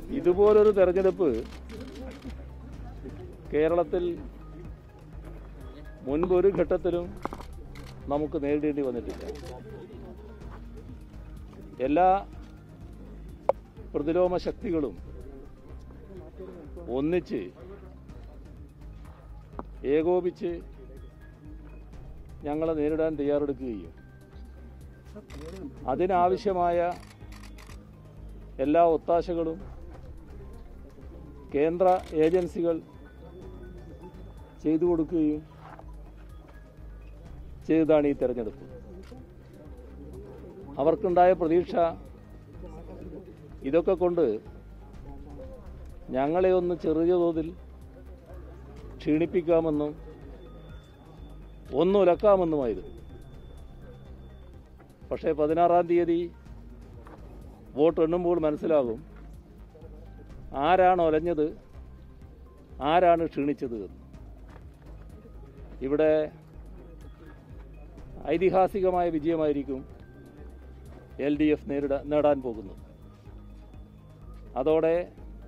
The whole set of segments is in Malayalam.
ഇതുപോലൊരു തെരഞ്ഞെടുപ്പ് കേരളത്തിൽ മുൻപ് ഒരു ഘട്ടത്തിലും നമുക്ക് നേരിടേണ്ടി വന്നിട്ടില്ല എല്ലാ പ്രതിലോമ ശക്തികളും ഒന്നിച്ച് ഏകോപിച്ച് ഞങ്ങളെ നേരിടാൻ തയ്യാറെടുക്കുകയും അതിനാവശ്യമായ എല്ലാ ഒത്താശകളും കേന്ദ്ര ഏജൻസികൾ ചെയ്തു കൊടുക്കുകയും ചെയ്തതാണ് ഈ തെരഞ്ഞെടുപ്പ് അവർക്കുണ്ടായ പ്രതീക്ഷ ഇതൊക്കെ കൊണ്ട് ഞങ്ങളെ ഒന്ന് ചെറിയ തോതിൽ ക്ഷീണിപ്പിക്കാമെന്നും ഒന്നുലക്കാമെന്നുമായിരുന്നു പക്ഷേ പതിനാറാം തീയതി വോട്ട് എണ്ണുമ്പോൾ മനസ്സിലാകും ആരാണ് ഒലഞ്ഞത് ആരാണ് ക്ഷീണിച്ചത് എന്ന് ഇവിടെ ഐതിഹാസികമായ വിജയമായിരിക്കും എൽ ഡി എഫ് നേരിടാൻ നേടാൻ പോകുന്നത് അതോടെ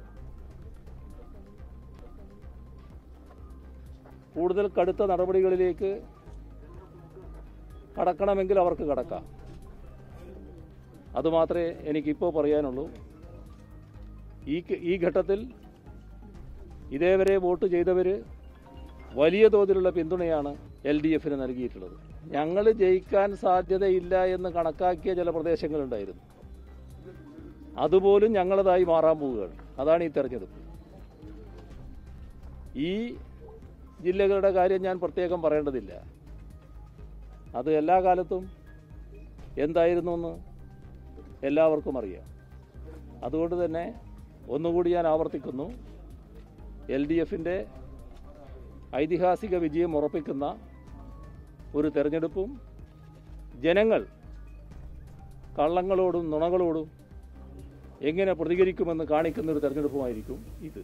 കൂടുതൽ കടുത്ത നടപടികളിലേക്ക് കടക്കണമെങ്കിൽ അവർക്ക് കടക്കാം അതുമാത്രമേ എനിക്കിപ്പോൾ പറയാനുള്ളൂ ഈ ക- ഈ ഘട്ടത്തിൽ ഇതേവരെ വോട്ട് ചെയ്തവർ വലിയ തോതിലുള്ള പിന്തുണയാണ് എൽ ഡി എഫിന് നൽകിയിട്ടുള്ളത് ഞങ്ങൾ ജയിക്കാൻ സാധ്യതയില്ല എന്ന് കണക്കാക്കിയ ചില പ്രദേശങ്ങളുണ്ടായിരുന്നു അതുപോലും ഞങ്ങളതായി മാറാൻ പോവുകയാണ് അതാണ് ഈ തെരഞ്ഞെടുപ്പ് ഈ ജില്ലകളുടെ കാര്യം ഞാൻ പ്രത്യേകം പറയേണ്ടതില്ല അത് എല്ലാ കാലത്തും എന്തായിരുന്നു എന്ന് എല്ലാവർക്കും അറിയാം അതുകൊണ്ട് തന്നെ ഒന്നുകൂടി ഞാൻ ആവർത്തിക്കുന്നു എൽ ഡി എഫിൻ്റെ ഐതിഹാസിക വിജയം ഉറപ്പിക്കുന്ന ഒരു തെരഞ്ഞെടുപ്പും ജനങ്ങൾ കള്ളങ്ങളോടും നുണകളോടും എങ്ങനെ പ്രതികരിക്കുമെന്ന് കാണിക്കുന്ന ഒരു തെരഞ്ഞെടുപ്പുമായിരിക്കും ഇത്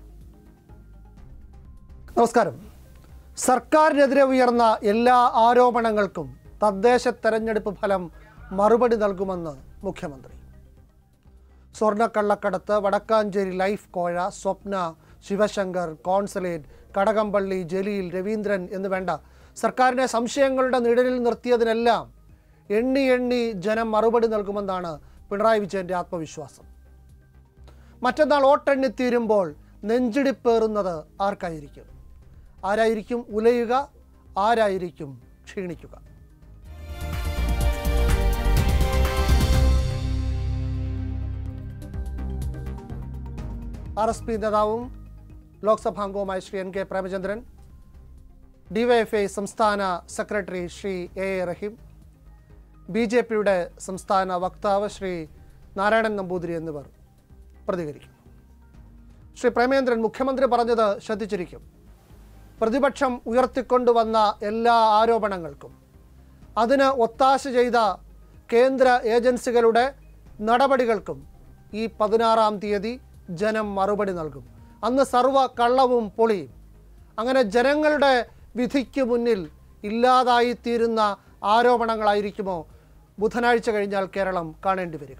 നമസ്കാരം സർക്കാരിനെതിരെ ഉയർന്ന എല്ലാ ആരോപണങ്ങൾക്കും തദ്ദേശ തെരഞ്ഞെടുപ്പ് ഫലം മറുപടി നൽകുമെന്ന് മുഖ്യമന്ത്രി സ്വർണ്ണക്കള്ളക്കടത്ത് വടക്കാഞ്ചേരി ലൈഫ് കോഴ സ്വപ്ന ശിവശങ്കർ കോൺസുലേറ്റ് കടകംപള്ളി ജലീൽ രവീന്ദ്രൻ എന്ന് വേണ്ട സർക്കാരിനെ സംശയങ്ങളുടെ നിഴലിൽ നിർത്തിയതിനെല്ലാം എണ്ണി എണ്ണി ജനം മറുപടി നൽകുമെന്നാണ് പിണറായി വിജയന്റെ ആത്മവിശ്വാസം മറ്റന്നാൾ വോട്ടെണ്ണി തീരുമ്പോൾ നെഞ്ചിടിപ്പേറുന്നത് ആർക്കായിരിക്കും ആരായിരിക്കും ഉലയുക ആരായിരിക്കും ക്ഷീണിക്കുക ആർ എസ് പി നേതാവും ലോക്സഭാംഗവുമായ Shri N K Premachandran DYFI സംസ്ഥാന secretary Shri A A Rahim B J പിയുടെ സംസ്ഥാന വക്താവ് ശ്രീ നാരായണൻ നമ്പൂതിരി എന്നിവർ പ്രതികരിക്കും ശ്രീ പ്രേമേന്ദ്രൻ മുഖ്യമന്ത്രി പറഞ്ഞത് ശ്രദ്ധിച്ചിരിക്കും പ്രതിപക്ഷം ഉയർത്തിക്കൊണ്ടുവന്ന എല്ലാ ആരോപണങ്ങൾക്കും അതിന് ഒത്താശ ചെയ്ത കേന്ദ്ര ഏജൻസികളുടെ നടപടികൾക്കും ഈ പതിനാറാം തീയതി ജനം മറുപടി നൽകും അന്ന് സർവ്വ കള്ളവും പൊളിയും അങ്ങനെ ജനങ്ങളുടെ വിധിക്ക് മുന്നിൽ ഇല്ലാതായിത്തീരുന്ന ആരോപണങ്ങളായിരിക്കുമോ ബുധനാഴ്ച കഴിഞ്ഞാൽ കേരളം കാണേണ്ടി വരിക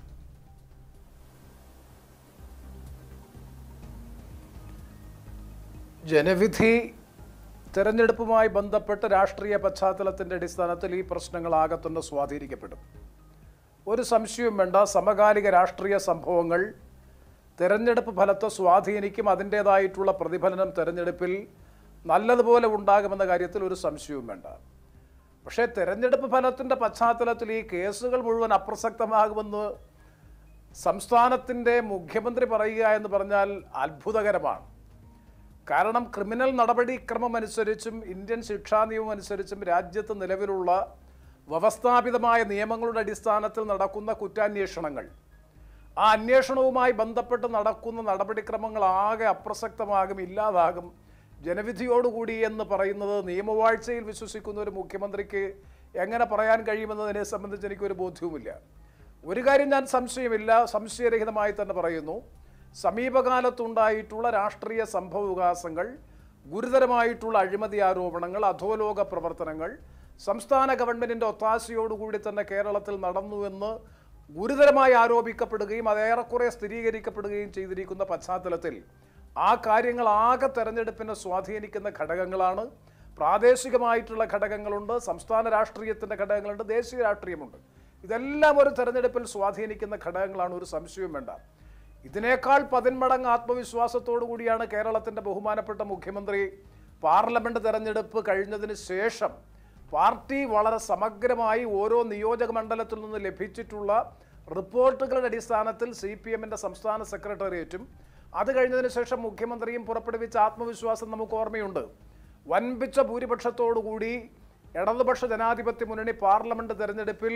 ജനവിധി തെരഞ്ഞെടുപ്പുമായി ബന്ധപ്പെട്ട് രാഷ്ട്രീയ പശ്ചാത്തലത്തിൻ്റെ അടിസ്ഥാനത്തിൽ ഈ പ്രശ്നങ്ങളാകെ തന്നെ സ്വാധീനിക്കപ്പെടും ഒരു സംശയവും വേണ്ട സമകാലിക രാഷ്ട്രീയ സംഭവങ്ങൾ തെരഞ്ഞെടുപ്പ് ഫലത്തെ സ്വാധീനിക്കും അതിൻ്റേതായിട്ടുള്ള പ്രതിഫലനം തെരഞ്ഞെടുപ്പിൽ നല്ലതുപോലെ ഉണ്ടാകുമെന്ന കാര്യത്തിൽ ഒരു സംശയവും വേണ്ട പക്ഷേ തെരഞ്ഞെടുപ്പ് ഫലത്തിൻ്റെ പശ്ചാത്തലത്തിൽ ഈ കേസുകൾ മുഴുവൻ അപ്രസക്തമാകുമെന്ന് സംസ്ഥാനത്തിൻ്റെ മുഖ്യമന്ത്രി പറയുക എന്ന് പറഞ്ഞാൽ അത്ഭുതകരമാണ് കാരണം ക്രിമിനൽ നടപടിക്രമം അനുസരിച്ചും ഇന്ത്യൻ ശിക്ഷാ നിയമം അനുസരിച്ചും രാജ്യത്ത് നിലവിലുള്ള വ്യവസ്ഥാപിതമായ നിയമങ്ങളുടെ അടിസ്ഥാനത്തിൽ നടക്കുന്ന കുറ്റാന്വേഷണങ്ങൾ ആ അന്വേഷണവുമായി ബന്ധപ്പെട്ട് നടക്കുന്ന നടപടിക്രമങ്ങൾ ആകെ അപ്രസക്തമാകും ഇല്ലാതാകും ജനവിധിയോടുകൂടി എന്ന് പറയുന്നത് നിയമവാഴ്ചയിൽ വിശ്വസിക്കുന്ന ഒരു മുഖ്യമന്ത്രിക്ക് എങ്ങനെ പറയാൻ കഴിയുമെന്നതിനെ സംബന്ധിച്ച് എനിക്കൊരു ബോധ്യവുമില്ല ഒരു കാര്യം ഞാൻ സംശയമില്ല സംശയരഹിതമായി തന്നെ പറയുന്നു സമീപകാലത്തുണ്ടായിട്ടുള്ള രാഷ്ട്രീയ സംഭവ വികാസങ്ങൾ ഗുരുതരമായിട്ടുള്ള അഴിമതി ആരോപണങ്ങൾ അധോലോക പ്രവർത്തനങ്ങൾ സംസ്ഥാന ഗവൺമെൻറ്റിൻ്റെ ഒത്താശയോടുകൂടി തന്നെ കേരളത്തിൽ നടന്നുവെന്ന് ഗുരുതരമായി ആരോപിക്കപ്പെടുകയും അത് ഏറെക്കുറെ സ്ഥിരീകരിക്കപ്പെടുകയും ചെയ്തിരിക്കുന്ന പശ്ചാത്തലത്തിൽ ആ കാര്യങ്ങൾ ആകെ തെരഞ്ഞെടുപ്പിനെ സ്വാധീനിക്കുന്ന ഘടകങ്ങളാണ് പ്രാദേശികമായിട്ടുള്ള ഘടകങ്ങളുണ്ട് സംസ്ഥാന രാഷ്ട്രീയത്തിൻ്റെ ഘടകങ്ങളുണ്ട് ദേശീയ രാഷ്ട്രീയമുണ്ട് ഇതെല്ലാം ഒരു തെരഞ്ഞെടുപ്പിൽ സ്വാധീനിക്കുന്ന ഘടകങ്ങളാണ് ഒരു സംശയവും വേണ്ട ഇതിനേക്കാൾ പതിന്മടങ്ങ് ആത്മവിശ്വാസത്തോടു കൂടിയാണ് കേരളത്തിൻ്റെ ബഹുമാനപ്പെട്ട മുഖ്യമന്ത്രി പാർലമെന്റ് തെരഞ്ഞെടുപ്പ് കഴിഞ്ഞതിന് ശേഷം പാർട്ടി വളരെ സമഗ്രമായി ഓരോ നിയോജക മണ്ഡലത്തിൽ നിന്ന് ലഭിച്ചിട്ടുള്ള റിപ്പോർട്ടുകളുടെ അടിസ്ഥാനത്തിൽ സി പി എമ്മിൻ്റെ സംസ്ഥാന സെക്രട്ടേറിയറ്റും അത് കഴിഞ്ഞതിന് ശേഷം മുഖ്യമന്ത്രിയും പുറപ്പെടുവിച്ച ആത്മവിശ്വാസം നമുക്ക് ഓർമ്മയുണ്ട് വൻപിച്ച ഭൂരിപക്ഷത്തോടുകൂടി ഇടതുപക്ഷ ജനാധിപത്യ മുന്നണി പാർലമെന്റ് തെരഞ്ഞെടുപ്പിൽ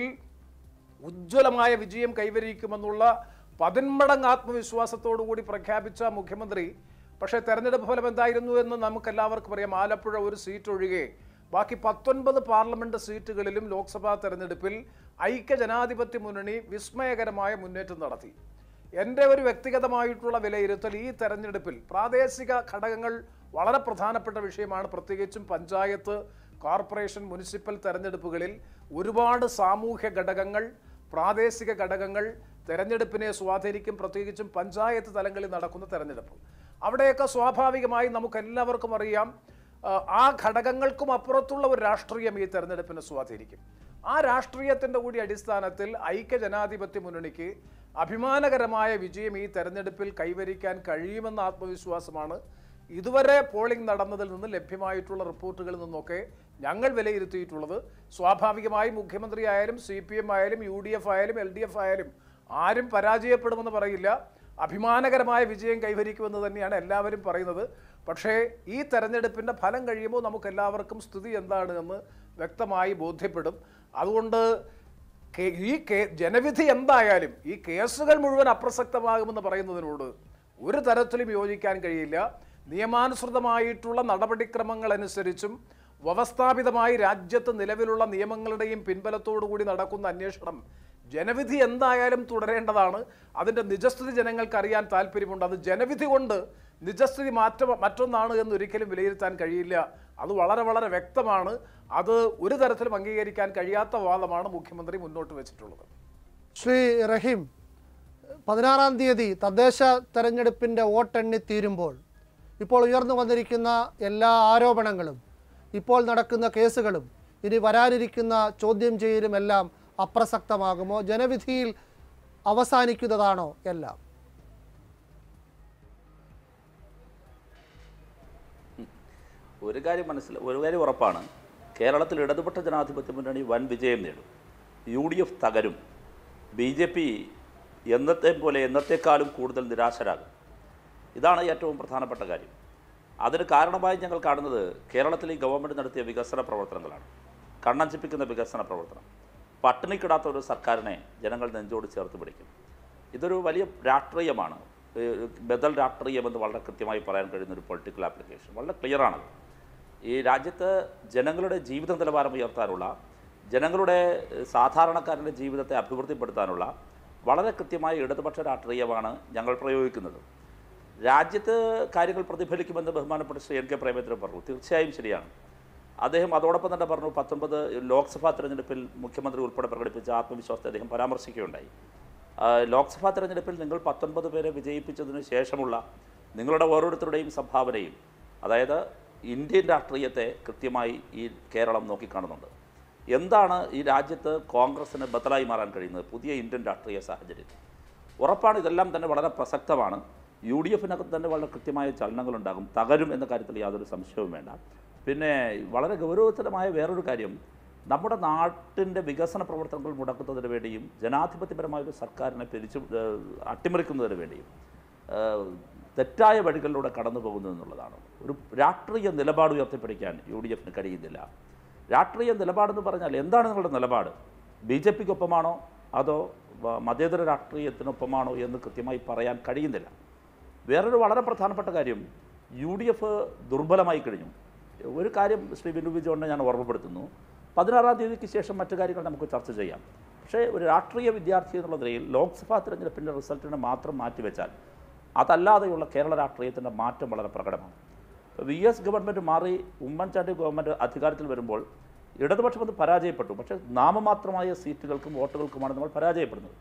ഉജ്ജ്വലമായ വിജയം കൈവരിക്കുമെന്നുള്ള പതിന്മടങ്ങ് ആത്മവിശ്വാസത്തോടു കൂടി പ്രഖ്യാപിച്ച മുഖ്യമന്ത്രി പക്ഷേ തെരഞ്ഞെടുപ്പ് ഫലം എന്തായിരുന്നു എന്ന് നമുക്കെല്ലാവർക്കും അറിയാം ആലപ്പുഴ ഒരു സീറ്റ് ഒഴികെ ബാക്കി പത്തൊൻപത് പാർലമെന്റ് സീറ്റുകളിലും ലോക്സഭാ തെരഞ്ഞെടുപ്പിൽ ഐക്യ ജനാധിപത്യ മുന്നണി വിസ്മയകരമായ മുന്നേറ്റം നടത്തി എൻ്റെ ഒരു വ്യക്തിഗതമായിട്ടുള്ള വിലയിരുത്തൽ ഈ തെരഞ്ഞെടുപ്പിൽ പ്രാദേശിക ഘടകങ്ങൾ വളരെ പ്രധാനപ്പെട്ട വിഷയമാണ് പ്രത്യേകിച്ചും പഞ്ചായത്ത് കോർപ്പറേഷൻ മുനിസിപ്പൽ തെരഞ്ഞെടുപ്പുകളിൽ ഒരുപാട് സാമൂഹ്യ ഘടകങ്ങൾ പ്രാദേശിക ഘടകങ്ങൾ തെരഞ്ഞെടുപ്പിനെ സ്വാധീനിക്കും പ്രത്യേകിച്ചും പഞ്ചായത്ത് തലങ്ങളിൽ നടക്കുന്ന തെരഞ്ഞെടുപ്പ് അവിടെയൊക്കെ സ്വാഭാവികമായി നമുക്ക് എല്ലാവർക്കും അറിയാം ആ, ആ ഘടകങ്ങൾക്കും അപ്പുറത്തുള്ള ഒരു രാഷ്ട്രീയം ഈ തെരഞ്ഞെടുപ്പിനെ സ്വാധീനിക്കും ആ രാഷ്ട്രീയത്തിൻ്റെ കൂടി അടിസ്ഥാനത്തിൽ ഐക്യ ജനാധിപത്യ മുന്നണിക്ക് അഭിമാനകരമായ വിജയം ഈ തെരഞ്ഞെടുപ്പിൽ കൈവരിക്കാൻ കഴിയുമെന്ന ആത്മവിശ്വാസമാണ് ഇതുവരെ പോളിംഗ് നടന്നതിൽ നിന്ന് ലഭ്യമായിട്ടുള്ള റിപ്പോർട്ടുകളിൽ നിന്നൊക്കെ ഞങ്ങൾ വിലയിരുത്തിയിട്ടുള്ളത് സ്വാഭാവികമായും മുഖ്യമന്ത്രി ആയാലും സി പി എം ആയാലും യു ഡി എഫ് ആയാലും എൽ ഡി എഫ് ആയാലും ആരും പരാജയപ്പെടുമെന്ന് പറയില്ല അഭിമാനകരമായ വിജയം കൈവരിക്കുമെന്ന് തന്നെയാണ് എല്ലാവരും പറയുന്നത് പക്ഷേ ഈ തെരഞ്ഞെടുപ്പിൻ്റെ ഫലം കഴിയുമ്പോൾ നമുക്ക് എല്ലാവർക്കും സ്ഥിതി എന്താണ് എന്ന് വ്യക്തമായി ബോധ്യപ്പെടും അതുകൊണ്ട് കേ- ഈ കേ ജനവിധി എന്തായാലും ഈ കേസുകൾ മുഴുവൻ അപ്രസക്തമാകുമെന്ന് പറയുന്നതിനോട് ഒരു തരത്തിലും യോജിക്കാൻ കഴിയില്ല നിയമാനുസൃതമായിട്ടുള്ള നടപടിക്രമങ്ങൾ അനുസരിച്ചും വ്യവസ്ഥാപിതമായി രാജ്യത്ത് നിലവിലുള്ള നിയമങ്ങളുടെയും പിൻബലത്തോടു കൂടി നടക്കുന്ന അന്വേഷണം ജനവിധി എന്തായാലും തുടരേണ്ടതാണ് അതിൻ്റെ നിജസ്ഥിതി ജനങ്ങൾക്ക് അറിയാൻ താല്പര്യമുണ്ട് അത് ജനവിധി കൊണ്ട് നിജസ്ഥിതി മാറ്റ മറ്റൊന്നാണ് എന്ന് ഒരിക്കലും വിലയിരുത്താൻ കഴിയില്ല അത് വളരെ വളരെ വ്യക്തമാണ് അത് ഒരു തരത്തിലും അംഗീകരിക്കാൻ കഴിയാത്ത വാദമാണ് മുഖ്യമന്ത്രി മുന്നോട്ട് വെച്ചിട്ടുള്ളത് ശ്രീ റഹീം പതിനാറാം തീയതി തദ്ദേശ തെരഞ്ഞെടുപ്പിൻ്റെ വോട്ടെണ്ണി തീരുമ്പോൾ ഇപ്പോൾ ഉയർന്നു വന്നിരിക്കുന്ന എല്ലാ ആരോപണങ്ങളും ഇപ്പോൾ നടക്കുന്ന കേസുകളും ഇനി വരാനിരിക്കുന്ന ചോദ്യം ചെയ്യലും എല്ലാം അപ്രസക്തമാകുമോ ജനവിധിയിൽ അവസാനിക്കുന്നതാണോ എല്ലാം ഒരു കാര്യം മനസ്സിൽ ഒരു കാര്യം ഉറപ്പാണ് കേരളത്തിൽ ഇടതുപക്ഷ ജനാധിപത്യ മുന്നണി വൻ വിജയം നേടും യു ഡി എഫ് തകരും ബി ജെ പി എന്നത്തെ പോലെ എന്നത്തെക്കാളും കൂടുതൽ നിരാശരാകും ഇതാണ് ഏറ്റവും പ്രധാനപ്പെട്ട കാര്യം അതിന് കാരണമായി ഞങ്ങൾ കാണുന്നത് കേരളത്തിൽ ഈ ഗവൺമെൻറ് നടത്തിയ വികസന പ്രവർത്തനങ്ങളാണ് കണ്ണഞ്ചിപ്പിക്കുന്ന വികസന പ്രവർത്തനം പട്ടിണിക്കിടാത്ത ഒരു സർക്കാരിനെ ജനങ്ങൾ നെഞ്ചോട് ചേർത്ത് പിടിക്കും ഇതൊരു വലിയ രാഷ്ട്രീയമാണ് ഏഹ് ബദൽ രാഷ്ട്രീയം എന്ന് വളരെ കൃത്യമായി പറയാൻ കഴിയുന്ന ഒരു പൊളിറ്റിക്കൽ ആപ്ലിക്കേഷൻ വളരെ ക്ലിയറാണത് ഈ രാജ്യത്ത് ജനങ്ങളുടെ ജീവിത നിലവാരം ഉയർത്താനുള്ള ജനങ്ങളുടെ ഏഹ് സാധാരണക്കാരൻ്റെ ജീവിതത്തെ അഭിവൃദ്ധിപ്പെടുത്താനുള്ള വളരെ കൃത്യമായ ഇടതുപക്ഷ രാഷ്ട്രീയമാണ് ഞങ്ങൾ പ്രയോഗിക്കുന്നത് രാജ്യത്ത് കാര്യങ്ങൾ പ്രതിഫലിക്കുമെന്ന് ബഹുമാനപ്പെട്ട ശ്രീ എൻ കെ പ്രേമേന്ദ്രൻ പറഞ്ഞു തീർച്ചയായും ശരിയാണ് അദ്ദേഹം അതോടൊപ്പം തന്നെ പറഞ്ഞു പത്തൊമ്പത് ലോക്സഭാ തെരഞ്ഞെടുപ്പിൽ മുഖ്യമന്ത്രി ഉൾപ്പെടെ പ്രകടിപ്പിച്ച ആത്മവിശ്വാസത്തെ അദ്ദേഹം പരാമർശിക്കുകയുണ്ടായി ആ, ലോക്സഭാ തെരഞ്ഞെടുപ്പിൽ നിങ്ങൾ പത്തൊൻപത് പേരെ വിജയിപ്പിച്ചതിന് ശേഷമുള്ള നിങ്ങളുടെ ഓരോരുത്തരുടെയും സംഭാവനയും അതായത് ഇന്ത്യൻ രാഷ്ട്രീയത്തെ കൃത്യമായി ഈ കേരളം നോക്കിക്കാണുന്നുണ്ട് എന്താണ് ഈ രാജ്യത്ത് കോൺഗ്രസ്സിന് ബദലായി മാറാൻ കഴിയുന്നത് പുതിയ ഇന്ത്യൻ രാഷ്ട്രീയ സാഹചര്യത്തിൽ ഉറപ്പാണ് ഇതെല്ലാം തന്നെ വളരെ പ്രസക്തമാണ് യു ഡി എഫിനകത്ത് തന്നെ വളരെ കൃത്യമായ ചലനങ്ങളുണ്ടാകും തകരും എന്ന കാര്യത്തിൽ യാതൊരു സംശയവും വേണ്ട പിന്നെ വളരെ ഗൗരവതരമായ വേറൊരു കാര്യം നമ്മുടെ നാട്ടിൻ്റെ വികസന പ്രവർത്തനങ്ങൾ മുടക്കുന്നതിന് വേണ്ടിയും ജനാധിപത്യപരമായ ഒരു സർക്കാരിനെ പിരിച്ചു ഏഹ്, അട്ടിമറിക്കുന്നതിന് വേണ്ടിയും ഏഹ്, തെറ്റായ വഴികളിലൂടെ കടന്നു പോകുന്നു എന്നുള്ളതാണ് ഒരു രാഷ്ട്രീയ നിലപാട് ഉയർത്തിപ്പിടിക്കാൻ യു ഡി എഫിന് കഴിയുന്നില്ല രാഷ്ട്രീയ നിലപാടെന്ന് പറഞ്ഞാൽ എന്താണ് നിങ്ങളുടെ നിലപാട് ബി ജെ പിക്കൊപ്പമാണോ അതോ വ- മതേതര രാഷ്ട്രീയത്തിനൊപ്പമാണോ എന്ന് കൃത്യമായി പറയാൻ കഴിയുന്നില്ല വേറൊരു വളരെ പ്രധാനപ്പെട്ട കാര്യം യു ഡി എഫ് ദുർബലമായി കഴിഞ്ഞു ഒരു കാര്യം ശ്രീ ബിനു വിജോണിനെ ഞാൻ ഓർമ്മപ്പെടുത്തുന്നു പതിനാറാം തീയതിക്ക് ശേഷം മറ്റു കാര്യങ്ങൾ നമുക്ക് ചർച്ച ചെയ്യാം പക്ഷേ ഒരു രാഷ്ട്രീയ വിദ്യാർത്ഥി എന്നുള്ള നിലയിൽ ലോക്സഭാ തെരഞ്ഞെടുപ്പിൻ്റെ റിസൾട്ടിനെ മാത്രം മാറ്റിവെച്ചാൽ അതല്ലാതെയുള്ള കേരള രാഷ്ട്രീയത്തിൻ്റെ മാറ്റം വളരെ പ്രകടമാണ് വി എസ് ഗവൺമെൻറ് മാറി ഉമ്മൻചാണ്ടി ഗവൺമെൻറ് അധികാരത്തിൽ വരുമ്പോൾ ഇടതുപക്ഷം അത് പരാജയപ്പെട്ടു പക്ഷേ നാമമാത്രമായ സീറ്റുകൾക്കും വോട്ടുകൾക്കുമാണ് നമ്മൾ പരാജയപ്പെടുന്നത്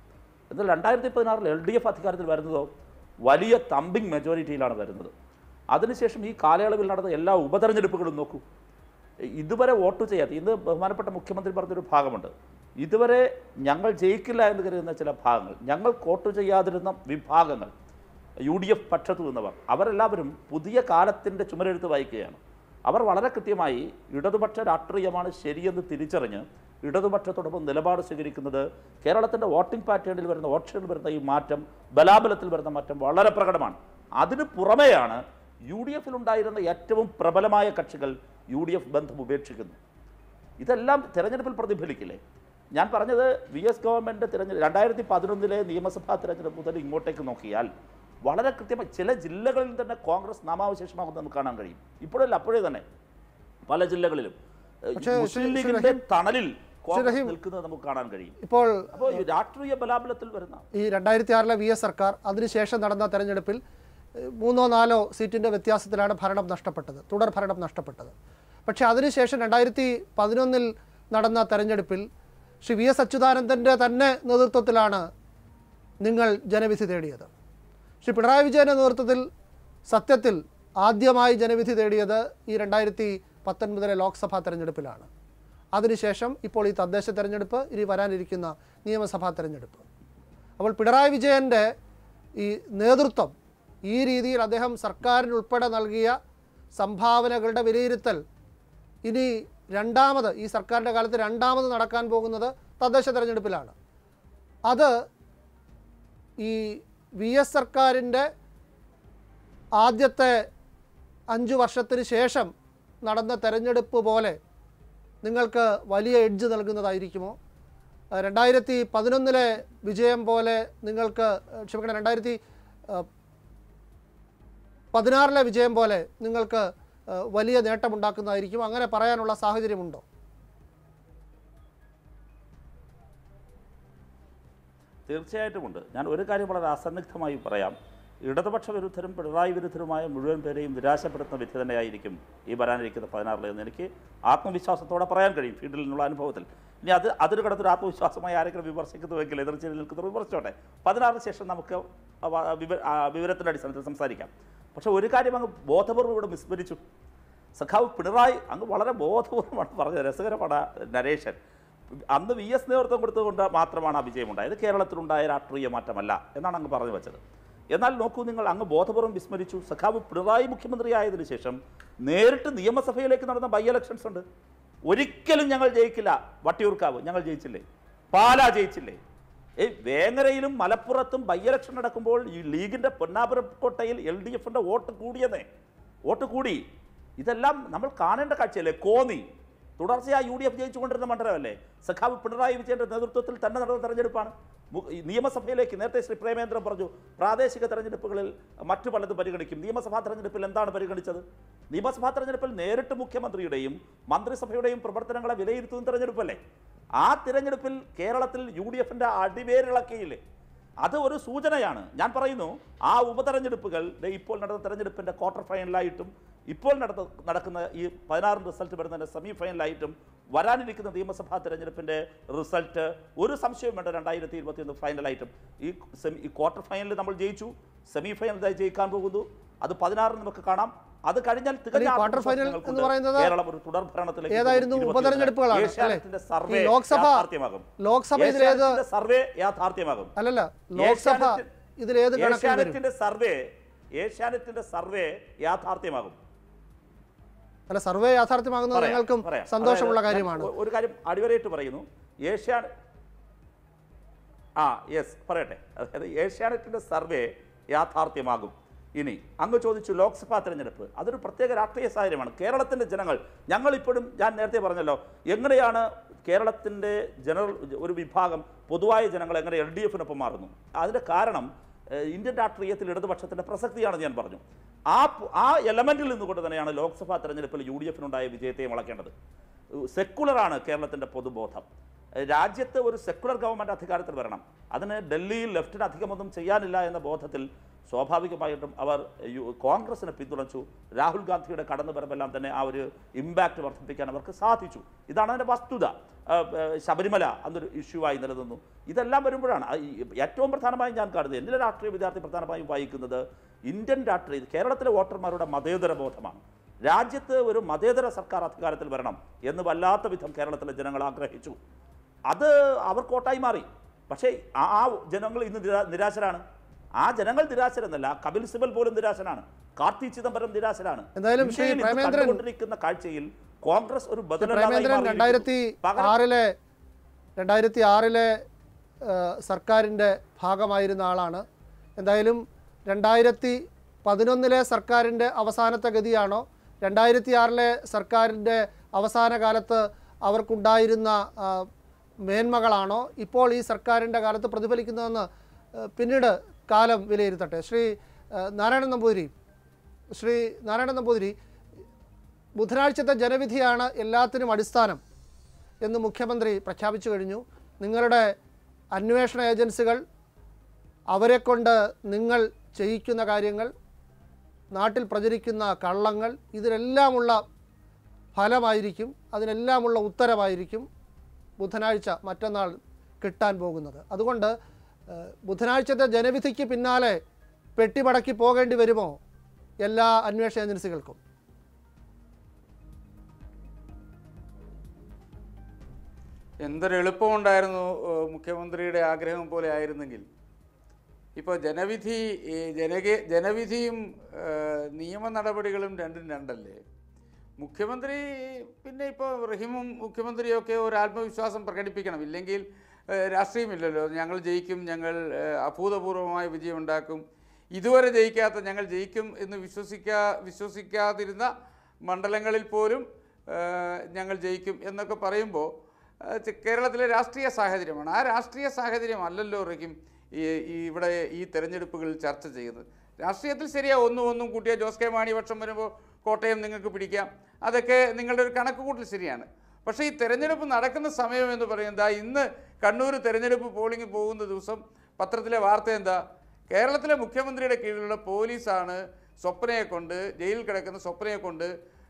എന്നാൽ രണ്ടായിരത്തി പതിനാറിൽ എൽ ഡി എഫ് അധികാരത്തിൽ വരുന്നതോ വലിയ തമ്പിങ് മെജോറിറ്റിയിലാണ് വരുന്നത് അതിനുശേഷം ഈ കാലയളവിൽ നടന്ന എല്ലാ ഉപതെരഞ്ഞെടുപ്പുകളും നോക്കൂ ഇതുവരെ വോട്ട് ചെയ്യാത്ത ഇന്ന് ബഹുമാനപ്പെട്ട മുഖ്യമന്ത്രി പറഞ്ഞൊരു ഭാഗമുണ്ട് ഇതുവരെ ഞങ്ങൾ ജയിക്കില്ല എന്ന് കരുതുന്ന ചില ഭാഗങ്ങൾ ഞങ്ങൾ വോട്ട് ചെയ്യാതിരുന്ന വിഭാഗങ്ങൾ യു ഡി എഫ് പക്ഷത്തു നിന്നവർ അവരെല്ലാവരും പുതിയ കാലത്തിൻ്റെ ചുമരെഴുത്ത് വായിക്കുകയാണ് അവർ വളരെ കൃത്യമായി ഇടതുപക്ഷ രാഷ്ട്രീയമാണ് ശരിയെന്ന് തിരിച്ചറിഞ്ഞ് ഇടതുപക്ഷത്തോടൊപ്പം നിലപാട് സ്വീകരിക്കുന്നത് കേരളത്തിൻ്റെ വോട്ടിംഗ് പാറ്റേണിൽ വരുന്ന ഓപ്ഷനിൽ വരുന്ന ഈ മാറ്റം ബലാബലത്തിൽ വരുന്ന മാറ്റം വളരെ പ്രകടമാണ് അതിന് പുറമെയാണ് യു ഡി എഫിലുണ്ടായിരുന്ന ഏറ്റവും പ്രബലമായ കക്ഷികൾ യു ഡി എഫ് ബന്ധം ഉപേക്ഷിക്കുന്നു ഇതെല്ലാം തെരഞ്ഞെടുപ്പിൽ പ്രതിഫലിക്കില്ലേ ഞാൻ പറഞ്ഞത് വി എസ് ഗവൺമെൻറ് തിരഞ്ഞെടുപ്പ് രണ്ടായിരത്തി പതിനൊന്നിലെ നിയമസഭാ തിരഞ്ഞെടുപ്പ് മുതൽ ഇങ്ങോട്ടേക്ക് നോക്കിയാൽ വളരെ കൃത്യമായി ചില ജില്ലകളിൽ തന്നെ കോൺഗ്രസ് നാമാവശേഷമാകുന്നത് നമുക്ക് കാണാൻ കഴിയും ഇപ്പോഴല്ല അപ്പോഴേ തന്നെ പല ജില്ലകളിലും ഏഹ്, പക്ഷേ മുസ്ലിം ശ്രീ- ശ്രീ ലീഗിന്റെ റഹീം- തണലിൽ കോൺഗ്രസ് റഹീം- നിൽക്കുന്നത് നമുക്ക് കാണാൻ കഴിയും ഇപ്പോൾ അപ്പോൾ ഈ രാഷ്ട്രീയ ബലാബലത്തിൽ വരുന്ന ഈ രണ്ടായിരത്തി ആറിലെ വി എസ് സർക്കാർ അതിനുശേഷം നടന്ന തെരഞ്ഞെടുപ്പിൽ ഏഹ്, മൂന്നോ നാലോ സീറ്റിൻ്റെ വ്യത്യാസത്തിലാണ് ഭരണം നഷ്ടപ്പെട്ടത് തുടർ ഭരണം നഷ്ടപ്പെട്ടത് പക്ഷേ അതിനുശേഷം രണ്ടായിരത്തി പതിനൊന്നിൽ നടന്ന തെരഞ്ഞെടുപ്പിൽ ശ്രീ വി എസ് അച്യുതാനന്ദൻ്റെ തന്നെ നേതൃത്വത്തിലാണ് നിങ്ങൾ ജനവിധി തേടിയത് ശ്രീ പിണറായി വിജയൻ്റെ നേതൃത്വത്തിൽ സത്യത്തിൽ ആദ്യമായി ജനവിധി തേടിയത് ഈ രണ്ടായിരത്തി പത്തൊൻപതിലെ ലോക്സഭാ തെരഞ്ഞെടുപ്പിലാണ് അതിനുശേഷം ഇപ്പോൾ ഈ തദ്ദേശ തെരഞ്ഞെടുപ്പ് ഇനി വരാനിരിക്കുന്ന നിയമസഭാ തെരഞ്ഞെടുപ്പ് അപ്പോൾ പിണറായി വിജയൻ്റെ ഈ നേതൃത്വം ഈ രീതിയിൽ അദ്ദേഹം സർക്കാരിനുൾപ്പെടെ നൽകിയ സംഭാവനകളുടെ വിലയിരുത്തൽ ഇനി രണ്ടാമത് ഈ സർക്കാരിൻ്റെ കാലത്ത് രണ്ടാമത് നടക്കാൻ പോകുന്നത് തദ്ദേശ തെരഞ്ഞെടുപ്പിലാണ് അത് ഈ വി എസ് സർക്കാരിൻ്റെ ആദ്യത്തെ അഞ്ചു വർഷത്തിന് ശേഷം നടന്ന തെരഞ്ഞെടുപ്പ് പോലെ നിങ്ങൾക്ക് വലിയ എഡ്ജ് നൽകുന്നതായിരിക്കുമോ അഹ് രണ്ടായിരത്തി പതിനൊന്നിലെ വിജയം പോലെ നിങ്ങൾക്ക് അഹ് ക്ഷമിക്കണം രണ്ടായിരത്തി അഹ് പതിനാറിലെ വിജയം പോലെ നിങ്ങൾക്ക് അഹ് വലിയ നേട്ടമുണ്ടാക്കുന്നതായിരിക്കും അങ്ങനെ പറയാനുള്ള സാഹചര്യമുണ്ടോ തീർച്ചയായിട്ടുമുണ്ട് ഞാൻ ഒരു കാര്യം വളരെ അസന്നിഗ്ധമായി പറയാം ഇടതുപക്ഷ വിരുദ്ധരും പിണറായി വിരുദ്ധരുമായ മുഴുവൻ പേരെയും നിരാശപ്പെടുത്തുന്ന വിധി തന്നെയായിരിക്കും ഈ വരാനിരിക്കുന്ന പതിനാറിൽ എന്ന് എനിക്ക് ആത്മവിശ്വാസത്തോടെ പറയാൻ കഴിയും ഫീൽഡിൽ നിന്നുള്ള അനുഭവത്തിൽ ഇനി അത് അതിന് കിടന്നൊരു ആത്മവിശ്വാസമായി ആരെങ്കിലും വിമർശിക്കുന്നുവെങ്കിൽ എതിർച്ചയിൽ നിൽക്കുന്നവർ വിമർശിച്ചോട്ടെ പതിനാറിന് ശേഷം നമുക്ക് അവ- വിവ- ആ വിവരത്തിൻ്റെ അടിസ്ഥാനത്തിൽ സംസാരിക്കാം പക്ഷേ ഒരു കാര്യം അങ്ങ് ബോധപൂർവ്വം ഇവിടെ വിസ്മരിച്ചു സഖാവ് പിണറായി അങ്ങ് വളരെ ബോധപൂർവ്വമാണ് പറഞ്ഞത് രസകരമാണ് നരേഷൻ അന്ന് വി എസ് നേതൃത്വം കൊടുത്തുകൊണ്ട് മാത്രമാണ് ആ വിജയമുണ്ടായത് കേരളത്തിലുണ്ടായ രാഷ്ട്രീയ മാറ്റമല്ല എന്നാണ് അങ്ങ് പറഞ്ഞു വെച്ചത് എന്നാൽ നോക്കൂ നിങ്ങൾ അങ്ങ് ബോധപൂർവ്വം വിസ്മരിച്ചു സഖാവ് പിണറായി മുഖ്യമന്ത്രിയായതിനു ശേഷം നേരിട്ട് നിയമസഭയിലേക്ക് നടന്ന ബൈ ഇലക്ഷൻസ് ഉണ്ട് ഒരിക്കലും ഞങ്ങൾ ജയിക്കില്ല വട്ടിയൂർക്കാവ് ഞങ്ങൾ ജയിച്ചില്ലേ പാലാ ജയിച്ചില്ലേ ഏയ് വേങ്ങരയിലും മലപ്പുറത്തും ബൈ ഇലക്ഷൻ നടക്കുമ്പോൾ ഈ ലീഗിന്റെ പൊന്നാപുരക്കോട്ടയിൽ എൽ ഡി എഫിന്റെ വോട്ട് കൂടിയെന്നേ വോട്ട് കൂടി ഇതെല്ലാം നമ്മൾ കാണേണ്ട കാഴ്ചയല്ലേ കോന്നി തുടർച്ചയായി യു ഡി എഫ് ജയിച്ചുകൊണ്ടിരുന്ന മണ്ഡലമല്ലേ സഖാവ് പിണറായി വിജയന്റെ നേതൃത്വത്തിൽ തന്നെ നടന്ന തെരഞ്ഞെടുപ്പാണ് മു- ഈ നിയമസഭയിലേക്ക് നേരത്തെ ശ്രീ പ്രേമേന്ദ്രൻ പറഞ്ഞു പ്രാദേശിക തെരഞ്ഞെടുപ്പുകളിൽ മറ്റു പലതും പരിഗണിക്കും നിയമസഭാ തെരഞ്ഞെടുപ്പിൽ എന്താണ് പരിഗണിച്ചത് നിയമസഭാ തെരഞ്ഞെടുപ്പിൽ നേരിട്ട് മുഖ്യമന്ത്രിയുടെയും മന്ത്രിസഭയുടെയും പ്രവർത്തനങ്ങളെ വിലയിരുത്തുന്ന തെരഞ്ഞെടുപ്പല്ലേ ആ തിരഞ്ഞെടുപ്പിൽ കേരളത്തിൽ യു ഡി എഫിന്റെ അടിവേരിളക്കിയില്ലേ അത് ഒരു സൂചനയാണ് ഞാൻ പറയുന്നു ആ ഉപതെരഞ്ഞെടുപ്പുകൾ ദേ ഇപ്പോൾ നടന്ന തെരഞ്ഞെടുപ്പിന്റെ ക്വാർട്ടർ ഫൈനലായിട്ടും ഇപ്പോൾ നടത്ത നടക്കുന്ന ഈ പതിനാറിന് റിസൾട്ട് വരുന്നതിന്റെ സെമി ഫൈനലായിട്ടും വരാനിരിക്കുന്ന നിയമസഭാ തെരഞ്ഞെടുപ്പിന്റെ റിസൾട്ട് ഒരു സംശയവും വേണ്ട രണ്ടായിരത്തി ഇരുപത്തിയൊന്ന് ഫൈനലായിട്ടും ഈ സെമി ഈ ക്വാർട്ടർ ഫൈനലിൽ നമ്മൾ ജയിച്ചു സെമി ഫൈനലായി ജയിക്കാൻ പോകുന്നു അത് പതിനാറിന് നമുക്ക് കാണാം അത് കഴിഞ്ഞാൽ തികഞ്ഞ ഈ quarter ആത്മവിശ്വാസം final ഞങ്ങൾക്കുണ്ട്. എന്ന് പറയുന്നത് കേരളം ഒരു തുടർ ഭരണത്തിലേക്ക് ഏതായിരുന്നു പോകും. ഉപതെരഞ്ഞെടുപ്പുകളാണ് അല്ലേ ഏഷ്യാനെറ്റിന്റെ സർവേ ഈ ലോക്സഭ യാഥാർത്ഥ്യമാകും ലോക്സഭ ഇതിലേത് ഏഷ്യാനെറ്റിന്റെ സർവേ യാഥാർത്ഥ്യമാകും അല്ലല്ല ലോക്സഭ ഏഷ്യാനെറ്റ്- ഇതിലേത് കണക്കിൽ വരും ഏഷ്യാനെറ്റിന്റെ സർവേ ഏഷ്യാനെറ്റിന്റെ സർവേ യാഥാർത്ഥ്യമാകും അല്ല സർവേ യാഥാർത്ഥ്യമാകുന്നത് പറയാം, നിങ്ങൾക്കും പറയാം. സന്തോഷമുള്ള അതായത് കാര്യമാണ് ഞാൻ ഒരു കാര്യം അടിവരയിട്ട് പറയുന്നു ഏഷ്യാ ആ യെസ് പറയട്ടെ അതായത് ഏഷ്യാനെറ്റിന്റെ സർവേ യാഥാർത്ഥ്യമാകും ഇനി അങ്ങ് ചോദിച്ചു ലോക്സഭാ തെരഞ്ഞെടുപ്പ് അതൊരു പ്രത്യേക രാഷ്ട്രീയ സാഹചര്യമാണ് കേരളത്തിൻ്റെ ജനങ്ങൾ ഞങ്ങളിപ്പോഴും ഞാൻ നേരത്തെ പറഞ്ഞല്ലോ എങ്ങനെയാണ് കേരളത്തിൻ്റെ ജനറൽ ഒരു വിഭാഗം പൊതുവായ ജനങ്ങൾ എങ്ങനെ എൽ ഡി എഫിനൊപ്പം മാറുന്നു അതിൻ്റെ കാരണം ഏഹ്, ഇന്ത്യൻ രാഷ്ട്രീയത്തിൽ ഇടതുപക്ഷത്തിൻ്റെ പ്രസക്തിയാണെന്ന് ഞാൻ പറഞ്ഞു ആ പ്- ആ എലമെൻറ്റിൽ നിന്നുകൊണ്ട് തന്നെയാണ് ലോക്സഭാ തെരഞ്ഞെടുപ്പിൽ യു ഡി എഫിനുണ്ടായ വിജയത്തെ വളക്കേണ്ടത് സെക്കുലറാണ് കേരളത്തിൻ്റെ പൊതുബോധം രാജ്യത്ത് ഒരു സെക്കുലർ ഗവൺമെൻറ് അധികാരത്തിൽ വരണം അതിന് ഡൽഹിയിൽ ലെഫ്റ്റിന് അധികമൊന്നും ചെയ്യാനില്ല എന്ന ബോധത്തിൽ സ്വാഭാവികമായിട്ടും അവർ യു- കോൺഗ്രസിനെ പിന്തുണച്ചു രാഹുൽ ഗാന്ധിയുടെ കടന്നുവരവെല്ലാം തന്നെ ആ ഒരു ഇമ്പാക്റ്റ് വർദ്ധിപ്പിക്കാൻ അവർക്ക് സാധിച്ചു ഇതാണ് അതിൻ്റെ വസ്തുത ആ, ആ, ശബരിമല അന്നൊരു ഇഷ്യൂ ആയി നിലനിന്നു ഇതെല്ലാം വരുമ്പോഴാണ് ആ, ഈ ഏറ്റവും പ്രധാനമായും ഞാൻ കാണുന്നത് എൻ്റെ രാഷ്ട്രീയ വിദ്യാർത്ഥി പ്രധാനമായും വായിക്കുന്നത് ഇന്ത്യൻ രാഷ്ട്രീയ കേരളത്തിലെ വോട്ടർമാരുടെ മതേതര ബോധമാണ് രാജ്യത്ത് ഒരു മതേതര സർക്കാർ അധികാരത്തിൽ വരണം എന്ന് വല്ലാത്ത വിധം കേരളത്തിലെ ജനങ്ങൾ ആഗ്രഹിച്ചു അത് അവർ കോട്ടായി മാറി പക്ഷേ ആ ആ ജനങ്ങൾ ഇന്ന് നിരാ- നിരാശരാണ് ആ ജനങ്ങൾ നിരാശരെന്നല്ല കപിൽ സിബൽ പോലും നിരാശനാണ് കാർത്തി ചിദംബരം നിരാശരാണ് സർക്കാരിന്റെ ശ്രീ ഇന്ത്യയിൽ ഇന്ന് പ്രേമേന്ദ്രൻ- കണ്ടുകൊണ്ടിരിക്കുന്ന കാഴ്ചയിൽ കോൺഗ്രസ് ഒരു ബദലല്ലാതായി പ്രേമേന്ദ്രൻ മാറിയിരിക്കുന്നു. രണ്ടായിരത്തി പകരം ആറിലെ രണ്ടായിരത്തി ആറിലെ സർക്കാരിൻ്റെ ഭാഗമായിരുന്ന ആളാണ് എന്തായാലും രണ്ടായിരത്തി പതിനൊന്നിലെ സർക്കാരിൻ്റെ അവസാനത്തെ ഗതിയാണോ രണ്ടായിരത്തി ആറിലെ സർക്കാരിൻ്റെ അവസാന കാലത്ത് അവർക്കുണ്ടായിരുന്ന ആ, മേന്മകളാണോ ഇപ്പോൾ ഈ സർക്കാരിൻ്റെ കാലത്ത് പ്രതിഫലിക്കുന്നതെന്ന് ആ, പിന്നീട് കാലം വിലയിരുത്തട്ടെ ശ്രീ ആ, നാരായണൻ നമ്പൂതിരി ശ്രീ നാരായണൻ നമ്പൂതിരി ബുധനാഴ്ചത്തെ ജനവിധിയാണ് എല്ലാത്തിനും അടിസ്ഥാനം എന്ന് മുഖ്യമന്ത്രി പ്രഖ്യാപിച്ചു കഴിഞ്ഞു നിങ്ങളുടെ അന്വേഷണ ഏജൻസികൾ അവരെ കൊണ്ട് നിങ്ങൾ ചെയ്യിക്കുന്ന കാര്യങ്ങൾ നാട്ടിൽ പ്രചരിക്കുന്ന കള്ളങ്ങൾ ഇതിനെല്ലാമുള്ള ഫലമായിരിക്കും അതിനെല്ലാമുള്ള ഉത്തരമായിരിക്കും ബുധനാഴ്ച മറ്റന്നാൾ കിട്ടാൻ പോകുന്നത് അതുകൊണ്ട് ഏഹ്, ബുധനാഴ്ചത്തെ ജനവിധിക്ക് പിന്നാലെ പെട്ടിമടക്കി പോകേണ്ടി വരുമോ എല്ലാ അന്വേഷണ ഏജൻസികൾക്കും എന്തൊരു എളുപ്പമുണ്ടായിരുന്നു ഏഹ്, മുഖ്യമന്ത്രിയുടെ ആഗ്രഹം പോലെ ആയിരുന്നെങ്കിൽ ഇപ്പോൾ ജനവിധി ഈ ജനകീയ ജനവിധിയും ഏഹ്, നിയമ നടപടികളും രണ്ടും രണ്ടല്ലേ മുഖ്യമന്ത്രി പിന്നെ ഇപ്പോൾ റഹീമും മുഖ്യമന്ത്രിയൊക്കെ ഒരു ആത്മവിശ്വാസം പ്രകടിപ്പിക്കണം ഇല്ലെങ്കിൽ ഏഹ്, രാഷ്ട്രീയമില്ലല്ലോ ഞങ്ങൾ ജയിക്കും ഞങ്ങൾ ഏഹ്, അഭൂതപൂർവമായ വിജയം ഉണ്ടാക്കും ഇതുവരെ ജയിക്കാത്ത ഞങ്ങൾ ജയിക്കും എന്ന് വിശ്വസിക്കാ വിശ്വസിക്കാതിരുന്ന മണ്ഡലങ്ങളിൽ പോലും ഏഹ്, ഞങ്ങൾ ജയിക്കും എന്നൊക്കെ പറയുമ്പോൾ ഏഹ്, ചെ- കേരളത്തിലെ രാഷ്ട്രീയ സാഹചര്യമാണ് ആ രാഷ്ട്രീയ സാഹചര്യം അല്ലല്ലോ റഹീം ഈ ഈ ഇവിടെ ഈ തെരഞ്ഞെടുപ്പുകളിൽ ചർച്ച ചെയ്യുന്നത് രാഷ്ട്രീയത്തിൽ ശരിയാ ഒന്നും ഒന്നും കൂട്ടിയ ജോസ് കെ മാണി പക്ഷം വരുമ്പോൾ കോട്ടയം നിങ്ങൾക്ക് പിടിക്കാം അതൊക്കെ നിങ്ങളുടെ ഒരു കണക്കുകൂട്ടൽ ശരിയാണ് പക്ഷേ ഈ തെരഞ്ഞെടുപ്പ് നടക്കുന്ന സമയം എന്ന് പറയുന്നത് ദാ ഇന്ന് കണ്ണൂർ തെരഞ്ഞെടുപ്പ് പോളിംഗ് പോകുന്ന ദിവസം പത്രത്തിലെ വാർത്ത എന്താ കേരളത്തിലെ മുഖ്യമന്ത്രിയുടെ കീഴിലുള്ള പോലീസാണ് സ്വപ്നയെ കൊണ്ട് ജയിലിൽ കിടക്കുന്ന സ്വപ്നയെ കൊണ്ട്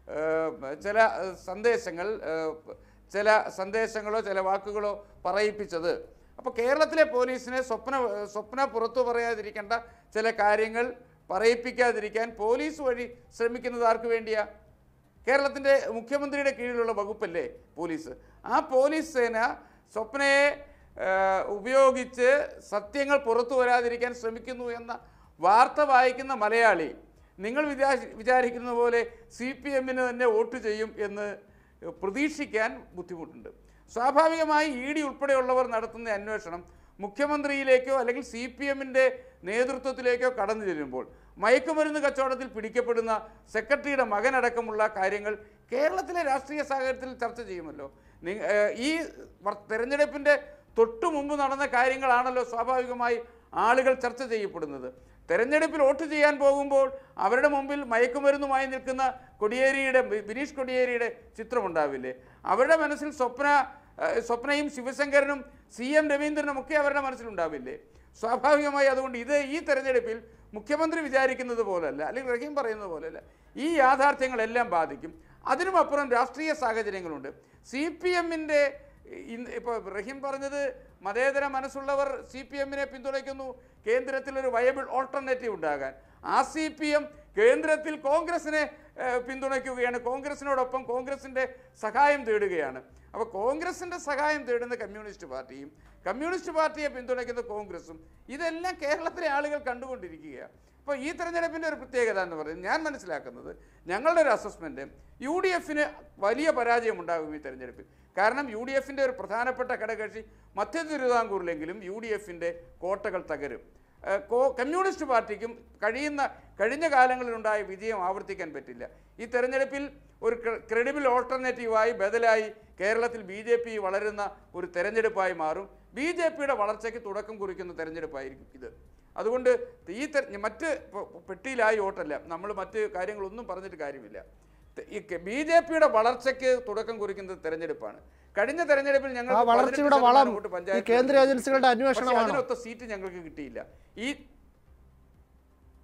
ഏഹ്, ചില ഏഹ്, സന്ദേശങ്ങൾ ഏഹ്, ചില സന്ദേശങ്ങളോ ചില വാക്കുകളോ പറയിപ്പിച്ചത് അപ്പോൾ കേരളത്തിലെ പോലീസിനെ സ്വപ്ന സ്വപ്ന പുറത്തു പറയാതിരിക്കേണ്ട ചില കാര്യങ്ങൾ പറയിപ്പിക്കാതിരിക്കാൻ പോലീസ് വഴി ശ്രമിക്കുന്നത് ആർക്ക് വേണ്ടിയാ കേരളത്തിൻ്റെ മുഖ്യമന്ത്രിയുടെ കീഴിലുള്ള വകുപ്പല്ലേ പോലീസ് ആ പോലീസ് സേന സ്വപ്നയെ ആ, ഉപയോഗിച്ച് സത്യങ്ങൾ പുറത്തു വരാതിരിക്കാൻ ശ്രമിക്കുന്നു എന്ന വാർത്ത വായിക്കുന്ന മലയാളി നിങ്ങൾ വിചാ വിചാരിക്കുന്ന പോലെ സി പി എമ്മിന് തന്നെ വോട്ട് ചെയ്യും എന്ന് പ്രതീക്ഷിക്കാൻ ബുദ്ധിമുട്ടുണ്ട് സ്വാഭാവികമായി ഇ ഡി ഉൾപ്പെടെയുള്ളവർ നടത്തുന്ന അന്വേഷണം മുഖ്യമന്ത്രിയിലേക്കോ അല്ലെങ്കിൽ സി പി എമ്മിൻ്റെ നേതൃത്വത്തിലേക്കോ കടന്നു ചെല്ലുമ്പോൾ മയക്കുമരുന്ന് കച്ചവടത്തിൽ പിടിക്കപ്പെടുന്ന സെക്രട്ടറിയുടെ മകനടക്കമുള്ള കാര്യങ്ങൾ കേരളത്തിലെ രാഷ്ട്രീയ സാഹചര്യത്തിൽ ചർച്ച ചെയ്യുമല്ലോ നി- ഏഹ് ഈ വർ- തെരഞ്ഞെടുപ്പിൻ്റെ തൊട്ടു മുമ്പ് നടന്ന കാര്യങ്ങളാണല്ലോ സ്വാഭാവികമായി ആളുകൾ ചർച്ച ചെയ്യപ്പെടുന്നത് തെരഞ്ഞെടുപ്പിൽ വോട്ട് ചെയ്യാൻ പോകുമ്പോൾ അവരുടെ മുമ്പിൽ മയക്കുമരുന്നുമായി നിൽക്കുന്ന കൊടിയേരിയുടെ ബി- ബിനീഷ് കൊടിയേരിയുടെ ചിത്രമുണ്ടാവില്ലേ അവരുടെ മനസ്സിൽ സ്വപ്ന ഏഹ് സ്വപ്നയും ശിവശങ്കരനും സി എം രവീന്ദ്രനും ഒക്കെ അവരുടെ മനസ്സിലുണ്ടാവില്ലേ സ്വാഭാവികമായി അതുകൊണ്ട് ഇത് ഈ തെരഞ്ഞെടുപ്പിൽ മുഖ്യമന്ത്രി വിചാരിക്കുന്നത് പോലല്ല അല്ലെങ്കിൽ റഹീം പറയുന്നത് പോലല്ല ഈ യാഥാർത്ഥ്യങ്ങളെല്ലാം ബാധിക്കും അതിനുമപ്പുറം രാഷ്ട്രീയ സാഹചര്യങ്ങളുണ്ട് സി പി എമ്മിൻ്റെ ഇപ്പോൾ റഹീം പറഞ്ഞത് മതേതര മനസ്സുള്ളവർ സി പി എമ്മിനെ പിന്തുണയ്ക്കുന്നു കേന്ദ്രത്തിൽ ഒരു വയബിൾ ഓൾട്ടർനേറ്റീവ് ഉണ്ടാകാൻ ആ സി പി എം കേന്ദ്രത്തിൽ കോൺഗ്രസിനെ ഏഹ്, പിന്തുണയ്ക്കുകയാണ് കോൺഗ്രസിനോടൊപ്പം കോൺഗ്രസിൻ്റെ സഹായം തേടുകയാണ് അപ്പോൾ കോൺഗ്രസിൻ്റെ സഹായം തേടുന്ന കമ്മ്യൂണിസ്റ്റ് പാർട്ടിയും കമ്മ്യൂണിസ്റ്റ് പാർട്ടിയെ പിന്തുണയ്ക്കുന്ന കോൺഗ്രസും ഇതെല്ലാം കേരളത്തിലെ ആളുകൾ കണ്ടുകൊണ്ടിരിക്കുകയാണ് അപ്പോൾ ഈ തെരഞ്ഞെടുപ്പിൻ്റെ ഒരു പ്രത്യേകത എന്ന് പറയുന്നത് ഞാൻ മനസ്സിലാക്കുന്നത് ഞങ്ങളുടെ ഒരു അസസ്മെൻറ്റ് യു ഡി എഫിന് വലിയ പരാജയം ഉണ്ടാകും ഈ തെരഞ്ഞെടുപ്പിൽ കാരണം യു ഡി എഫിൻ്റെ ഒരു പ്രധാനപ്പെട്ട ഘടകകക്ഷി മധ്യ തിരുവിതാംകൂറിലെങ്കിലും യു ഡി എഫിൻ്റെ കോട്ടകൾ തകരും ഏഹ് കോ- കമ്മ്യൂണിസ്റ്റ് പാർട്ടിക്കും കഴിയുന്ന കഴിഞ്ഞ കാലങ്ങളിലുണ്ടായ വിജയം ആവർത്തിക്കാൻ പറ്റില്ല ഈ തെരഞ്ഞെടുപ്പിൽ ഒരു ക്രെഡിബിൾ ഓൾട്ടർനേറ്റീവായി ബദലായി കേരളത്തിൽ ബി ജെ പി വളരുന്ന ഒരു തെരഞ്ഞെടുപ്പായി മാറും ബി ജെ പിയുടെ വളർച്ചയ്ക്ക് തുടക്കം കുറിക്കുന്ന തെരഞ്ഞെടുപ്പായിരിക്കും ഇത് അതുകൊണ്ട് ഈ തെര- മറ്റ് പ- പെട്ടിയിലായി വോട്ടല്ല നമ്മൾ മറ്റ് കാര്യങ്ങളൊന്നും പറഞ്ഞിട്ട് കാര്യമില്ല ത- ഈ ബി ജെ പിയുടെ വളർച്ചയ്ക്ക് തുടക്കം കുറിക്കുന്നത് തെരഞ്ഞെടുപ്പാണ് കഴിഞ്ഞ തെരഞ്ഞെടുപ്പിൽ ഞങ്ങൾ ആ വളർച്ചയുടെ വളം ഈ കേന്ദ്ര ഏജൻസികളുടെ അന്വേഷണമാണോ? അതിനൊത്ത സീറ്റ് ഞങ്ങൾക്ക് കിട്ടിയില്ല ഈ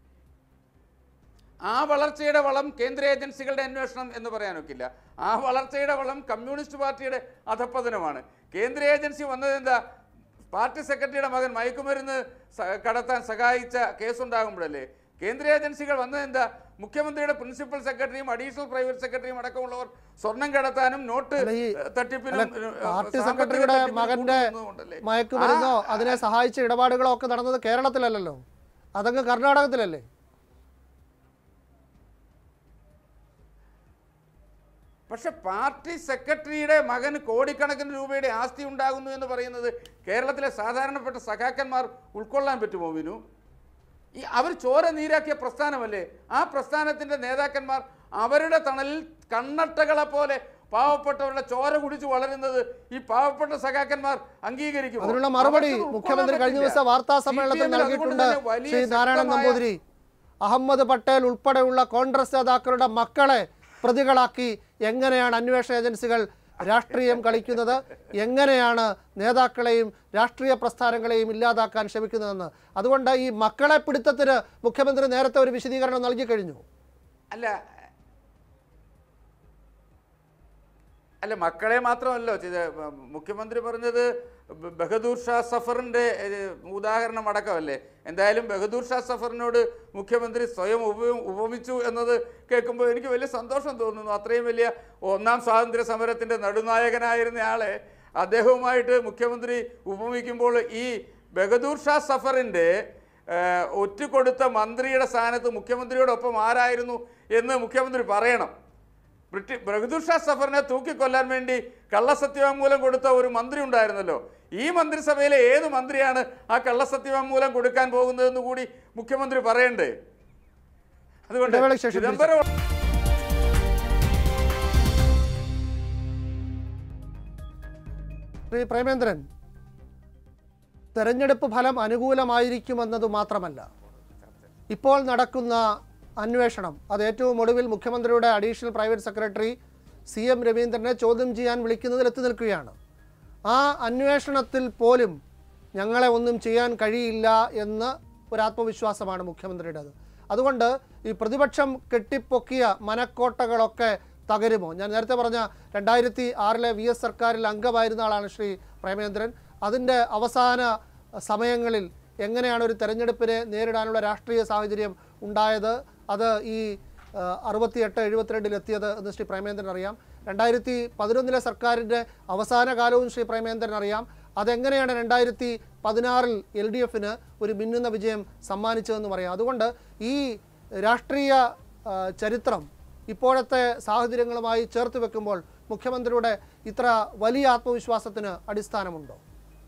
ആ വളർച്ചയുടെ വളം കേന്ദ്ര ഏജൻസികളുടെ അന്വേഷണം എന്ന് പറയാനൊക്കില്ല ആ വളർച്ചയുടെ വളം കമ്മ്യൂണിസ്റ്റ് പാർട്ടിയുടെ അധപ്പതനമാണ് കേന്ദ്ര ഏജൻസി വന്നത് എന്താ പാർട്ടി സെക്രട്ടറിയുടെ മകൻ മയക്കുമരുന്ന് സ- കടത്താൻ സഹായിച്ച കേസുണ്ടാകുമ്പോഴല്ലേ കേന്ദ്ര ഏജൻസികൾ വന്നത് എന്താ മുഖ്യമന്ത്രിയുടെ പ്രിൻസിപ്പൽ സെക്രട്ടറിയും അഡീഷണൽ പ്രൈവറ്റ് സെക്രട്ടറിയും അടക്കമുള്ളവർ സ്വർണം കടത്താനും നോട്ട് അല്ല, ഈ- ഏഹ്, തട്ടിപ്പിനും അല്ല, ഏഹ്, പാർട്ടി സാമ്പത്തിക സെക്രട്ടറിയുടെ തട്ടിപ്പിനും മകന്റെ കൂട്ടുനിന്നതുകൊണ്ടല്ലേ? മയക്കുമരുന്നോ ആ- അതിനെ സഹായിച്ച ഇടപാടുകളോ ഒക്കെ നടന്നത് കേരളത്തിലല്ലല്ലോ അതങ്ങ് കർണാടകത്തിലല്ലേ പക്ഷെ പാർട്ടി സെക്രട്ടറിയുടെ മകന് കോടിക്കണക്കിന് രൂപയുടെ ആസ്തി ഉണ്ടാകുന്നു എന്ന് പറയുന്നത് കേരളത്തിലെ സാധാരണപ്പെട്ട സഖാക്കന്മാർ ഉൾക്കൊള്ളാൻ പറ്റുമോ വിനു ഈ അവർ ചോര നീരാക്കിയ പ്രസ്ഥാനമല്ലേ ആ പ്രസ്ഥാനത്തിന്റെ നേതാക്കന്മാർ അവരുടെ തണലിൽ കണ്ണട്ടകളെ പോലെ പാവപ്പെട്ടവരുടെ ചോര കുടിച്ചു വളരുന്നത് ഈ പാവപ്പെട്ട സഖാക്കന്മാർ അംഗീകരിക്കും അതിനുള്ള മറുപടി മുഖ്യമന്ത്രി കഴിഞ്ഞ ദിവസം വാർത്താ സമ്മേളനത്തിൽ നൽകിയിട്ടുണ്ട് ശ്രീ നാരായണൻ നമ്പൂതിരി അഹമ്മദ് പട്ടേൽ ഉൾപ്പെടെയുള്ള കോൺഗ്രസ് നേതാക്കളുടെ മക്കളെ പ്രതികളാക്കി എങ്ങനെയാണ് അന്വേഷണ ഏജൻസികൾ രാഷ്ട്രീയം കളിക്കുന്നത് എങ്ങനെയാണ് നേതാക്കളെയും രാഷ്ട്രീയ പ്രസ്ഥാനങ്ങളെയും ഇല്ലാതാക്കാൻ ശ്രമിക്കുന്നതെന്ന് അതുകൊണ്ട് ഈ മക്കളെ പിടുത്തത്തിന് മുഖ്യമന്ത്രി നേരത്തെ ഒരു വിശദീകരണം നൽകി കഴിഞ്ഞു അല്ല അല്ല മക്കളെ മാത്രമല്ലോ ഇത് മുഖ്യമന്ത്രി പറഞ്ഞത് ബ- ബഹദൂർ ഷാ സഫറിന്റെ ഏഹ്, ഉദാഹരണം അടക്കമല്ലേ എന്തായാലും ബഹദൂർ ഷാ സഫറിനോട് മുഖ്യമന്ത്രി സ്വയം ഉപ ഉപമിച്ചു എന്നത് കേൾക്കുമ്പോൾ എനിക്ക് വലിയ സന്തോഷം തോന്നുന്നു അത്രയും വലിയ ഒന്നാം സ്വാതന്ത്ര്യ സമരത്തിന്റെ നടുനായകനായിരുന്ന ആളെ അദ്ദേഹവുമായിട്ട് മുഖ്യമന്ത്രി ഉപമിക്കുമ്പോൾ ഈ ബഹദൂർ ഷാ സഫറിന്റെ ഏഹ്, ഒറ്റുകൊടുത്ത മന്ത്രിയുടെ സ്ഥാനത്ത് മുഖ്യമന്ത്രിയോടൊപ്പം ആരായിരുന്നു എന്ന് മുഖ്യമന്ത്രി പറയണം ബ്രിട്ടീഷ് ബഹദൂർ ഷാ സഫറിനെ തൂക്കിക്കൊല്ലാൻ വേണ്ടി കള്ളസത്യവാങ്മൂലം കൊടുത്ത ഒരു മന്ത്രി ഉണ്ടായിരുന്നല്ലോ ഈ മന്ത്രിസഭയിലെ ഏത് മന്ത്രിയാണ് ആ കള്ളസത്യവാങ്മൂലം കൊടുക്കാൻ പോകുന്നതെന്ന് കൂടി മുഖ്യമന്ത്രി പറയണ്ടേ അതുകൊണ്ട് ഇടവേളയ്ക്ക് ശേഷം തിരിച്ച് ചിദംബരം ശ്രീ പ്രേമേന്ദ്രൻ തെരഞ്ഞെടുപ്പ് ഫലം അനുകൂലമായിരിക്കുമെന്നത് മാത്രമല്ല ഇപ്പോൾ നടക്കുന്ന അന്വേഷണം അത് ഏറ്റവും ഒടുവിൽ മുഖ്യമന്ത്രിയുടെ additional private secretary C M രവീന്ദ്രനെ ചോദ്യം ചെയ്യാൻ വിളിക്കുന്നതിൽ എത്തി നിൽക്കുകയാണ് ആ അന്വേഷണത്തിൽ പോലും ഞങ്ങളെ ഒന്നും ചെയ്യാൻ കഴിയില്ല എന്ന് ഒരു ആത്മവിശ്വാസമാണ് മുഖ്യമന്ത്രിയുടേത് അതുകൊണ്ട് ഈ പ്രതിപക്ഷം കെട്ടിപ്പൊക്കിയ മനക്കോട്ടകളൊക്കെ തകരുമോ ഞാൻ നേരത്തെ പറഞ്ഞ രണ്ടായിരത്തി ആറിലെ വി എസ് സർക്കാരിൽ അംഗമായിരുന്ന ആളാണ് ശ്രീ പ്രേമേന്ദ്രൻ അതിൻ്റെ അവസാന സമയങ്ങളിൽ എങ്ങനെയാണ് ഒരു തെരഞ്ഞെടുപ്പിനെ നേരിടാനുള്ള രാഷ്ട്രീയ സാഹചര്യം ഉണ്ടായത് അത് ഈ അറുപത്തിയെട്ട് എഴുപത്തിരണ്ടിൽ എത്തിയത് എന്ന് ശ്രീ പ്രേമേന്ദ്രൻ അറിയാം രണ്ടായിരത്തി പതിനൊന്നിലെ സർക്കാരിൻ്റെ അവസാന കാലവും ശ്രീ പ്രേമേന്ദ്രൻ അറിയാം അതെങ്ങനെയാണ് രണ്ടായിരത്തി പതിനാറിൽ എൽ ഡി എഫിന് ഒരു മിന്നുന്ന വിജയം സമ്മാനിച്ചതെന്നും അറിയാം അതുകൊണ്ട് ഈ രാഷ്ട്രീയ ആ, ചരിത്രം ഇപ്പോഴത്തെ സാഹചര്യങ്ങളുമായി ചേർത്ത് വെക്കുമ്പോൾ മുഖ്യമന്ത്രിയുടെ ഇത്ര വലിയ ആത്മവിശ്വാസത്തിന് അടിസ്ഥാനമുണ്ടോ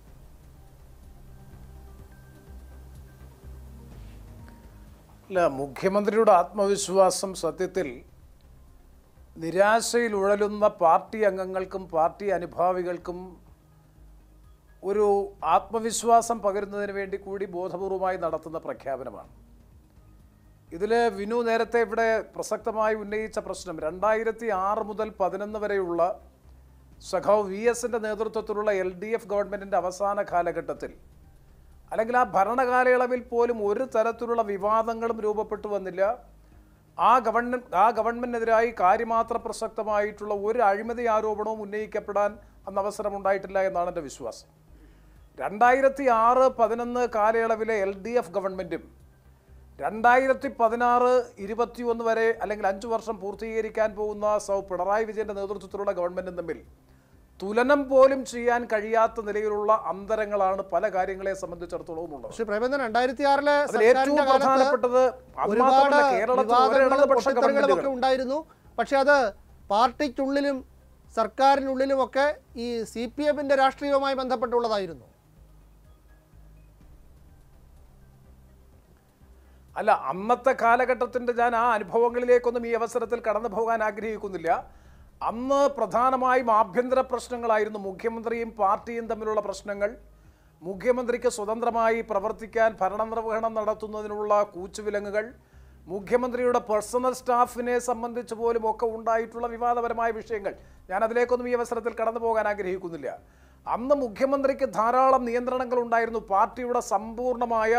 അല്ല മുഖ്യമന്ത്രിയുടെ ആത്മവിശ്വാസം സത്യത്തിൽ നിരാശയിൽ ഉഴലുന്ന പാർട്ടി അംഗങ്ങൾക്കും പാർട്ടി അനുഭാവികൾക്കും ഒരു ആത്മവിശ്വാസം പകരുന്നതിന് വേണ്ടി കൂടി ബോധപൂർവമായി നടത്തുന്ന പ്രഖ്യാപനമാണ് ഇതിൽ വിനു നേരത്തെ ഇവിടെ പ്രസക്തമായി ഉന്നയിച്ച പ്രശ്നം രണ്ടായിരത്തി ആറ് മുതൽ പതിനൊന്ന് വരെയുള്ള സഖാവ് വി എസിൻ്റെ നേതൃത്വത്തിലുള്ള എൽ ഡി എഫ് ഗവൺമെൻറ്റിൻ്റെ അവസാന കാലഘട്ടത്തിൽ അല്ലെങ്കിൽ ആ ഭരണകാലയളവിൽ പോലും ഒരു തരത്തിലുള്ള വിവാദങ്ങളും രൂപപ്പെട്ടു വന്നില്ല ആ ഗവൺമെന്റ് ആ ഗവൺമെന്റിനെതിരായി കാര്യമാത്ര പ്രസക്തമായിട്ടുള്ള ഒരു അഴിമതി ആരോപണവും ഉന്നയിക്കപ്പെടാൻ അന്ന് അവസരം ഉണ്ടായിട്ടില്ല എന്നാണ് എൻ്റെ വിശ്വാസം രണ്ടായിരത്തി ആറ് പതിനൊന്ന് കാലയളവിലെ എൽ ഡി എഫ് ഗവൺമെൻറ്റും രണ്ടായിരത്തി പതിനാറ് ഇരുപത്തിയൊന്ന് വരെ അല്ലെങ്കിൽ അഞ്ച് വർഷം പൂർത്തീകരിക്കാൻ പോകുന്ന സൗ പിണറായി വിജയന്റെ നേതൃത്വത്തിലുള്ള ഗവൺമെന്റും തമ്മിൽ തുലനം പോലും ചെയ്യാൻ കഴിയാത്ത നിലയിലുള്ള അന്തരങ്ങളാണ് പല കാര്യങ്ങളെ സംബന്ധിച്ചിടത്തോളം ഉള്ളത് ശ്രീ പ്രേമേന്ദ്രൻ രണ്ടായിരത്തി ആറിലെ അതിൽ ഏറ്റവും പ്രധാനപ്പെട്ടത് അത് ഒരുപാട് മാത്രമല്ല കേരളത്തിൽ ഒരു വിവാദങ്ങളും ഇടതുപക്ഷ പൊട്ടിത്തെറികളും ഒക്കെ ഗവൺമെന്റുകൾ ഉണ്ടായിരുന്നു പക്ഷെ അത് പാർട്ടിക്കുള്ളിലും സർക്കാരിനുള്ളിലുമൊക്കെ ഈ സി പി എമ്മിന്റെ രാഷ്ട്രീയവുമായി ബന്ധപ്പെട്ടുള്ളതായിരുന്നു അല്ല അന്നത്തെ കാലഘട്ടത്തിന്റെ ഞാൻ ആ അനുഭവങ്ങളിലേക്കൊന്നും ഈ അവസരത്തിൽ കടന്നു പോകാൻ ആഗ്രഹിക്കുന്നില്ല അന്ന് പ്രധാനമായും ആഭ്യന്തര പ്രശ്നങ്ങളായിരുന്നു മുഖ്യമന്ത്രിയും പാർട്ടിയും തമ്മിലുള്ള പ്രശ്നങ്ങൾ മുഖ്യമന്ത്രിക്ക് സ്വതന്ത്രമായി പ്രവർത്തിക്കാൻ ഭരണനിർവഹണം നടത്തുന്നതിനുള്ള കൂച്ചുവിലങ്ങുകൾ മുഖ്യമന്ത്രിയുടെ പേഴ്സണൽ സ്റ്റാഫിനെ സംബന്ധിച്ച് പോലും ഒക്കെ ഉണ്ടായിട്ടുള്ള വിവാദപരമായ വിഷയങ്ങൾ ഞാൻ അതിലേക്കൊന്നും ഈ അവസരത്തിൽ കടന്നു പോകാൻ ആഗ്രഹിക്കുന്നില്ല അന്ന് മുഖ്യമന്ത്രിക്ക് ധാരാളം നിയന്ത്രണങ്ങൾ ഉണ്ടായിരുന്നു പാർട്ടിയുടെ സമ്പൂർണ്ണമായ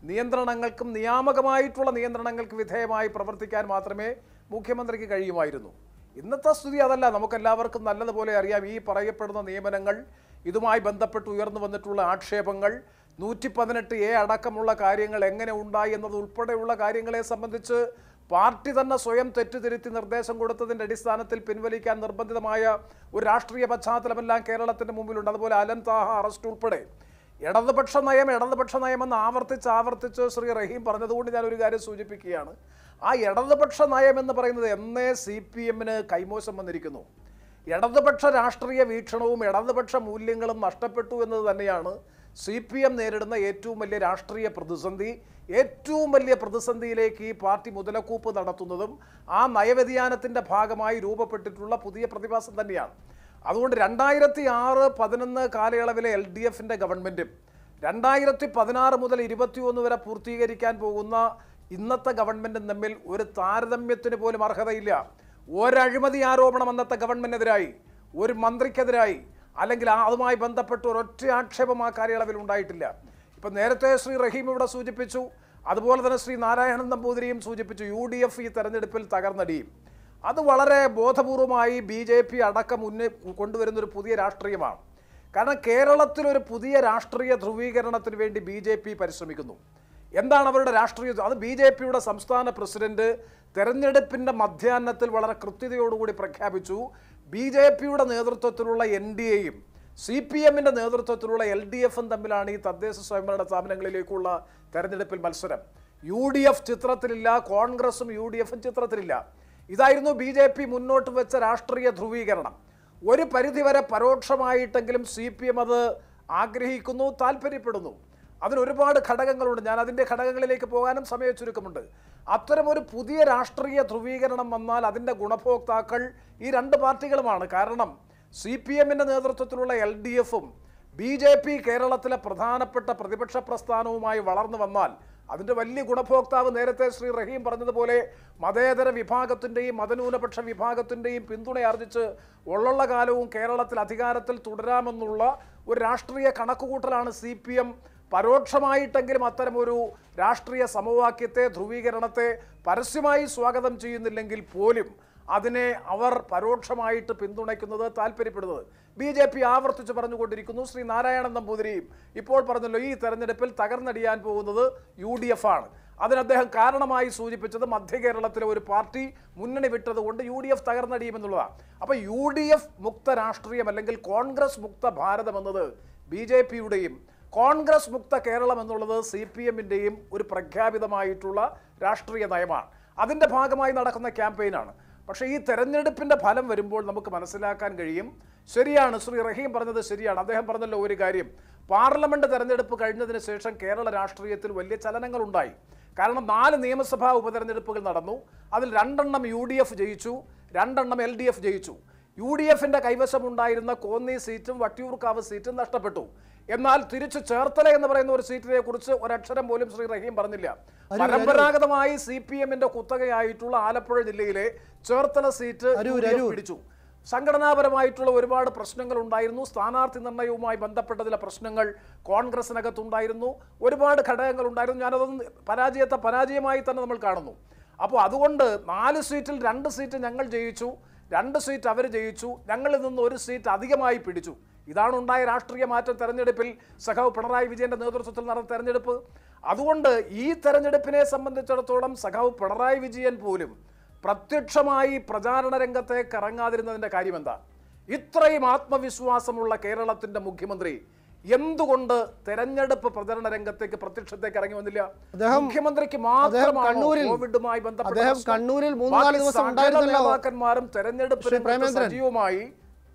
നിയന്ത്രണങ്ങൾക്കും നിയാമകമായിട്ടുള്ള നിയന്ത്രണങ്ങൾക്ക് വിധേയമായി പ്രവർത്തിക്കാൻ മാത്രമേ മുഖ്യമന്ത്രിക്ക് കഴിയുമായിരുന്നു ഇന്നത്തെ സ്ഥിതി അതല്ല നമുക്കെല്ലാവർക്കും നല്ലതുപോലെ അറിയാം ഈ പറയപ്പെടുന്ന നിയമനങ്ങൾ ഇതുമായി ബന്ധപ്പെട്ട് ഉയർന്നു വന്നിട്ടുള്ള ആക്ഷേപങ്ങൾ നൂറ്റി പതിനെട്ട് എ അടക്കമുള്ള കാര്യങ്ങൾ എങ്ങനെ ഉണ്ടായി എന്നത് ഉൾപ്പെടെയുള്ള കാര്യങ്ങളെ സംബന്ധിച്ച് പാർട്ടി തന്നെ സ്വയം തെറ്റുതിരുത്തി നിർദ്ദേശം കൊടുത്തതിൻ്റെ അടിസ്ഥാനത്തിൽ പിൻവലിക്കാൻ നിർബന്ധിതമായ ഒരു രാഷ്ട്രീയ പശ്ചാത്തലമെല്ലാം കേരളത്തിൻ്റെ മുമ്പിലുണ്ട് അതുപോലെ അലൻ താഹ അറസ്റ്റ് ഉൾപ്പെടെ ഇടതുപക്ഷ നയം ഇടതുപക്ഷ നയമെന്ന് ആവർത്തിച്ച് ആവർത്തിച്ച് ശ്രീ റഹീം പറഞ്ഞതുകൊണ്ട് ഞാൻ ഒരു കാര്യം സൂചിപ്പിക്കുകയാണ് ആ ഇടതുപക്ഷ നയം എന്ന് പറയുന്നത് എന്നേ സി പി എമ്മിന് കൈമോശം വന്നിരിക്കുന്നു ഇടതുപക്ഷ രാഷ്ട്രീയ വീക്ഷണവും ഇടതുപക്ഷ മൂല്യങ്ങളും നഷ്ടപ്പെട്ടു എന്നത് തന്നെയാണ് സി പി എം നേരിടുന്ന ഏറ്റവും വലിയ രാഷ്ട്രീയ പ്രതിസന്ധി ഏറ്റവും വലിയ പ്രതിസന്ധിയിലേക്ക് ഈ പാർട്ടി മുതലക്കൂപ്പ് നടത്തുന്നതും ആ നയവ്യതിയാനത്തിൻ്റെ ഭാഗമായി രൂപപ്പെട്ടിട്ടുള്ള പുതിയ പ്രതിഭാസം തന്നെയാണ് അതുകൊണ്ട് രണ്ടായിരത്തി ആറ് പതിനൊന്ന് കാലയളവിലെ എൽ ഡി എഫിൻ്റെ ഗവൺമെൻറ്റും രണ്ടായിരത്തി പതിനാറ് മുതൽ ഇരുപത്തിയൊന്ന് വരെ പൂർത്തീകരിക്കാൻ പോകുന്ന ഇന്നത്തെ ഗവൺമെൻറ്റും തമ്മിൽ ഒരു താരതമ്യത്തിന് പോലും അർഹതയില്ല ഒരഴിമതി ആരോപണം അന്നത്തെ ഗവൺമെൻറ്റിനെതിരായി ഒരു മന്ത്രിക്കെതിരായി അല്ലെങ്കിൽ ആ- അതുമായി ബന്ധപ്പെട്ട് ഒരൊറ്റ ആക്ഷേപം ആ കാലയളവിൽ ഉണ്ടായിട്ടില്ല ഇപ്പം നേരത്തെ ശ്രീ റഹീം ഇവിടെ സൂചിപ്പിച്ചു അതുപോലെ തന്നെ ശ്രീ നാരായണൻ നമ്പൂതിരിയും സൂചിപ്പിച്ചു യു ഡി എഫ് ഈ തെരഞ്ഞെടുപ്പിൽ തകർന്നടിയും അത് വളരെ ബോധപൂർവമായി ബി ജെ പി അടക്കം മുന്നേ കൊണ്ടുവരുന്ന ഒരു പുതിയ രാഷ്ട്രീയമാണ് കാരണം കേരളത്തിൽ ഒരു പുതിയ രാഷ്ട്രീയ ധ്രുവീകരണത്തിന് വേണ്ടി ബി ജെ പി പരിശ്രമിക്കുന്നു എന്താണ് അവരുടെ രാഷ്ട്രീയ അത് ബി ജെ പിയുടെ സംസ്ഥാന പ്രസിഡന്റ് തെരഞ്ഞെടുപ്പിന്റെ മധ്യാഹ്നത്തിൽ വളരെ കൃത്യതയോടുകൂടി പ്രഖ്യാപിച്ചു ബി ജെ പിയുടെ നേതൃത്വത്തിലുള്ള എൻ ഡി എയും സി പി എമ്മിന്റെ നേതൃത്വത്തിലുള്ള എൽ ഡി എഫും തമ്മിലാണ് ഈ തദ്ദേശ സ്വയംഭരണ സ്ഥാപനങ്ങളിലേക്കുള്ള തെരഞ്ഞെടുപ്പിൽ മത്സരം യു ഡി എഫ് ചിത്രത്തിലില്ല കോൺഗ്രസും യു ഡി എഫും ചിത്രത്തിലില്ല ഇതായിരുന്നു ബി ജെ പി മുന്നോട്ട് വെച്ച രാഷ്ട്രീയ ധ്രുവീകരണം ഒരു പരിധിവരെ പരോക്ഷമായിട്ടെങ്കിലും സി പി എം അത് ആഗ്രഹിക്കുന്നു താല്പര്യപ്പെടുന്നു അതിന് ഒരുപാട് ഘടകങ്ങളുണ്ട് ഞാൻ അതിൻ്റെ ഘടകങ്ങളിലേക്ക് പോകാനും സമയ ചുരുക്കമുണ്ട് അത്തരമൊരു പുതിയ രാഷ്ട്രീയ ധ്രുവീകരണം വന്നാൽ അതിൻ്റെ ഗുണഭോക്താക്കൾ ഈ രണ്ട് പാർട്ടികളുമാണ് കാരണം സി പി എമ്മിൻ്റെ നേതൃത്വത്തിലുള്ള എൽ ഡി എഫും ബി ജെ പി കേരളത്തിലെ പ്രധാനപ്പെട്ട പ്രതിപക്ഷ പ്രസ്ഥാനവുമായി വളർന്നു വന്നാൽ അതിൻ്റെ വലിയ ഗുണഭോക്താവ് നേരത്തെ ശ്രീ റഹീം പറഞ്ഞതുപോലെ മതേതര വിഭാഗത്തിൻ്റെയും മതന്യൂനപക്ഷ വിഭാഗത്തിൻ്റെയും പിന്തുണയാർജിച്ച് ഉള്ളുള്ള കാലവും കേരളത്തിൽ അധികാരത്തിൽ തുടരാമെന്നുള്ള ഒരു രാഷ്ട്രീയ കണക്കുകൂട്ടലാണ് സി പി എം പരോക്ഷമായിട്ടെങ്കിലും അത്തരമൊരു രാഷ്ട്രീയ സമവാക്യത്തെ ധ്രുവീകരണത്തെ പരസ്യമായി സ്വാഗതം ചെയ്യുന്നില്ലെങ്കിൽ പോലും അതിനെ അവർ പരോക്ഷമായിട്ട് പിന്തുണയ്ക്കുന്നത് താല്പര്യപ്പെടുന്നത് ബി ജെ പി ആവർത്തിച്ച് പറഞ്ഞുകൊണ്ടിരിക്കുന്നു ശ്രീ നാരായണൻ നമ്പൂതിരിയും ഇപ്പോൾ പറഞ്ഞല്ലോ ഈ തെരഞ്ഞെടുപ്പിൽ തകർന്നടിയാൻ പോകുന്നത് യു ഡി എഫ് ആണ് അതിന് അദ്ദേഹം കാരണമായി സൂചിപ്പിച്ചത് മധ്യ കേരളത്തിലെ ഒരു പാർട്ടി മുന്നണി വിട്ടതുകൊണ്ട് യു ഡി എഫ് തകർന്നടിയുമെന്നുള്ളതാണ് അപ്പോൾ യു ഡി എഫ് മുക്ത രാഷ്ട്രീയം അല്ലെങ്കിൽ കോൺഗ്രസ് മുക്ത ഭാരതം എന്നത് ബി ജെ പിയുടെയും കോൺഗ്രസ് മുക്ത കേരളം എന്നുള്ളത് സി പി എമ്മിൻ്റെയും ഒരു പ്രഖ്യാപിതമായിട്ടുള്ള രാഷ്ട്രീയ നയമാണ് അതിൻ്റെ ഭാഗമായി നടക്കുന്ന ക്യാമ്പയിനാണ് പക്ഷേ ഈ തെരഞ്ഞെടുപ്പിൻ്റെ ഫലം വരുമ്പോൾ നമുക്ക് മനസ്സിലാക്കാൻ കഴിയും ശരിയാണ് ശ്രീ റഹീം പറഞ്ഞത് ശരിയാണ് അദ്ദേഹം പറഞ്ഞല്ലോ ഒരു കാര്യം പാർലമെന്റ് തെരഞ്ഞെടുപ്പ് കഴിഞ്ഞതിന് ശേഷം കേരള രാഷ്ട്രീയത്തിൽ വലിയ ചലനങ്ങൾ ഉണ്ടായി കാരണം നാല് നിയമസഭാ ഉപതെരഞ്ഞെടുപ്പുകൾ നടന്നു അതിൽ രണ്ടെണ്ണം യു ഡി എഫ് ജയിച്ചു രണ്ടെണ്ണം എൽ ഡി എഫ് ജയിച്ചു യു ഡി എഫിന്റെ കൈവശമുണ്ടായിരുന്ന കോന്നി സീറ്റും വട്ടിയൂർക്കാവ് സീറ്റും നഷ്ടപ്പെട്ടു എന്നാൽ തിരിച്ചു ചേർത്തല എന്ന് പറയുന്ന ഒരു സീറ്റിനെ കുറിച്ച് ഒരക്ഷരം പോലും ശ്രീ റഹീം പറഞ്ഞില്ല പരമ്പരാഗതമായി സി പി എമ്മിന്റെ കുത്തകയായിട്ടുള്ള ആലപ്പുഴ ജില്ലയിലെ ചേർത്തല സീറ്റ് അരൂർ, UDF അരൂർ. പിടിച്ചു സംഘടനാപരമായിട്ടുള്ള ഒരുപാട് പ്രശ്നങ്ങൾ ഉണ്ടായിരുന്നു സ്ഥാനാർത്ഥി നിർണയവുമായി ബന്ധപ്പെട്ട ചില പ്രശ്നങ്ങൾ കോൺഗ്രസിനകത്തുണ്ടായിരുന്നു ഒരുപാട് ഘടകങ്ങൾ ഉണ്ടായിരുന്നു ഞാനതൊന്നും പരാജയത്തെ പരാജയമായി തന്നെ നമ്മൾ കാണുന്നു അപ്പോൾ അതുകൊണ്ട് നാല് സീറ്റിൽ രണ്ട് സീറ്റ് ഞങ്ങൾ ജയിച്ചു രണ്ട് സീറ്റ് അവർ ജയിച്ചു ഞങ്ങളിൽ നിന്ന് ഒരു സീറ്റ് അധികമായി പിടിച്ചു ഇതാണ് ഉണ്ടായ രാഷ്ട്രീയ മാറ്റം തെരഞ്ഞെടുപ്പിൽ സഖാവ് പിണറായി വിജയന്റെ നേതൃത്വത്തിൽ നടന്ന തെരഞ്ഞെടുപ്പ് അതുകൊണ്ട് ഈ തെരഞ്ഞെടുപ്പിനെ സംബന്ധിച്ചിടത്തോളം സഖാവ് പിണറായി വിജയൻ പോലും പ്രത്യക്ഷമായി പ്രചാരണ രംഗത്തേക്ക് ഇറങ്ങാതിരുന്നതിന്റെ കാര്യം എന്താ ഇത്രയും ആത്മവിശ്വാസമുള്ള കേരളത്തിന്റെ മുഖ്യമന്ത്രി എന്തുകൊണ്ട് തെരഞ്ഞെടുപ്പ് പ്രചരണ രംഗത്തേക്ക് പ്രത്യക്ഷത്തേക്ക് ഇറങ്ങി വന്നില്ല അദ്ദേഹം- മുഖ്യമന്ത്രിക്ക് അദ്ദേഹം മാത്രമാണ് കണ്ണൂരിൽ- കോവിഡുമായി ബന്ധപ്പെട്ട അദ്ദേഹം പ്രശ്നം. കണ്ണൂരിൽ മൂന്ന് നാല് ബാക്കി ദിവസം സകല ഉണ്ടായിരുന്നല്ലോ. നേതാക്കന്മാരും തെരഞ്ഞെടുപ്പ് ശ്രീ രംഗത്ത് പ്രേമേന്ദ്രൻ. സജീവമായി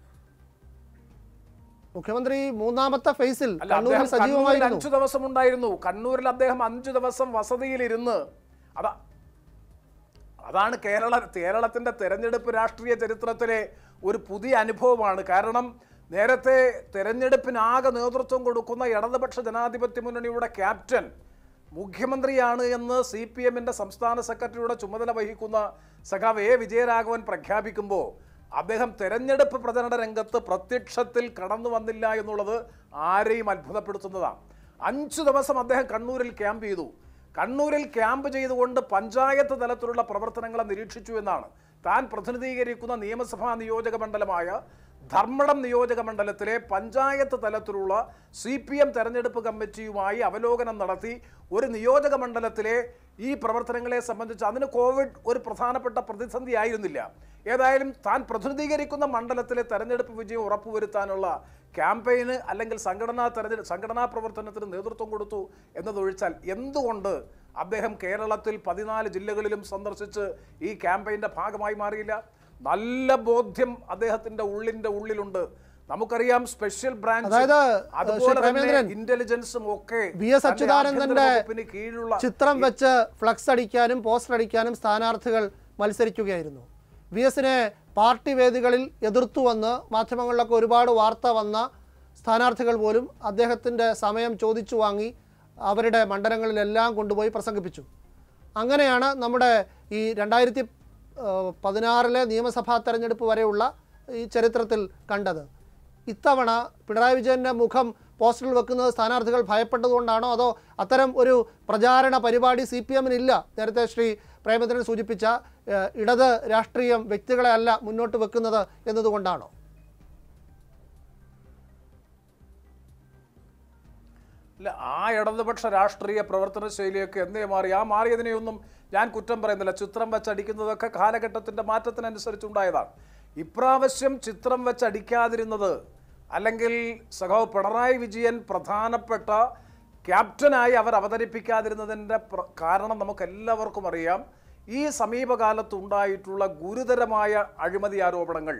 മുഖ്യമന്ത്രി മൂന്നാമത്തെ ഫേസിൽ അല്ല കണ്ണൂരിൽ അദ്ദേഹം കണ്ണൂരിൽ സജീവമായിരുന്നു അഞ്ചു ദിവസം ഉണ്ടായിരുന്നു കണ്ണൂരിൽ അദ്ദേഹം അഞ്ചു ദിവസം വസതിയിലിരുന്ന് അതാ അതാണ് കേരള കേരളത്തിന്റെ തെരഞ്ഞെടുപ്പ് രാഷ്ട്രീയ ചരിത്രത്തിലെ ഒരു പുതിയ അനുഭവമാണ് കാരണം നേരത്തെ തെരഞ്ഞെടുപ്പിനാകെ നേതൃത്വം കൊടുക്കുന്ന ഇടതുപക്ഷ ജനാധിപത്യ മുന്നണിയുടെ ക്യാപ്റ്റൻ മുഖ്യമന്ത്രിയാണ് എന്ന് സി പി എമ്മിൻ്റെ സംസ്ഥാന സെക്രട്ടറിയുടെ ചുമതല വഹിക്കുന്ന സഖാവ് എ വിജയരാഘവൻ പ്രഖ്യാപിക്കുമ്പോൾ അദ്ദേഹം തെരഞ്ഞെടുപ്പ് പ്രചരണ രംഗത്ത് പ്രത്യക്ഷത്തിൽ കടന്നു വന്നില്ല എന്നുള്ളത് ആരെയും അത്ഭുതപ്പെടുത്തുന്നതാണ് അഞ്ച് ദിവസം അദ്ദേഹം കണ്ണൂരിൽ ക്യാമ്പ് ചെയ്തു കണ്ണൂരിൽ ക്യാമ്പ് ചെയ്തുകൊണ്ട് പഞ്ചായത്ത് തലത്തിലുള്ള പ്രവർത്തനങ്ങളെ നിരീക്ഷിച്ചു എന്നാണ് താൻ പ്രതിനിധീകരിക്കുന്ന നിയമസഭാ നിയോജക മണ്ഡലമായ ധർമ്മടം നിയോജക മണ്ഡലത്തിലെ പഞ്ചായത്ത് തലത്തിലുള്ള സി പി എം തെരഞ്ഞെടുപ്പ് കമ്മിറ്റിയുമായി അവലോകനം നടത്തി ഒരു നിയോജക മണ്ഡലത്തിലെ ഈ പ്രവർത്തനങ്ങളെ സംബന്ധിച്ച് അതിന് കോവിഡ് ഒരു പ്രധാനപ്പെട്ട പ്രതിസന്ധി ആയിരുന്നില്ല ഏതായാലും താൻ പ്രതിനിധീകരിക്കുന്ന മണ്ഡലത്തിലെ തെരഞ്ഞെടുപ്പ് വിജയം ഉറപ്പുവരുത്താനുള്ള ക്യാമ്പയിന് അല്ലെങ്കിൽ സംഘടനാ തെരഞ്ഞെടുപ്പ് സംഘടനാ പ്രവർത്തനത്തിന് നേതൃത്വം കൊടുത്തു എന്നതൊഴിച്ചാൽ എന്തുകൊണ്ട് അദ്ദേഹം കേരളത്തിൽ പതിനാല് ജില്ലകളിലും സന്ദർശിച്ച് ഈ ക്യാമ്പയിന്റെ ഭാഗമായി മാറിയില്ല നല്ല ബോധ്യം അദ്ദേഹത്തിന്റെ ഉള്ളിന്റെ ഉള്ളിലുണ്ട് നമുക്കറിയാം സ്പെഷ്യൽ ബ്രാഞ്ച് അതായത്, അതുപോലെ ശ്രീ തന്നെ പ്രേമേന്ദ്രൻ, ഇന്റലിജൻസും ഒക്കെ വി എസ് തന്റെ അച്യുതാനന്ദന്റെ ആഭ്യന്തര വകുപ്പിന് കീഴിലുള്ള ചിത്രം വെച്ച് ഫ്ലക്സ് അടിക്കാനും പോസ്റ്റർ അടിക്കാനും സ്ഥാനാർത്ഥികൾ മത്സരിക്കുകയായിരുന്നു വി എസിനെ പാർട്ടി വേദികളിൽ എതിർത്തുവന്ന് മാധ്യമങ്ങളിലൊക്കെ ഒരുപാട് വാർത്ത വന്ന സ്ഥാനാർത്ഥികൾ പോലും അദ്ദേഹത്തിൻ്റെ സമയം ചോദിച്ചു വാങ്ങി അവരുടെ മണ്ഡലങ്ങളിലെല്ലാം കൊണ്ടുപോയി പ്രസംഗിപ്പിച്ചു അങ്ങനെയാണ് നമ്മുടെ ഈ രണ്ടായിരത്തി പതിനാറിലെ നിയമസഭാ തെരഞ്ഞെടുപ്പ് വരെയുള്ള ഈ ചരിത്രത്തിൽ കണ്ടത് ഇത്തവണ പിണറായി വിജയൻ്റെ മുഖം പോസ്റ്ററിൽ വെക്കുന്നത് സ്ഥാനാർത്ഥികൾ ഭയപ്പെട്ടതുകൊണ്ടാണോ അതോ അത്തരം ഒരു പ്രചാരണ പരിപാടി സി പി എമ്മിനില്ല നേരത്തെ ശ്രീ പ്രേമചന്ദ്രൻ സൂചിപ്പിച്ച ഏഹ്, ഇടത് രാഷ്ട്രീയം വ്യക്തികളെ അല്ല മുന്നോട്ട് വെക്കുന്നത് എന്നതുകൊണ്ടാണോ അല്ല ആ ഇടതുപക്ഷ രാഷ്ട്രീയ പ്രവർത്തന ശൈലിയൊക്കെ എന്നേ മാറി ആ മാറിയതിനെയൊന്നും ഞാൻ കുറ്റം പറയുന്നില്ല ചിത്രം വെച്ചടിക്കുന്നതൊക്കെ കാലഘട്ടത്തിന്റെ മാറ്റത്തിനനുസരിച്ചുണ്ടായതാണ് ഇപ്രാവശ്യം ചിത്രം വെച്ചടിക്കാതിരുന്നത് അല്ലെങ്കിൽ സഖാവ് പിണറായി വിജയൻ പ്രധാനപ്പെട്ട ക്യാപ്റ്റനായി അവർ അവതരിപ്പിക്കാതിരുന്നതിൻ്റെ പ്ര- കാരണം നമുക്ക് എല്ലാവർക്കും അറിയാം ഈ സമീപകാലത്ത് ഉണ്ടായിട്ടുള്ള ഗുരുതരമായ അഴിമതി ആരോപണങ്ങൾ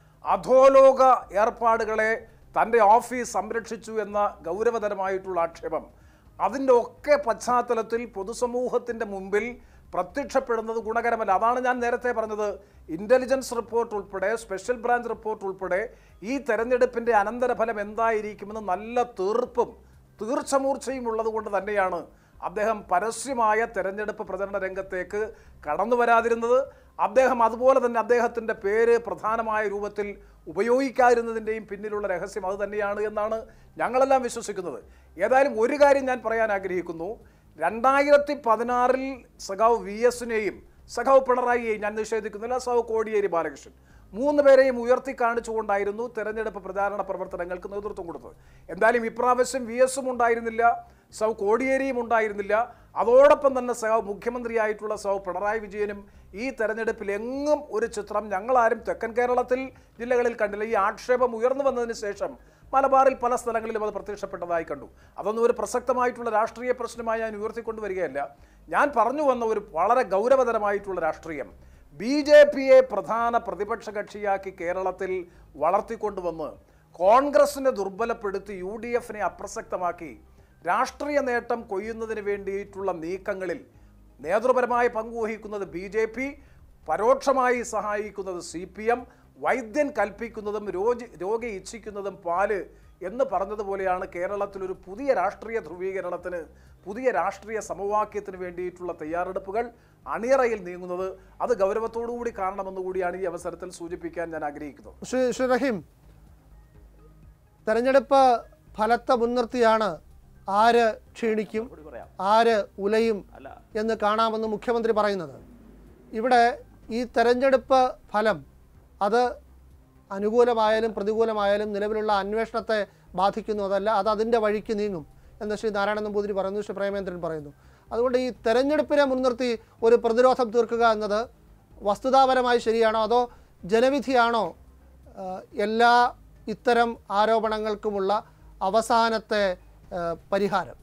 അധോലോക ഏർപ്പാടുകളെ തൻ്റെ ഓഫീസ് സംരക്ഷിച്ചു എന്ന ഗൗരവതരമായിട്ടുള്ള ആക്ഷേപം അതിൻ്റെ ഒക്കെ പശ്ചാത്തലത്തിൽ പൊതുസമൂഹത്തിൻ്റെ മുമ്പിൽ പ്രത്യക്ഷപ്പെടുന്നത് ഗുണകരമല്ല അതാണ് ഞാൻ നേരത്തെ പറഞ്ഞത് ഇൻ്റലിജൻസ് റിപ്പോർട്ട് ഉൾപ്പെടെ സ്പെഷ്യൽ ബ്രാഞ്ച് റിപ്പോർട്ട് ഉൾപ്പെടെ ഈ തെരഞ്ഞെടുപ്പിൻ്റെ അനന്തരഫലം എന്തായിരിക്കുമെന്ന് നല്ല തീർപ്പും തീർച്ചമൂർച്ചയും ഉള്ളത് കൊണ്ട് തന്നെയാണ് അദ്ദേഹം പരസ്യമായ തെരഞ്ഞെടുപ്പ് പ്രചരണ രംഗത്തേക്ക് കടന്നു വരാതിരുന്നത് അദ്ദേഹം അതുപോലെ തന്നെ അദ്ദേഹത്തിൻ്റെ പേര് പ്രധാനമായ രൂപത്തിൽ ഉപയോഗിക്കാതിരുന്നതിൻ്റെയും പിന്നിലുള്ള രഹസ്യം അത് തന്നെയാണ് എന്നാണ് ഞങ്ങളെല്ലാം വിശ്വസിക്കുന്നത് ഏതായാലും ഒരു കാര്യം ഞാൻ പറയാൻ ആഗ്രഹിക്കുന്നു രണ്ടായിരത്തി പതിനാറിൽ സഖാവ് വി എസിനെയും സഖാവ് പിണറായിയെയും ഞാൻ നിഷേധിക്കുന്നില്ല സഖാവ് കോടിയേരി ബാലകൃഷ്ണൻ മൂന്ന് പേരെയും ഉയർത്തി കാണിച്ചുകൊണ്ടായിരുന്നു തെരഞ്ഞെടുപ്പ് പ്രചാരണ പ്രവർത്തനങ്ങൾക്ക് നേതൃത്വം കൊടുത്തത് എന്തായാലും ഇപ്രാവശ്യം വി എസും ഉണ്ടായിരുന്നില്ല സൗ കോടിയേരിയും ഉണ്ടായിരുന്നില്ല അതോടൊപ്പം തന്നെ സഹ മുഖ്യമന്ത്രിയായിട്ടുള്ള സൗ പിണറായി വിജയനും ഈ തെരഞ്ഞെടുപ്പിൽ എങ്ങും ഒരു ചിത്രം ഞങ്ങളാരും തെക്കൻ കേരളത്തിൽ ജില്ലകളിൽ കണ്ടില്ല ഈ ആക്ഷേപം ഉയർന്നു വന്നതിന് ശേഷം മലബാറിൽ പല സ്ഥലങ്ങളിലും അത് പ്രത്യക്ഷപ്പെട്ടതായി കണ്ടു അതൊന്നും ഒരു പ്രസക്തമായിട്ടുള്ള രാഷ്ട്രീയ പ്രശ്നമായി ഞാൻ ഉയർത്തിക്കൊണ്ടുവരികയല്ല ഞാൻ പറഞ്ഞു വന്ന ഒരു വളരെ ഗൗരവതരമായിട്ടുള്ള രാഷ്ട്രീയം ബി ജെ പിയെ പ്രധാന പ്രതിപക്ഷ കക്ഷിയാക്കി കേരളത്തിൽ വളർത്തിക്കൊണ്ടുവന്ന് കോൺഗ്രസിനെ ദുർബലപ്പെടുത്തി യു ഡി എഫിനെ അപ്രസക്തമാക്കി രാഷ്ട്രീയ നേട്ടം കൊയ്യുന്നതിന് വേണ്ടിയിട്ടുള്ള നീക്കങ്ങളിൽ നേതൃപരമായ പങ്കുവഹിക്കുന്നത് ബി ജെ പി പരോക്ഷമായി സഹായിക്കുന്നത് സി പി എം വൈദ്യൻ കൽപ്പിക്കുന്നതും രോഗി രോഗി ഇച്ഛിക്കുന്നതും പാല് എന്ന് പറഞ്ഞതുപോലെയാണ് കേരളത്തിൽ ഒരു പുതിയ രാഷ്ട്രീയ ധ്രുവീകരണത്തിന് പുതിയ രാഷ്ട്രീയ സമവാക്യത്തിന് വേണ്ടിയിട്ടുള്ള തയ്യാറെടുപ്പുകൾ അണിയറയിൽ നീങ്ങുന്നത് അത് ഗൗരവത്തോടുകൂടി കാണണമെന്ന് കൂടിയാണ് ഈ അവസരത്തിൽ സൂചിപ്പിക്കാൻ ഞാൻ ആഗ്രഹിക്കുന്നത് ശ്രീ ശ്രീ റഹീം തെരഞ്ഞെടുപ്പ് ഫലത്തെ മുൻനിർത്തിയാണ് ആര് ക്ഷീണിക്കും ആര് ഉലയും എന്ന് കാണാമെന്ന് മുഖ്യമന്ത്രി പറയുന്നത് ഇവിടെ ഈ തെരഞ്ഞെടുപ്പ് ഫലം അത് അനുകൂലമായാലും പ്രതികൂലമായാലും നിലവിലുള്ള അന്വേഷണത്തെ ബാധിക്കുന്നതല്ല അത് അതിൻ്റെ വഴിക്ക് നീങ്ങും എന്ന് ശ്രീ നാരായണ നമ്പൂതിരി പറയുന്നു ശ്രീ പ്രേമേന്ദ്രൻ പറയുന്നു അതുകൊണ്ട് ഈ തെരഞ്ഞെടുപ്പിനെ മുൻനിർത്തി ഒരു പ്രതിരോധം തീർക്കുക എന്നത് വസ്തുതാപരമായി ശരിയാണോ അതോ ജനവിധിയാണോ ആ, എല്ലാ ഇത്തരം ആരോപണങ്ങൾക്കുമുള്ള അവസാനത്തെ ആ, പരിഹാരം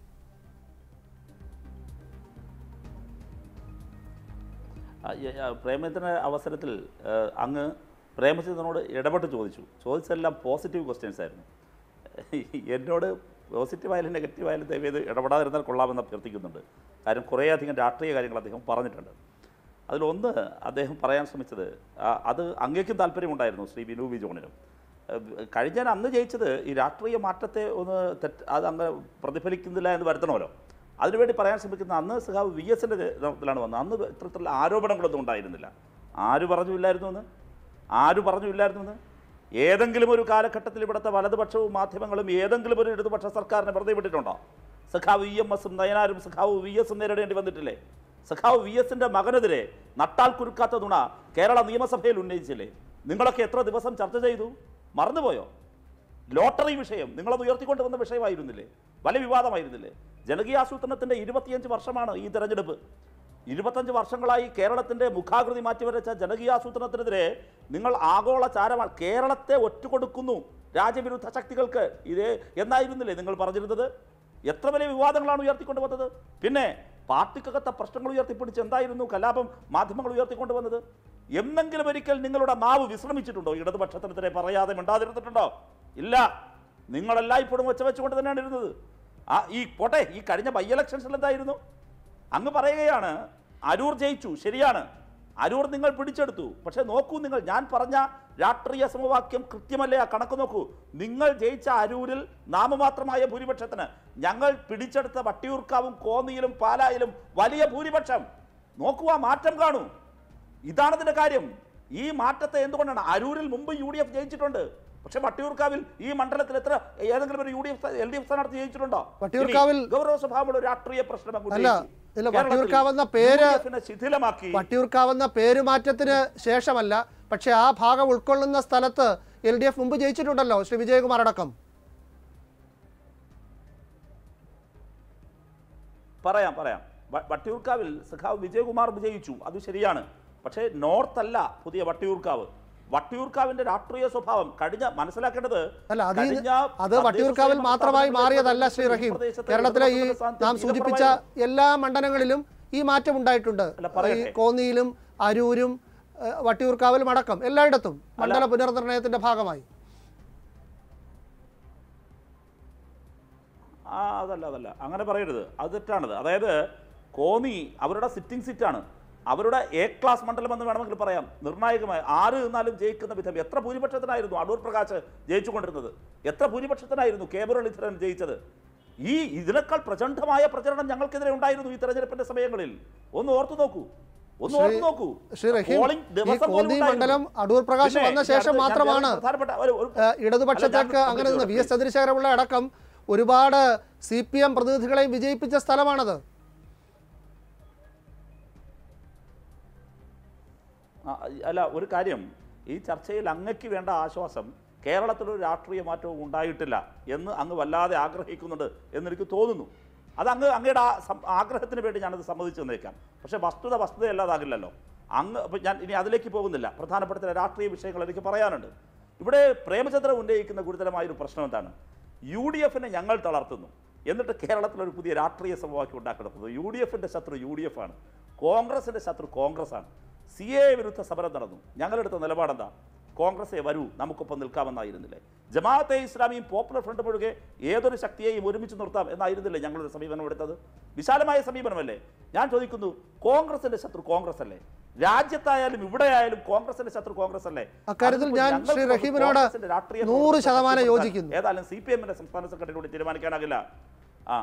ആ, ഈ- ആ, പ്രേമചന്ദ്രൻ്റെ അവസരത്തിൽ ആ, അങ്ങ് പ്രേമചന്ദ്രനോട് ഇടപെട്ട് ചോദിച്ചു ചോദിച്ചെല്ലാം പോസിറ്റീവ് ക്വസ്റ്റ്യൻസ് ആയിരുന്നു എന്നോട് പോസിറ്റീവായാലും നെഗറ്റീവായാലും ദയവേത് ഇടപെടാതിരുന്നാൽ കൊള്ളാമെന്ന് അഭ്യർത്ഥിക്കുന്നുണ്ട് കാര്യം കുറേയധികം രാഷ്ട്രീയ കാര്യങ്ങൾ അദ്ദേഹം പറഞ്ഞിട്ടുണ്ട് അതിലൊന്ന് അദ്ദേഹം പറയാൻ ശ്രമിച്ചത് ആ, അത് അങ്ങേക്കും താല്പര്യമുണ്ടായിരുന്നു ശ്രീ വിനു വി ജോണിനും ഏഹ്, കഴിഞ്ഞ അന്ന് ജയിച്ചത് ഈ രാഷ്ട്രീയ മാറ്റത്തെ ഒന്ന് തെറ്റ് അത് അങ്ങ് പ്രതിഫലിക്കുന്നില്ല എന്ന് വരുത്തണമല്ലോ അതിനുവേണ്ടി പറയാൻ ശ്രമിക്കുന്ന അന്ന് സഖാവ് വി എസിൻ്റെ നേതൃത്വത്തിലാണ് വന്നത് അന്ന് ഇത്തരത്തിലുള്ള ആരോപണങ്ങളൊന്നും ഉണ്ടായിരുന്നില്ല ആര് പറഞ്ഞില്ലായിരുന്നു എന്ന് ആര് പറഞ്ഞില്ലായിരുന്നു എന്ന് ഏതെങ്കിലും ഒരു കാലഘട്ടത്തിൽ ഇവിടുത്തെ വലതുപക്ഷവും മാധ്യമങ്ങളും ഏതെങ്കിലും ഒരു ഇടതുപക്ഷ സർക്കാരിനെ വെറുതെ വിട്ടിട്ടുണ്ടോ സഖാവ് വി എം എസും നയനാരും സഖാവ് വി എസും നേരിടേണ്ടി വന്നിട്ടില്ലേ സഖാവ് വി എസിന്റെ മകനെതിരെ നട്ടാൽ കുരുക്കാത്ത തുണ കേരള നിയമസഭയിൽ ഉന്നയിച്ചില്ലേ നിങ്ങളൊക്കെ എത്ര ദിവസം ചർച്ച ചെയ്തു മറന്നുപോയോ ലോട്ടറി വിഷയം നിങ്ങളത് ഉയർത്തിക്കൊണ്ടുവന്ന വിഷയമായിരുന്നില്ലേ വലിയ വിവാദമായിരുന്നില്ലേ ജനകീയാസൂത്രണത്തിന്റെ ഇരുപത്തിയഞ്ച് വർഷമാണ് ഈ തെരഞ്ഞെടുപ്പ് ഇരുപത്തഞ്ച് വർഷങ്ങളായി കേരളത്തിന്റെ മുഖാകൃതി മാറ്റിവരച്ച ജനകീയാസൂത്രണത്തിനെതിരെ നിങ്ങൾ ആഗോള ചാരമാണ് കേരളത്തെ ഒറ്റുകൊടുക്കുന്നു രാജ്യവിരുദ്ധ ശക്തികൾക്ക് ഇതേ എന്നായിരുന്നില്ലേ നിങ്ങൾ പറഞ്ഞിരുന്നത് എത്ര വലിയ വിവാദങ്ങളാണ് ഉയർത്തിക്കൊണ്ട് വന്നത് പിന്നെ പാർട്ടിക്കകത്തെ പ്രശ്നങ്ങൾ ഉയർത്തിപ്പിടിച്ച് എന്തായിരുന്നു കലാപം മാധ്യമങ്ങൾ ഉയർത്തിക്കൊണ്ടുവന്നത് എന്നെങ്കിലും ഒരിക്കൽ നിങ്ങളുടെ നാവ് വിശ്രമിച്ചിട്ടുണ്ടോ ഇടതുപക്ഷത്തിനെതിരെ പറയാതെ മിണ്ടാതിരുന്നിട്ടുണ്ടോ ഇല്ല നിങ്ങളെല്ലാം ഇപ്പോഴും ഒച്ച വെച്ചുകൊണ്ട് തന്നെയാണ് ഇരുന്നത് ആ ഈ പോട്ടെ ഈ കഴിഞ്ഞ ബൈ ഇലക്ഷൻസിൽ എന്തായിരുന്നു അങ്ങ് പറയുകയാണ് അരൂർ ജയിച്ചു ശരിയാണ് അരൂർ നിങ്ങൾ പിടിച്ചെടുത്തു പക്ഷെ നോക്കൂ നിങ്ങൾ ഞാൻ പറഞ്ഞ രാഷ്ട്രീയ സമവാക്യം കൃത്യമല്ലേ ആ കണക്ക് നോക്കൂ നിങ്ങൾ ജയിച്ച അരൂരിൽ നാമമാത്രമായ ഭൂരിപക്ഷത്തിന് ഞങ്ങൾ പിടിച്ചെടുത്ത വട്ടിയൂർക്കാവും കോന്നിയിലും പാലായിലും വലിയ ഭൂരിപക്ഷം നോക്കൂ ആ മാറ്റം കാണൂ ഇതാണ് ഇതിന്റെ കാര്യം ഈ മാറ്റത്തെ എന്തുകൊണ്ടാണ് അരൂരിൽ മുമ്പ് യു ഡി എഫ് ജയിച്ചിട്ടുണ്ട് പക്ഷെ വട്ടിയൂർക്കാവിൽ ഈ മണ്ഡലത്തിൽ എത്ര ഏതെങ്കിലും ഒരു U D F L D F സ്ഥാനാർത്ഥി ജയിച്ചിട്ടുണ്ടോ വട്ടിയൂർക്കാവിൽ- ഇനി ഗൗരവ സ്വഭാവമുള്ള ഒരു രാഷ്ട്രീയ പ്രശ്നം അങ്ങ് അല്ല, ഉന്നയിച്ചു. ഇല്ല, കേരളത്തിൽ വട്ടിയൂർക്കാവെന്ന പേര് UDF നെ ശിഥിലമാക്കി വട്ടിയൂർക്കാവുന്ന പേരുമാറ്റത്തിന് ശേഷമല്ല പക്ഷെ ആ ഭാഗം ഉൾക്കൊള്ളുന്ന സ്ഥലത്ത് എൽ ഡി എഫ് മുമ്പ് ജയിച്ചിട്ടുണ്ടല്ലോ ശ്രീ വിജയകുമാർ അടക്കം പറയാം പറയാം വ- വട്ടിയൂർക്കാവിൽ സഖാവ് വിജയകുമാർ വിജയിച്ചു അത് ശരിയാണ് പക്ഷേ നോർത്ത് അല്ല പുതിയ വട്ടിയൂർക്കാവ് വട്ടിയൂർക്കാവിന്റെ രാഷ്ട്രീയ സ്വഭാവം കഴിഞ്ഞ മനസ്സിലാക്കേണ്ടത് അല്ല അത് ഈ- കഴിഞ്ഞ അത് തദ്ദേശ വട്ടിയൂർക്കാവിൽ സ്വയംഭരണ മാത്രമായി സ്ഥാപനങ്ങളിലെ മാറിയതല്ല ശ്രീ ഈ റഹീം പ്രദേശത്തെ കേരളത്തിലെ ഈ ഇടതുപക്ഷ സ്ഥാനത്ത് നാം സൂചിപ്പിച്ച ഇടപെടലായിരുന്നു. എല്ലാ മണ്ഡലങ്ങളിലും ഈ മാറ്റം ഉണ്ടായിട്ടുണ്ട് അല്ല, പറയട്ടെ. ഈ കോന്നിയിലും അരൂരും ഏഹ്, വട്ടിയൂർക്കാവിലും അടക്കം എല്ലായിടത്തും മണ്ഡല പുനർനിർണയത്തിന്റെ ഭാഗമായി ആ അതല്ല അതല്ല അങ്ങനെ പറയരുത് അത് തെറ്റാണത് അതായത് കോന്നി അവരുടെ സിറ്റിംഗ് സീറ്റാണ് അവരുടെ എ ക്ലാസ് മണ്ഡലം എന്ന് വേണമെങ്കിൽ പറയാം നിർണായകമായി ആര് നിന്നാലും ജയിക്കുന്ന വിധം എത്ര ഭൂരിപക്ഷത്തിനായിരുന്നു അടൂർ പ്രകാശ് ജയിച്ചുകൊണ്ടിരുന്നത് എത്ര ഭൂരിപക്ഷത്തിനായിരുന്നു കെ മുരളീധരൻ ജയിച്ചത് ഈ ഇതിനേക്കാൾ പ്രചണ്ഡമായ പ്രചരണം ഞങ്ങൾക്കെതിരെ ഉണ്ടായിരുന്നു ഈ തെരഞ്ഞെടുപ്പിന്റെ സമയങ്ങളിൽ ഒന്ന് ഓർത്തു നോക്കൂ ഒന്ന് ഓർത്തു നോക്കൂ ശ്രീ റഹീം Polling ഈ ദിവസം പോലും കോന്നി ഉണ്ടായിരുന്നു. മണ്ഡലം അടൂർ പ്രകാശ് പിന്നെ വന്ന ഞാൻ ശേഷം അത് ഞാൻ മാത്രമാണ് വേറെ പ്രധാനപ്പെട്ട ഒരു- ഒരു- ഏഹ്, ഇടതുപക്ഷത്തേക്ക് അല്ല, ഞാൻ അങ്ങനെ നിന്ന് വി എസ് ശ്രദ്ധിച്ചു. ചന്ദ്രശേഖരപിള്ള അടക്കം ഒരുപാട് സി പി എം പ്രതിനിധികളെയും വിജയിപ്പിച്ച സ്ഥലമാണത് ആ, അല്ല ഒരു കാര്യം ഈ ചർച്ചയിൽ അങ്ങയ്ക്ക് വേണ്ട ആശ്വാസം കേരളത്തിലൊരു രാഷ്ട്രീയ മാറ്റവും ഉണ്ടായിട്ടില്ല എന്ന് അങ്ങ് വല്ലാതെ ആഗ്രഹിക്കുന്നുണ്ട് എന്നെനിക്ക് തോന്നുന്നു അത് അങ്ങ് അങ്ങയുടെ ആ സം- ആഗ്രഹത്തിന് വേണ്ടി ഞാനത് സമ്മതിച്ചു തന്നേക്കാം പക്ഷേ വസ്തുത വസ്തുതയല്ലാതാകില്ലല്ലോ അങ്ങ് അപ്പം ഞാൻ ഇനി അതിലേക്ക് പോകുന്നില്ല പ്രധാനപ്പെട്ട ചില രാഷ്ട്രീയ വിഷയങ്ങൾ എനിക്ക് പറയാനുണ്ട് ഇവിടെ പ്രേമചന്ദ്രൻ ഉന്നയിക്കുന്ന ഗുരുതരമായൊരു പ്രശ്നം എന്താണ് യു ഡി എഫിനെ ഞങ്ങൾ തളർത്തുന്നു എന്നിട്ട് കേരളത്തിൽ ഒരു പുതിയ രാഷ്ട്രീയ സമവാക്യം ഉണ്ടാക്കിടക്കുന്നത് യു ഡി എഫിൻ്റെ ശത്രു യു ഡി എഫ് ആണ് കോൺഗ്രസിൻ്റെ ശത്രു കോൺഗ്രസ് ആണ് സി എ വിരുദ്ധ സമരം നടന്നു ഞങ്ങളെടുത്ത നിലപാടെന്താ കോൺഗ്രസെ വരൂ നമുക്കൊപ്പം നിൽക്കാമെന്നായിരുന്നില്ലേ ജമാഅത്തെ ഇസ്ലാമിയും പോപ്പുലർ ഫ്രണ്ടും ഒഴികെ ഏതൊരു ശക്തിയെയും ഒരുമിച്ച് നിർത്താം എന്നായിരുന്നില്ലേ ഞങ്ങളൊരു സമീപനം എടുത്തത് വിശാലമായ സമീപനമല്ലേ ഞാൻ ചോദിക്കുന്നു കോൺഗ്രസിന്റെ ശത്രു കോൺഗ്രസ് അല്ലേ രാജ്യത്തായാലും ഇവിടെയായാലും കോൺഗ്രസിന്റെ ശത്രു കോൺഗ്രസ് അല്ലേ അക്കാര്യത്തിൽ അതിപ്പോൾ ഞാൻ ഞങ്ങൾക്ക് ശ്രീ റഹീമിനോട് കോൺഗ്രസിന്റെ രാഷ്ട്രീയ നൂറ് പ്രവർത്തനത്തെ ശതമാനം ശക്തിപ്പെടുത്താൻ യോജിക്കുന്നു. ഏതായാലും സി പി എമ്മിന്റെ സംസ്ഥാന സെക്രട്ടറിയോട് തീരുമാനിക്കാനാകില്ല ആ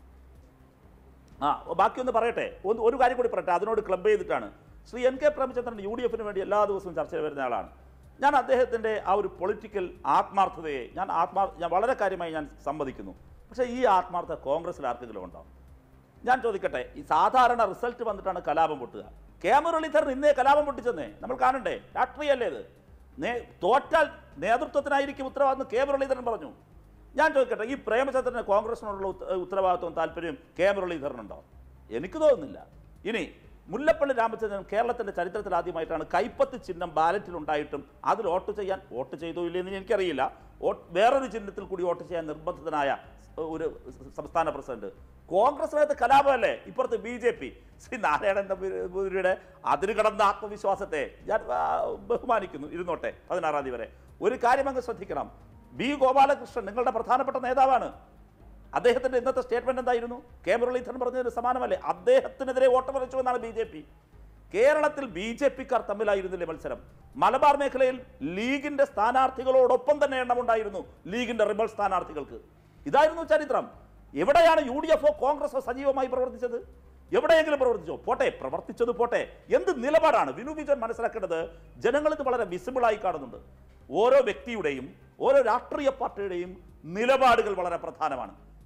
ആ ബാക്കിയൊന്ന് പറയട്ടെ ഒന്ന് ഒരു കാര്യം കൂടി പറയട്ടെ അതിനോട് ക്ലബ് ചെയ്തിട്ടാണ് Shri N K Premachandran U D എഫിന് വേണ്ടി എല്ലാ ദിവസവും ചർച്ചയിൽ വരുന്ന ആളാണ് ഞാൻ അദ്ദേഹത്തിൻ്റെ ആ ഒരു പൊളിറ്റിക്കൽ ആത്മാർത്ഥതയെ ഞാൻ ആത്മാർ ഞാൻ വളരെ കാര്യമായി ഞാൻ സമ്മതിക്കുന്നു പക്ഷേ ഈ ആത്മാർത്ഥത കോൺഗ്രസ്സിൽ ആർക്കെങ്കിലും ഉണ്ടോ ഞാൻ ചോദിക്കട്ടെ ഈ സാധാരണ റിസൾട്ട് വന്നിട്ടാണ് കലാപം പൊട്ടുക കെ മുരളീധരൻ ഇന്നേ കലാപം പൊട്ടിച്ചെന്നേ നമ്മൾ കാണണ്ടേ രാഷ്ട്രീയല്ലേ ഇത് നേ തോറ്റാൽ നേതൃത്വത്തിനായിരിക്കും ഉത്തരവാദിത്വം കെ മുരളീധരൻ പറഞ്ഞു ഞാൻ ചോദിക്കട്ടെ ഈ പ്രേമചന്ദ്രന് കോൺഗ്രസിനോടുള്ള ഉത്ത- ഉത്തരവാദിത്വവും താല്പര്യവും കെ മുരളീധരനുണ്ടോ എനിക്ക് തോന്നുന്നില്ല ഇനി മുല്ലപ്പള്ളി രാമചന്ദ്രൻ കേരളത്തിന്റെ ചരിത്രത്തിൽ ആദ്യമായിട്ടാണ് കൈപ്പത്ത് ചിഹ്നം ബാലറ്റിൽ ഉണ്ടായിട്ടും അതിൽ വോട്ട് ചെയ്യാൻ വോട്ട് ചെയ്തോ ഇല്ലെന്ന് എനിക്കറിയില്ല വോട്ട് വേറൊരു ചിഹ്നത്തിൽ കൂടി വോട്ട് ചെയ്യാൻ നിർബന്ധിതനായ ഒരു സംസ്ഥാന പ്രസിഡന്റ് കോൺഗ്രസിനകത്ത് കലാപമല്ലേ ഇപ്പുറത്ത് B J P Shri Narayanan നമ്പൂതിരിയുടെ അതിര് കടന്ന ആത്മവിശ്വാസത്തെ ഞാൻ ആ, ബഹുമാനിക്കുന്നു ഇരുന്നോട്ടെ പതിനാറാം തീയതി വരെ ഒരു കാര്യം അങ്ങ് ശ്രദ്ധിക്കണം ബി ഗോപാലകൃഷ്ണൻ നിങ്ങളുടെ പ്രധാനപ്പെട്ട നേതാവാണ് അദ്ദേഹത്തിന്റെ ഇന്നത്തെ സ്റ്റേറ്റ്മെന്റ് എന്തായിരുന്നു കെ മുരളീധരൻ പറഞ്ഞതിന് സമാനമല്ലേ അദ്ദേഹത്തിനെതിരെ വോട്ട് പറിച്ചു എന്നാണ് ബി ജെ പി കേരളത്തിൽ ബി ജെ പിക്കാർ തമ്മിലായിരുന്നില്ലേ മത്സരം മലബാർ മേഖലയിൽ ലീഗിന്റെ സ്ഥാനാർത്ഥികളോടൊപ്പം തന്നെ എണ്ണമുണ്ടായിരുന്നു ലീഗിന്റെ റിബൽ സ്ഥാനാർത്ഥികൾക്ക് ഇതായിരുന്നു ചരിത്രം എവിടെയാണ് യു ഡി എഫോ കോൺഗ്രസോ സജീവമായി പ്രവർത്തിച്ചത് എവിടെയെങ്കിലും പ്രവർത്തിച്ചോ പോട്ടെ പ്രവർത്തിച്ചത് പോട്ടെ എന്ത് നിലപാടാണ് വിനു വിജയൻ മനസ്സിലാക്കേണ്ടത് ജനങ്ങൾ ഇത് വളരെ വിസിബിളായി കാണുന്നുണ്ട് ഓരോ വ്യക്തിയുടെയും ഓരോ രാഷ്ട്രീയ പാർട്ടിയുടെയും നിലപാടുകൾ വളരെ പ്രധാനമാണ്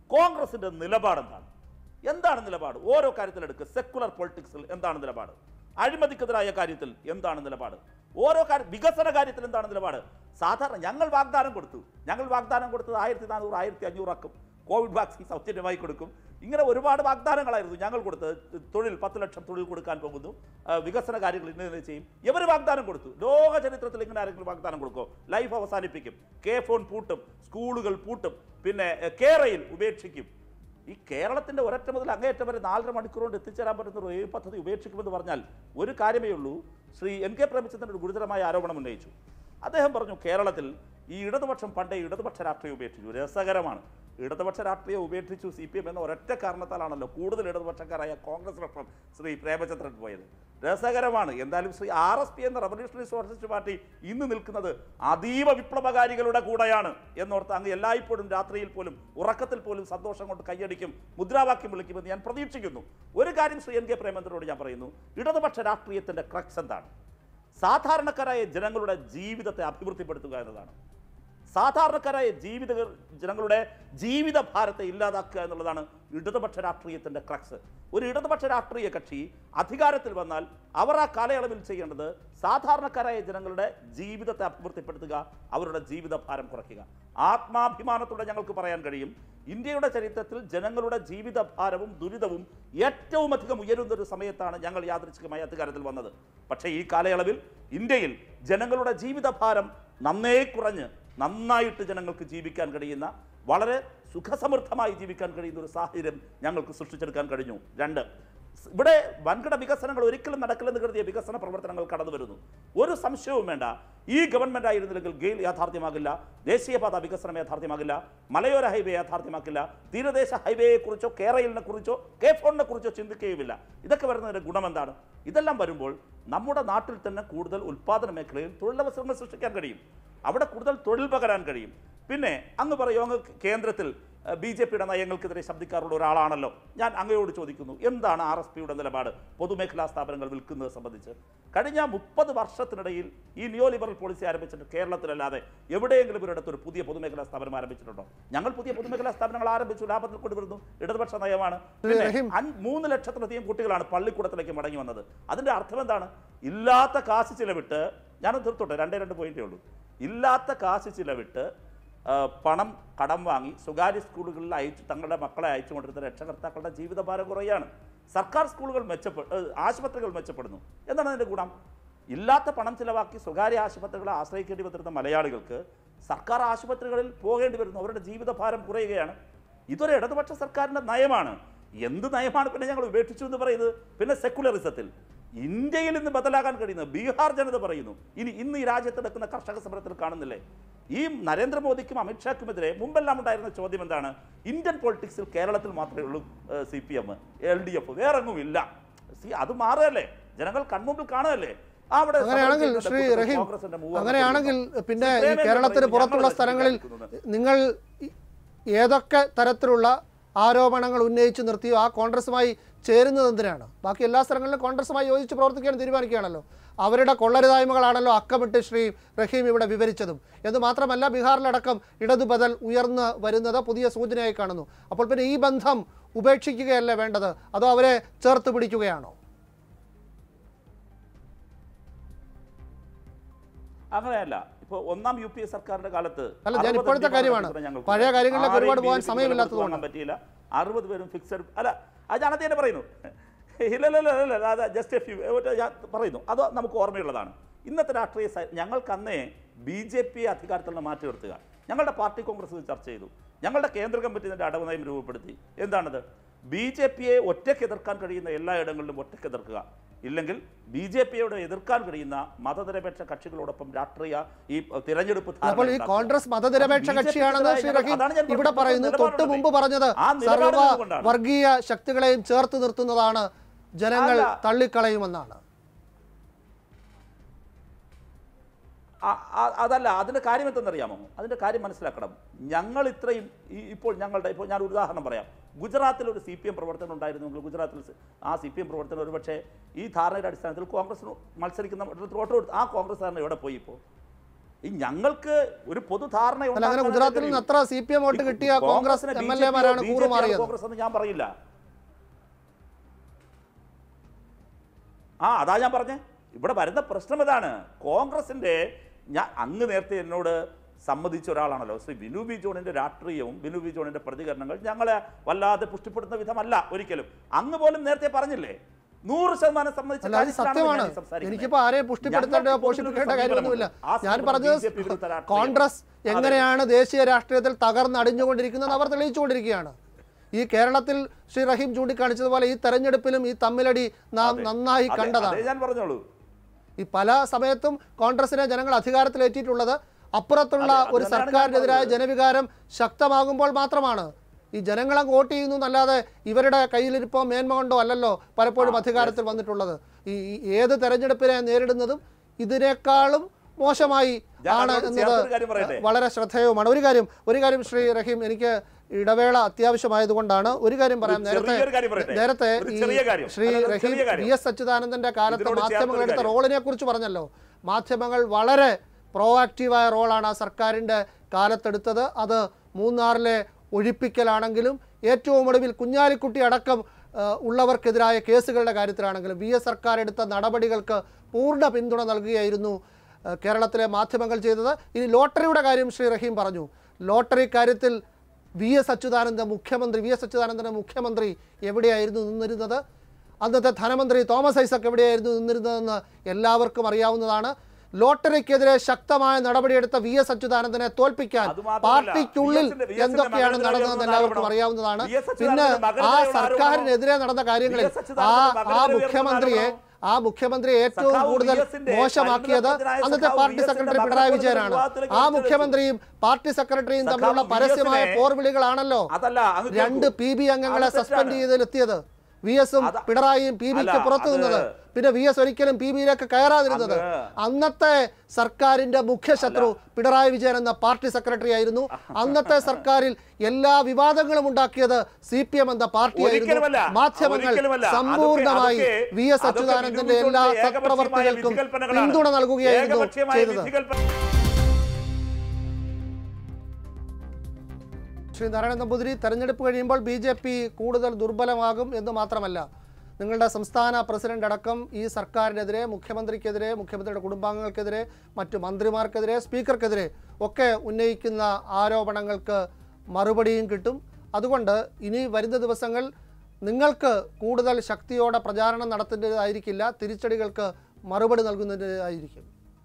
കോൺഗ്രസിന്റെ നിലപാട് എന്താണ് എന്താണ് നിലപാട് ഓരോ കാര്യത്തിലെടുക്കുക സെക്കുലർ പൊളിറ്റിക്സിൽ എന്താണ് നിലപാട് അഴിമതിക്കെതിരായ കാര്യത്തിൽ എന്താണ് നിലപാട് ഓരോ കാര്യം വികസന കാര്യത്തിൽ എന്താണ് നിലപാട് സാധാരണ ഞങ്ങൾ വാഗ്ദാനം കൊടുത്തു ഞങ്ങൾ വാഗ്ദാനം കൊടുത്തത് ആയിരത്തി നാനൂറ് ആയിരത്തി അഞ്ഞൂറാക്കും കോവിഡ് വാക്സിൻ സൗജന്യമായി കൊടുക്കും ഇങ്ങനെ ഒരുപാട് വാഗ്ദാനങ്ങളായിരുന്നു ഞങ്ങൾ കൊടുത്തത് തൊഴിൽ പത്ത് ലക്ഷം തൊഴിൽ കൊടുക്കാൻ പോകുന്നു ആ, വികസന കാര്യങ്ങൾ ഇന്ന ഇന്ന ചെയ്യും ഇവർ വാഗ്ദാനം കൊടുത്തു ലോക ചരിത്രത്തിൽ ഇങ്ങനെ ആരെങ്കിലും വാഗ്ദാനം കൊടുക്കോ ലൈഫ് അവസാനിപ്പിക്കും കെ ഫോൺ പൂട്ടും സ്കൂളുകൾ പൂട്ടും പിന്നെ എ, കേരയിൽ ഉപേക്ഷിക്കും ഈ കേരളത്തിന്റെ ഒരറ്റം മുതൽ അങ്ങേയറ്റം വരെ നാലര മണിക്കൂർ കൊണ്ട് എത്തിച്ചേരാൻ പറ്റുന്ന ഒരു റെയിൽ പദ്ധതി ഉപേക്ഷിക്കുമെന്ന് പറഞ്ഞാൽ ഒരു കാര്യമേ ഉള്ളൂ ശ്രീ എൻ കെ പ്രേമചന്ദ്രൻ ഒരു ഗുരുതരമായ ആരോപണം ഉന്നയിച്ചു അദ്ദേഹം പറഞ്ഞു കേരളത്തിൽ ഈ ഇടതുപക്ഷം പണ്ടേ ഇടതുപക്ഷ രാഷ്ട്രീയം ഉപേക്ഷിച്ചു രസകരമാണ് ഇടതുപക്ഷ രാഷ്ട്രീയം ഉപേക്ഷിച്ചു സി പി എം എന്ന ഒരൊറ്റ കാരണത്താലാണല്ലോ കൂടുതൽ ഇടതുപക്ഷക്കാരായ കോൺഗ്രസിനൊപ്പം ശ്രീ പ്രേമചന്ദ്രൻ പോയത് രസകരമാണ് എന്തായാലും ശ്രീ ആർ എസ് പി എന്ന റവല്യൂഷണറി സോഷ്യലിസ്റ്റ് പാർട്ടി ഇന്ന് നിൽക്കുന്നത് അതീവ വിപ്ലവകാരികളുടെ കൂടെയാണ് എന്നോർത്ത് അങ്ങ് എല്ലായ്പ്പോഴും രാത്രിയിൽ പോലും ഉറക്കത്തിൽ പോലും സന്തോഷം കൊണ്ട് കൈയടിക്കും മുദ്രാവാക്യം വിളിക്കുമെന്ന് ഞാൻ പ്രതീക്ഷിക്കുന്നു ഒരു കാര്യം ശ്രീ എൻ കെ പ്രേമേന്ദ്രനോട് ഞാൻ പറയുന്നു ഇടതുപക്ഷ രാഷ്ട്രീയത്തിന്റെ ക്രക്സ് എന്താണ് സാധാരണക്കാരായ ജനങ്ങളുടെ ജീവിതത്തെ അഭിവൃദ്ധിപ്പെടുത്തുക എന്നതാണ് സാധാരണക്കാരായ ജീവിത ജനങ്ങളുടെ ജീവിത ഭാരത്തെ ഇല്ലാതാക്കുക എന്നുള്ളതാണ് ഇടതുപക്ഷ രാഷ്ട്രീയത്തിന്റെ ക്രക്സ് ഒരു ഇടതുപക്ഷ രാഷ്ട്രീയ കക്ഷി അധികാരത്തിൽ വന്നാൽ അവർ ആ കാലയളവിൽ ചെയ്യേണ്ടത് സാധാരണക്കാരായ ജനങ്ങളുടെ ജീവിതത്തെ അഭിവൃദ്ധിപ്പെടുത്തുക അവരുടെ ജീവിത ഭാരം കുറയ്ക്കുക ആത്മാഭിമാനത്തോടെ ഞങ്ങൾക്ക് പറയാൻ കഴിയും ഇന്ത്യയുടെ ചരിത്രത്തിൽ ജനങ്ങളുടെ ജീവിത ഭാരവും ദുരിതവും ഏറ്റവും അധികം ഉയരുന്ന ഒരു സമയത്താണ് ഞങ്ങൾ യാദൃച്ഛികമായി അധികാരത്തിൽ വന്നത് പക്ഷേ ഈ കാലയളവിൽ ഇന്ത്യയിൽ ജനങ്ങളുടെ ജീവിതഭാരം നന്നേ കുറഞ്ഞ് നന്നായിട്ട് ജനങ്ങൾക്ക് ജീവിക്കാൻ കഴിയുന്ന വളരെ സുഖസമൃദ്ധമായി ജീവിക്കാൻ കഴിയുന്ന ഒരു സാഹചര്യം ഞങ്ങൾക്ക് സൃഷ്ടിച്ചെടുക്കാൻ കഴിഞ്ഞു രണ്ട് സ് ഇവിടെ വൻകിട വികസനങ്ങൾ ഒരിക്കലും നടക്കില്ലെന്ന് കരുതിയ വികസന പ്രവർത്തനങ്ങൾ കടന്നു വരുന്നു ഒരു സംശയവും വേണ്ട ഈ ഗവൺമെന്റ് ആയിരുന്നില്ലെങ്കിൽ ഗെയിൽ യാഥാർത്ഥ്യമാകില്ല ദേശീയപാത വികസനം യാഥാർത്ഥ്യമാകില്ല മലയോര ഹൈവേ യാഥാർത്ഥ്യമാക്കില്ല തീരദേശ ഹൈവേയെ കുറിച്ചോ കേരളിനെ കുറിച്ചോ കെ ഫോണിനെ കുറിച്ചോ ചിന്തിക്കുകയുമില്ല ഇതൊക്കെ വരുന്നതിന്റെ ഗുണം എന്താണ് ഇതെല്ലാം വരുമ്പോൾ നമ്മുടെ നാട്ടിൽ തന്നെ കൂടുതൽ ഉൽപ്പാദന മേഖലയിൽ തൊഴിലവസരങ്ങൾ സൃഷ്ടിക്കാൻ കഴിയും അവിടെ കൂടുതൽ തൊഴിൽ പകരാൻ കഴിയും പിന്നെ അങ്ങ് പറയൂ അങ്ങ് കേന്ദ്രത്തിൽ ബി ജെ പിയുടെ നയങ്ങൾക്കെതിരെ ശബ്ദിക്കാറുള്ള ഒരാളാണല്ലോ ഞാൻ അങ്ങയോട് ചോദിക്കുന്നു എന്താണ് ആർ എസ് പിയുടെ നിലപാട് പൊതുമേഖലാ സ്ഥാപനങ്ങൾ വിൽക്കുന്നത് സംബന്ധിച്ച് കഴിഞ്ഞ മുപ്പത് വർഷത്തിനിടയിൽ ഈ നിയോ ലിബറൽ പോളിസി ആരംഭിച്ചിട്ട് കേരളത്തിലല്ലാതെ എവിടെയെങ്കിലും ഒരിടത്ത് ഒരു പുതിയ പൊതുമേഖലാ സ്ഥാപനം ആരംഭിച്ചിട്ടുണ്ടോ ഞങ്ങൾ പുതിയ പൊതുമേഖലാ സ്ഥാപനങ്ങൾ ആരംഭിച്ചു ലാഭത്തിൽ കൊണ്ടുവരുന്നു ഇടതുപക്ഷ നയമാണ് പിന്നെ റഹീം. അൻ- മൂന്ന് ലക്ഷത്തിലധികം കുട്ടികളാണ് പള്ളിക്കൂടത്തിലേക്ക് മടങ്ങി വന്നത് അതിന്റെ അർത്ഥം എന്താണ് ഇല്ലാത്ത കാശ് ചിലവിട്ട് ഞാനൊന്ന് തീർത്തോട്ടെ രണ്ടേ രണ്ട് പോയിന്റേ ഉള്ളൂ ഇല്ലാത്ത കാശ് ചിലവിട്ട് ആ, പണം കടം വാങ്ങി സ്വകാര്യ സ്കൂളുകളിൽ അയച്ചു തങ്ങളുടെ മക്കളെ അയച്ചു കൊണ്ടിരുന്ന രക്ഷകർത്താക്കളുടെ ജീവിതഭാരം കുറയാണ് സർക്കാർ സ്കൂളുകൾ മെച്ചപ്പെ ഏ, ആശുപത്രികൾ മെച്ചപ്പെടുന്നു എന്താണ് അതിന്റെ ഗുണം ഇല്ലാത്ത പണം ചിലവാക്കി സ്വകാര്യ ആശുപത്രികളെ ആശ്രയിക്കേണ്ടി വന്നിരുന്ന മലയാളികൾക്ക് സർക്കാർ ആശുപത്രികളിൽ പോകേണ്ടി വരുന്നു അവരുടെ ജീവിതഭാരം കുറയുകയാണ് ഇതൊരു ഇടതുപക്ഷ സർക്കാരിന്റെ നയമാണ് എന്ത് നയമാണ് പിന്നെ ഞങ്ങൾ ഉപേക്ഷിച്ചു എന്ന് പറയുന്നത് പിന്നെ സെക്കുലറിസത്തിൽ ഇന്ത്യയിൽ ഇന്ന് ബദലാകാൻ കഴിയുന്നത് ബീഹാർ ജനത പറയുന്നു ഇനി ഇന്ന് ഈ രാജ്യത്ത് നടക്കുന്ന കർഷക സമരത്തിൽ കാണുന്നില്ലേ ഈ നരേന്ദ്രമോദിക്കും അമിത്ഷാക്കുമെതിരെ മുമ്പെല്ലാം ഉണ്ടായിരുന്ന ചോദ്യം എന്താണ് ഇന്ത്യൻ പൊളിറ്റിക്സിൽ കേരളത്തിൽ മാത്രമേ ഉള്ളൂ C P M L D F വേറെങ്ങും ഇല്ല സി അത് മാറുകയല്ലേ ജനങ്ങൾ കൺമുമ്പിൽ കാണുകയല്ലേ അവിടെ അങ്ങനെയാണെങ്കിൽ സമരം ശ്രീ ചെയ്യുന്ന റഹീം കോൺഗ്രസിന്റെ മൂവാം അങ്ങനെയാണെങ്കിൽ പ്രതിനിധി. പിന്നെ ശ്രീ ഈ പ്രേമേന്ദ്രൻ കേരളത്തിന് പറയുന്നു, പുറത്തുള്ള ഞങ്ങൾ സ്ഥലങ്ങളിൽ കാണിക്കുന്നത്. നിങ്ങൾ ഈ- ഏതൊക്കെ തരത്തിലുള്ള ആരോപണങ്ങൾ ഉന്നയിച്ചു നിർത്തിയോ ആ കോൺഗ്രസുമായി ചേരുന്നത് എന്തിനാണ് ബാക്കി എല്ലാ സ്ഥലങ്ങളിലും കോൺഗ്രസുമായി യോജിച്ച് പ്രവർത്തിക്കാൻ തീരുമാനിക്കുകയാണല്ലോ അവരുടെ കൊള്ളരുതായ്മകളാണല്ലോ അക്കമിട്ട് ശ്രീ റഹീം ഇവിടെ വിവരിച്ചതും എന്ന് മാത്രമല്ല ബീഹാറിലടക്കം ഇടതു ബദൽ ഉയർന്നു വരുന്നത് പുതിയ സൂചനയായി കാണുന്നു അപ്പോൾ പിന്നെ ഈ ബന്ധം ഉപേക്ഷിക്കുകയല്ലേ വേണ്ടത് അതോ അവരെ ചേർത്ത് പിടിക്കുകയാണോ അങ്ങനെയല്ല ഇപ്പൊ ഒന്നാം യു പി എ സർക്കാരിന്റെ കാലത്ത് അല്ല, ഞാൻ 60 ഇപ്പോഴത്തെ എം പി കാര്യമാണ്. മാത്രമേ ഞങ്ങൾക്ക് പഴയ കാര്യങ്ങളിലേക്ക് ആരെയും ഒരുപാട് പോകാൻ BJP ക്ക് സമയമില്ലാത്തത് വാങ്ങാൻ പറ്റിയില്ല അറുപത് പേരും ഫിക്സഡ് അല്ല അത് ഞാനത് തന്നെ പറയുന്നു ഇല്ലല്ല അത് ജസ്റ്റ് എ ഫ്യൂ ഞാൻ പറയുന്നു അത് നമുക്ക് ഓർമ്മയുള്ളതാണ് ഇന്നത്തെ രാഷ്ട്രീയ സ- ഞങ്ങൾക്ക് അന്നേ ബി ജെ പി അധികാരത്തിൽ നിന്ന് മാറ്റി നിർത്തുക ഞങ്ങളുടെ പാർട്ടി കോൺഗ്രസ് ചർച്ച ചെയ്തു ഞങ്ങളുടെ കേന്ദ്ര കമ്മിറ്റി ഇതിന്റെ അടവ് നയം രൂപപ്പെടുത്തി എന്താണത് ബി ജെ പിയെ ഒറ്റയ്ക്ക് എതിർക്കാൻ കഴിയുന്ന എല്ലായിടങ്ങളിലും ഒറ്റയ്ക്ക് എതിർക്കുക ഇല്ലെങ്കിൽ ബി ജെ പിയോട് എതിർക്കാൻ കഴിയുന്ന മതനിരപേക്ഷ കക്ഷികളോടൊപ്പം രാഷ്ട്രീയ ഈ തിരഞ്ഞെടുപ്പ് ധാരണ അപ്പോൾ ഈ ഉണ്ടാക്കുക. കോൺഗ്രസ് മതനിരപേക്ഷ അത് BJP കക്ഷിയാണെന്ന് ശ്രീ ക്കെതിരായ റഹീം അതാണ് ഞാൻ ഇവിടെ പറഞ്ഞത്. പറയുന്നു തൊട്ട് നിലപാടുണ്ട്. മുമ്പ് പറഞ്ഞത് ആ നിലപാട് സർവ നിന്നുകൊണ്ടാണ്. വർഗീയ ശക്തികളെയും ചേർത്ത് നിർത്തുന്നതാണ് ജനങ്ങൾ അല്ല. തള്ളിക്കളയുമെന്നാണ് ആ- ആ- അതല്ല അതിന്റെ കാര്യം എന്തെന്നറിയാമോ അതിന്റെ കാര്യം മനസ്സിലാക്കണം ഞങ്ങൾ ഇത്രയും ഈ ഇപ്പോൾ ഞങ്ങളുടെ ഇപ്പോൾ ഞാൻ ഒരു ഉദാഹരണം പറയാം ഗുജറാത്തിൽ ഒരു സി പി എം പ്രവർത്തനം ഉണ്ടായിരുന്നെങ്കിൽ ഗുജറാത്തിൽ സ- ആ സി പി എം പ്രവർത്തനം ഒരുപക്ഷെ ഈ ധാരണയുടെ അടിസ്ഥാനത്തിൽ കോൺഗ്രസിന് മത്സരിക്കുന്ന ഇടത്ത് വോട്ട് കൊടുത്ത് ആ കോൺഗ്രസ് ധാരണ എവിടെ പോയി ഇപ്പോൾ ഈ ഞങ്ങൾക്ക് ഒരു പൊതുധാരണ അല്ല അങ്ങനെ ഉണ്ടാക്കാനേ ഗുജറാത്തിൽ കഴിയൂ. നിന്ന് എത്ര സി പി എം വോട്ട് ഈ കിട്ടിയ കോൺഗ്രസ് കോൺഗ്രസിനെ എം ബി എൽ ജെ എമാരാണ് പിയോ ബി ജെ കൂറുമാറിയത് പിയോ കോൺഗ്രസ് എന്ന് ഞാൻ പറയില്ല ആ അതാ ഞാൻ പറഞ്ഞേ ഇവിടെ വരുന്ന പ്രശ്നം ഇതാണ് കോൺഗ്രസിന്റെ ഞാൻ അങ്ങ് നേരത്തെ എന്നോട് സമ്മതിച്ച ഒരാളാണല്ലോ ശ്രീ ബിനു ബി ജോണിന്റെ രാഷ്ട്രീയവും ബിനു ബി ജോണിന്റെ പ്രതികരണങ്ങൾ ഞങ്ങളെ വല്ലാതെ പുഷ്ടിപ്പെടുത്തുന്ന വിധമല്ല ഒരിക്കലും അങ്ങ് പോലും നേരത്തെ പറഞ്ഞില്ലേ നൂറ് ശതമാനം സമ്മതിച്ച അല്ല അത് കാര്യത്തിലാണ് സത്യമാണ് ഞാൻ ഈ സംസാരിക്കുന്നത്. എനിക്കിപ്പോ ആരെയും പുഷ്ടിപ്പെടുത്തേണ്ട ഞങ്ങൾക്ക് പോഷിപ്പിക്കേണ്ട പൊതുവിൽ ഒരു കാര്യമൊന്നുമില്ല സമീപനമുണ്ട്. ആ ഞാൻ സമീപനം പറഞ്ഞത് BJP വിരുദ്ധ രാഷ്ട്രീയം. കോൺഗ്രസ് അതെ. എങ്ങനെയാണ് ദേശീയ രാഷ്ട്രീയത്തിൽ തകർന്നടിഞ്ഞുകൊണ്ടിരിക്കുന്നത് അവർ തെളിയിച്ചുകൊണ്ടിരിക്കുകയാണ് ഈ കേരളത്തിൽ ശ്രീ റഹീം ചൂണ്ടിക്കാണിച്ചതുപോലെ ഈ തെരഞ്ഞെടുപ്പിലും ഈ തമ്മിലടി നാം അതെ. നന്നായി അതെ, കണ്ടതാണ് അതേ ഞാൻ പറഞ്ഞോളൂ ഈ പല സമയത്തും കോൺഗ്രസിനെ ജനങ്ങൾ അധികാരത്തിലേറ്റിയിട്ടുള്ളത് അപ്പുറത്തുള്ള അതെ, അത് ഒരു തന്നെയാണ് ഞാൻ സർക്കാരിനെതിരായ പറഞ്ഞത്. ജനവികാരം ശക്തമാകുമ്പോൾ മാത്രമാണ് ഈ ജനങ്ങളെ വോട്ട് ചെയ്യുന്നു എന്നല്ലാതെ ഇവരുടെ കയ്യിലിരിപ്പോ മേന്മ കൊണ്ടോ അല്ലല്ലോ പലപ്പോഴും ആ, അധികാരത്തിൽ വന്നിട്ടുള്ളത് ഈ ഈ ഏത് തെരഞ്ഞെടുപ്പിനെ നേരിടുന്നതും ഇതിനേക്കാളും മോശമായി ഞാൻ ആണ് അതിനോട് എന്നത് ചേർത്തൊരു കാര്യം പറയട്ടെ? വളരെ ശ്രദ്ധേയവുമാണ് ഒരു കാര്യം ഒരു കാര്യം ശ്രീ റഹീം എനിക്ക് ഇടവേള അത്യാവശ്യമായതുകൊണ്ടാണ് ഒരു കാര്യം പറയാം ഒരു നേരത്തെ ചെറിയൊരു കാര്യം പറയട്ടെ? നേരത്തെ ഒരു ഈ ചെറിയ കാര്യം. ശ്രീ അല്ല, ഒരു റഹീം ചെറിയ കാര്യം. വി എസ് അച്യുതാനന്ദന്റെ കാലത്ത് ഇതിനോട് ചേർത്തൊരു മാധ്യമങ്ങൾ എടുത്ത കാര്യം. റോളിനെ കുറിച്ച് പറഞ്ഞല്ലോ മാധ്യമങ്ങൾ വളരെ പ്രോആക്റ്റീവായ റോളാണ് ആ സർക്കാരിൻ്റെ കാലത്തെടുത്തത് അത് മൂന്നാറിലെ ഒഴിപ്പിക്കലാണെങ്കിലും ഏറ്റവും ഒടുവിൽ കുഞ്ഞാലിക്കുട്ടി അടക്കം ആ, ഉള്ളവർക്കെതിരായ കേസുകളുടെ കാര്യത്തിലാണെങ്കിലും വി എസ് സർക്കാർ എടുത്ത നടപടികൾക്ക് പൂർണ്ണ പിന്തുണ നൽകുകയായിരുന്നു ആ, കേരളത്തിലെ മാധ്യമങ്ങൾ ചെയ്തത് ഇനി ലോട്ടറിയുടെ കാര്യം ശ്രീ റഹീം പറഞ്ഞു ലോട്ടറി കാര്യത്തിൽ വി എസ് അച്യുതാനന്ദ മുഖ്യമന്ത്രി വി എസ് അച്യുതാനന്ദൻ്റെ മുഖ്യമന്ത്രി എവിടെയായിരുന്നു നിന്നിരുന്നത് അന്നത്തെ ധനമന്ത്രി തോമസ് ഐസക് എവിടെയായിരുന്നു നിന്നിരുന്നതെന്ന് എല്ലാവർക്കും അറിയാവുന്നതാണ് ലോട്ടറിക്കെതിരെ ശക്തമായ നടപടിയെടുത്ത വി എസ് അച്യുതാനന്ദനെ തോൽപ്പിക്കാൻ അത് മാത്രമല്ല, പാർട്ടിക്കുള്ളിൽ വി എസിന്റെ- വി എസിന്റെ എന്തൊക്കെയാണ് മകനെതിരെ നടന്നതെന്ന് ഉയർന്ന എല്ലാവർക്കും ആരോപണം. അറിയാവുന്നതാണ് വി എസ് പിന്നെ അച്യുതാനന്ദന്റെ ആ മകനെതിരെയുള്ള സർക്കാരിനെതിരെ നടന്ന കാര്യങ്ങളിൽ വി എസ് ആ അച്യുതാനന്ദന്റെ ആ മകനെതിരെ മുഖ്യമന്ത്രിയെ ഉയർന്ന ആ മുഖ്യമന്ത്രിയെ ഏറ്റവും സഖാവ് കൂടുതൽ വി എസിന്റെ മോശമാക്കിയത് പരിണിതപ്രജ്ഞനായ അന്നത്തെ സഖാവ് പാർട്ടി വി എസിന്റെ സെക്രട്ടറി മകനെ പിണറായി പോലുള്ള വിജയനാണ് വിവാദത്തിലേക്ക് ആ വലിച്ചിഴച്ചു. മുഖ്യമന്ത്രിയും പാർട്ടി സെക്രട്ടറിയും സഖാവ് തമ്മിലുള്ള വി പരസ്യമായ എസിനെ പോർവിളികളാണല്ലോ അതല്ല അങ്ങ് രണ്ട് കേൾക്കൂ. പി ബി അംഗങ്ങളെ അത് സസ്പെൻഡ് തെറ്റാണ്. ചെയ്തതിലെത്തിയത് വി എസും അത് പിണറായിയും പി ബിക്ക് അല്ല, പുറത്തു അത് നിന്നത് പിന്നെ വി എസ് ഒരിക്കലും പി ബിയിലേക്ക് കയറാതിരുന്നത് അങ്ങ് അന്നത്തെ സർക്കാരിന്റെ മുഖ്യ ശത്രു പിണറായി വിജയൻ എന്ന പാർട്ടി സെക്രട്ടറി ആയിരുന്നു അന്നത്തെ സർക്കാരിൽ എല്ലാ വിവാദങ്ങളും ഉണ്ടാക്കിയത് സി പി എം എന്ന പാർട്ടിയായിരുന്നു ഒരിക്കലുമല്ല. മാധ്യമങ്ങൾ ഒരിക്കലുമല്ല. അതൊക്കെ- സമ്പൂർണ്ണമായി അതൊക്കെ- വി എസ് അതൊക്കെ അച്യുതാനന്ദന്റെ എല്ലാ വിനുവിന്റെ ഏകപക്ഷീയമായ സത്പ്രവർത്തികൾക്കും വിധികൽപ്പനകളാണ്. പിന്തുണ നൽകുകയായിരുന്നു ഏകപക്ഷീയമായ ചെയ്തത് വിധികൽപ്പന ശ്രീ നാരായണ നമ്പൂതിരി തെരഞ്ഞെടുപ്പ് കഴിയുമ്പോൾ ബി ജെ പി കൂടുതൽ ദുർബലമാകും എന്ന് മാത്രമല്ല നിങ്ങളുടെ സംസ്ഥാന പ്രസിഡന്റ് അടക്കം ഈ സർക്കാരിനെതിരെ മുഖ്യമന്ത്രിക്കെതിരെ മുഖ്യമന്ത്രിയുടെ കുടുംബാംഗങ്ങൾക്കെതിരെ മറ്റു മന്ത്രിമാർക്കെതിരെ സ്പീക്കർക്കെതിരെ ഒക്കെ ഉന്നയിക്കുന്ന ആരോപണങ്ങൾക്ക് മറുപടിയും കിട്ടും അതുകൊണ്ട് ഇനി വരുന്ന ദിവസങ്ങൾ നിങ്ങൾക്ക് കൂടുതൽ ശക്തിയോടെ പ്രചാരണം നടത്തേണ്ടതായിരിക്കില്ല തിരിച്ചടികൾക്ക് മറുപടി നൽകുന്നതിനായിരിക്കും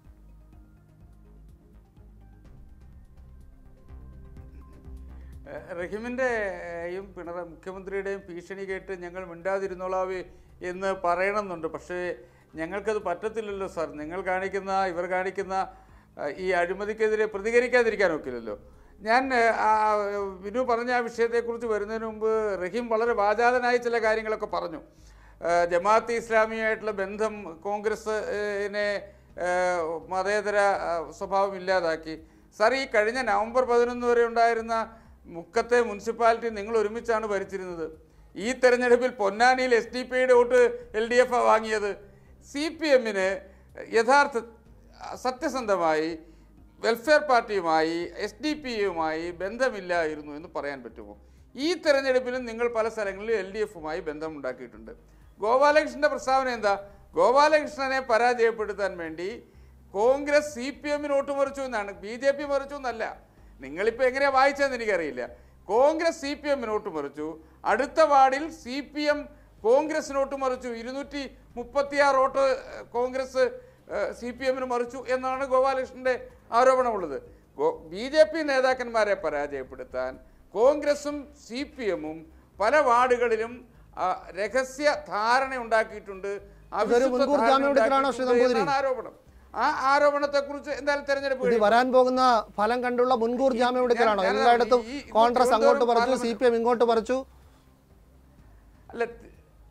ഏഹ് റഹീമിൻ്റെയും പിണറായി മുഖ്യമന്ത്രിയുടെയും ഭീഷണി കേട്ട് ഞങ്ങൾ മിണ്ടാതിരുന്നോളാവേ എന്ന് പറയണമെന്നുണ്ട് പക്ഷേ ഞങ്ങൾക്കത് പറ്റത്തില്ലല്ലോ സാർ നിങ്ങൾ കാണിക്കുന്ന ഇവർ കാണിക്കുന്ന ഏഹ് ഈ അഴിമതിക്കെതിരെ പ്രതികരിക്കാതിരിക്കാൻ ഒക്കില്ലല്ലോ ഞാൻ ഏഹ്, ആ വിനു പറഞ്ഞ ആ വിഷയത്തെക്കുറിച്ച് വരുന്നതിന് മുമ്പ് റഹീം വളരെ വാചാതനായി ചില കാര്യങ്ങളൊക്കെ പറഞ്ഞു ഏഹ് ജമാഅത്ത് ഇസ്ലാമിയായിട്ടുള്ള ബന്ധം കോൺഗ്രസിനെ മതേതര ഏഹ്, സ്വഭാവം ഇല്ലാതാക്കി സാർ ഈ കഴിഞ്ഞ നവംബർ പതിനൊന്ന് വരെ ഉണ്ടായിരുന്ന മുക്കത്തെ മുനിസിപ്പാലിറ്റി നിങ്ങൾ ഒരുമിച്ചാണ് ഭരിച്ചിരുന്നത് ഈ തെരഞ്ഞെടുപ്പിൽ പൊന്നാനിയിൽ എസ് ഡി പി യുടെ വോട്ട് എൽ ഡി എഫ് വാങ്ങിയത് സി പി എമ്മിന് യഥാർത്ഥ സത്യസന്ധമായി വെൽഫെയർ പാർട്ടിയുമായി എസ് ഡി പി യുമായി ബന്ധമില്ലായിരുന്നു എന്ന് പറയാൻ പറ്റുമോ ഈ തെരഞ്ഞെടുപ്പിലും നിങ്ങൾ പല സ്ഥലങ്ങളിലും എൽ ഡി എഫുമായി ബന്ധമുണ്ടാക്കിയിട്ടുണ്ട് ഗോപാലകൃഷ്ണന്റെ പ്രസ്താവന എന്താ ഗോപാലകൃഷ്ണനെ പരാജയപ്പെടുത്താൻ വേണ്ടി കോൺഗ്രസ് സി പി എമ്മിന് വോട്ട് മറിച്ചു എന്നാണ് ബി ജെ പി മറിച്ചു എന്നല്ല നിങ്ങളിപ്പോൾ എങ്ങനെയാണ് വായിച്ചതെന്ന് എനിക്കറിയില്ല കോൺഗ്രസ് സി പി എമ്മിന് വോട്ട് മറിച്ചു അടുത്ത വാർഡിൽ സി പി എം കോൺഗ്രസിന് വോട്ട് മറിച്ചു ഇരുന്നൂറ്റി മുപ്പത്തിയാറ് വോട്ട് ഏഹ്, കോൺഗ്രസ് സി പി എമ്മിന് മറിച്ചു എന്നാണ് ഗോപാലകൃഷ്ണന്റെ ആരോപണമുള്ളത് ബി ജെ പി നേതാക്കന്മാരെ പരാജയപ്പെടുത്താൻ കോൺഗ്രസും സി പി എമ്മും പല വാർഡുകളിലും ആ, രഹസ്യ ധാരണ ഉണ്ടാക്കിയിട്ടുണ്ട് അവിശുദ്ധ മുൻകൂർ ധാരണ ജാമ്യമെടുക്കലാണോ ശ്രീ ഉണ്ടാക്കിയിട്ടുണ്ട് നമ്പൂതിരി? എന്നാണ് ആരോപണം ആ ആരോപണത്തെക്കുറിച്ച് എന്തായാലും തെരഞ്ഞെടുപ്പ് ഇത് കഴിയും. വരാൻ പോകുന്ന ഫലം കണ്ടുള്ള മുൻകൂർ ജാമ്യം എടുക്കലാണോ ഞാൻ- ഞാൻ- എല്ലായിടത്തും ഈ- ഈ കോൺഗ്രസ് അങ്ങോട്ട് തിരുവനന്തപുരം പറിച്ചു സി പി എം ഇങ്ങോട്ട് പറിച്ചു അല്ല തി-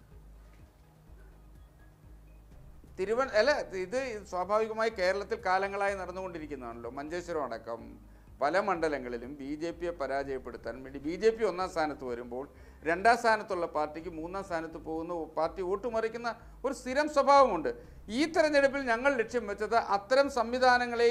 തിരുവന അല്ല ഇത് സ്വാഭാവികമായി കേരളത്തിൽ കാലങ്ങളായി നടന്നുകൊണ്ടിരിക്കുന്നതാണല്ലോ മഞ്ചേശ്വരം അടക്കം പല മണ്ഡലങ്ങളിലും ബി ജെ പിയെ പരാജയപ്പെടുത്താൻ വേണ്ടി ബി ജെ പി ഒന്നാം സ്ഥാനത്ത് വരുമ്പോൾ രണ്ടാം സ്ഥാനത്തുള്ള പാർട്ടിക്ക് മൂന്നാം സ്ഥാനത്ത് പോകുന്ന പാർട്ടി വോട്ട് മറിക്കുന്ന ഒരു സ്ഥിരം സ്വഭാവമുണ്ട് ഈ തെരഞ്ഞെടുപ്പിൽ ഞങ്ങൾ ലക്ഷ്യം വെച്ചത് അത്തരം സംവിധാനങ്ങളെയും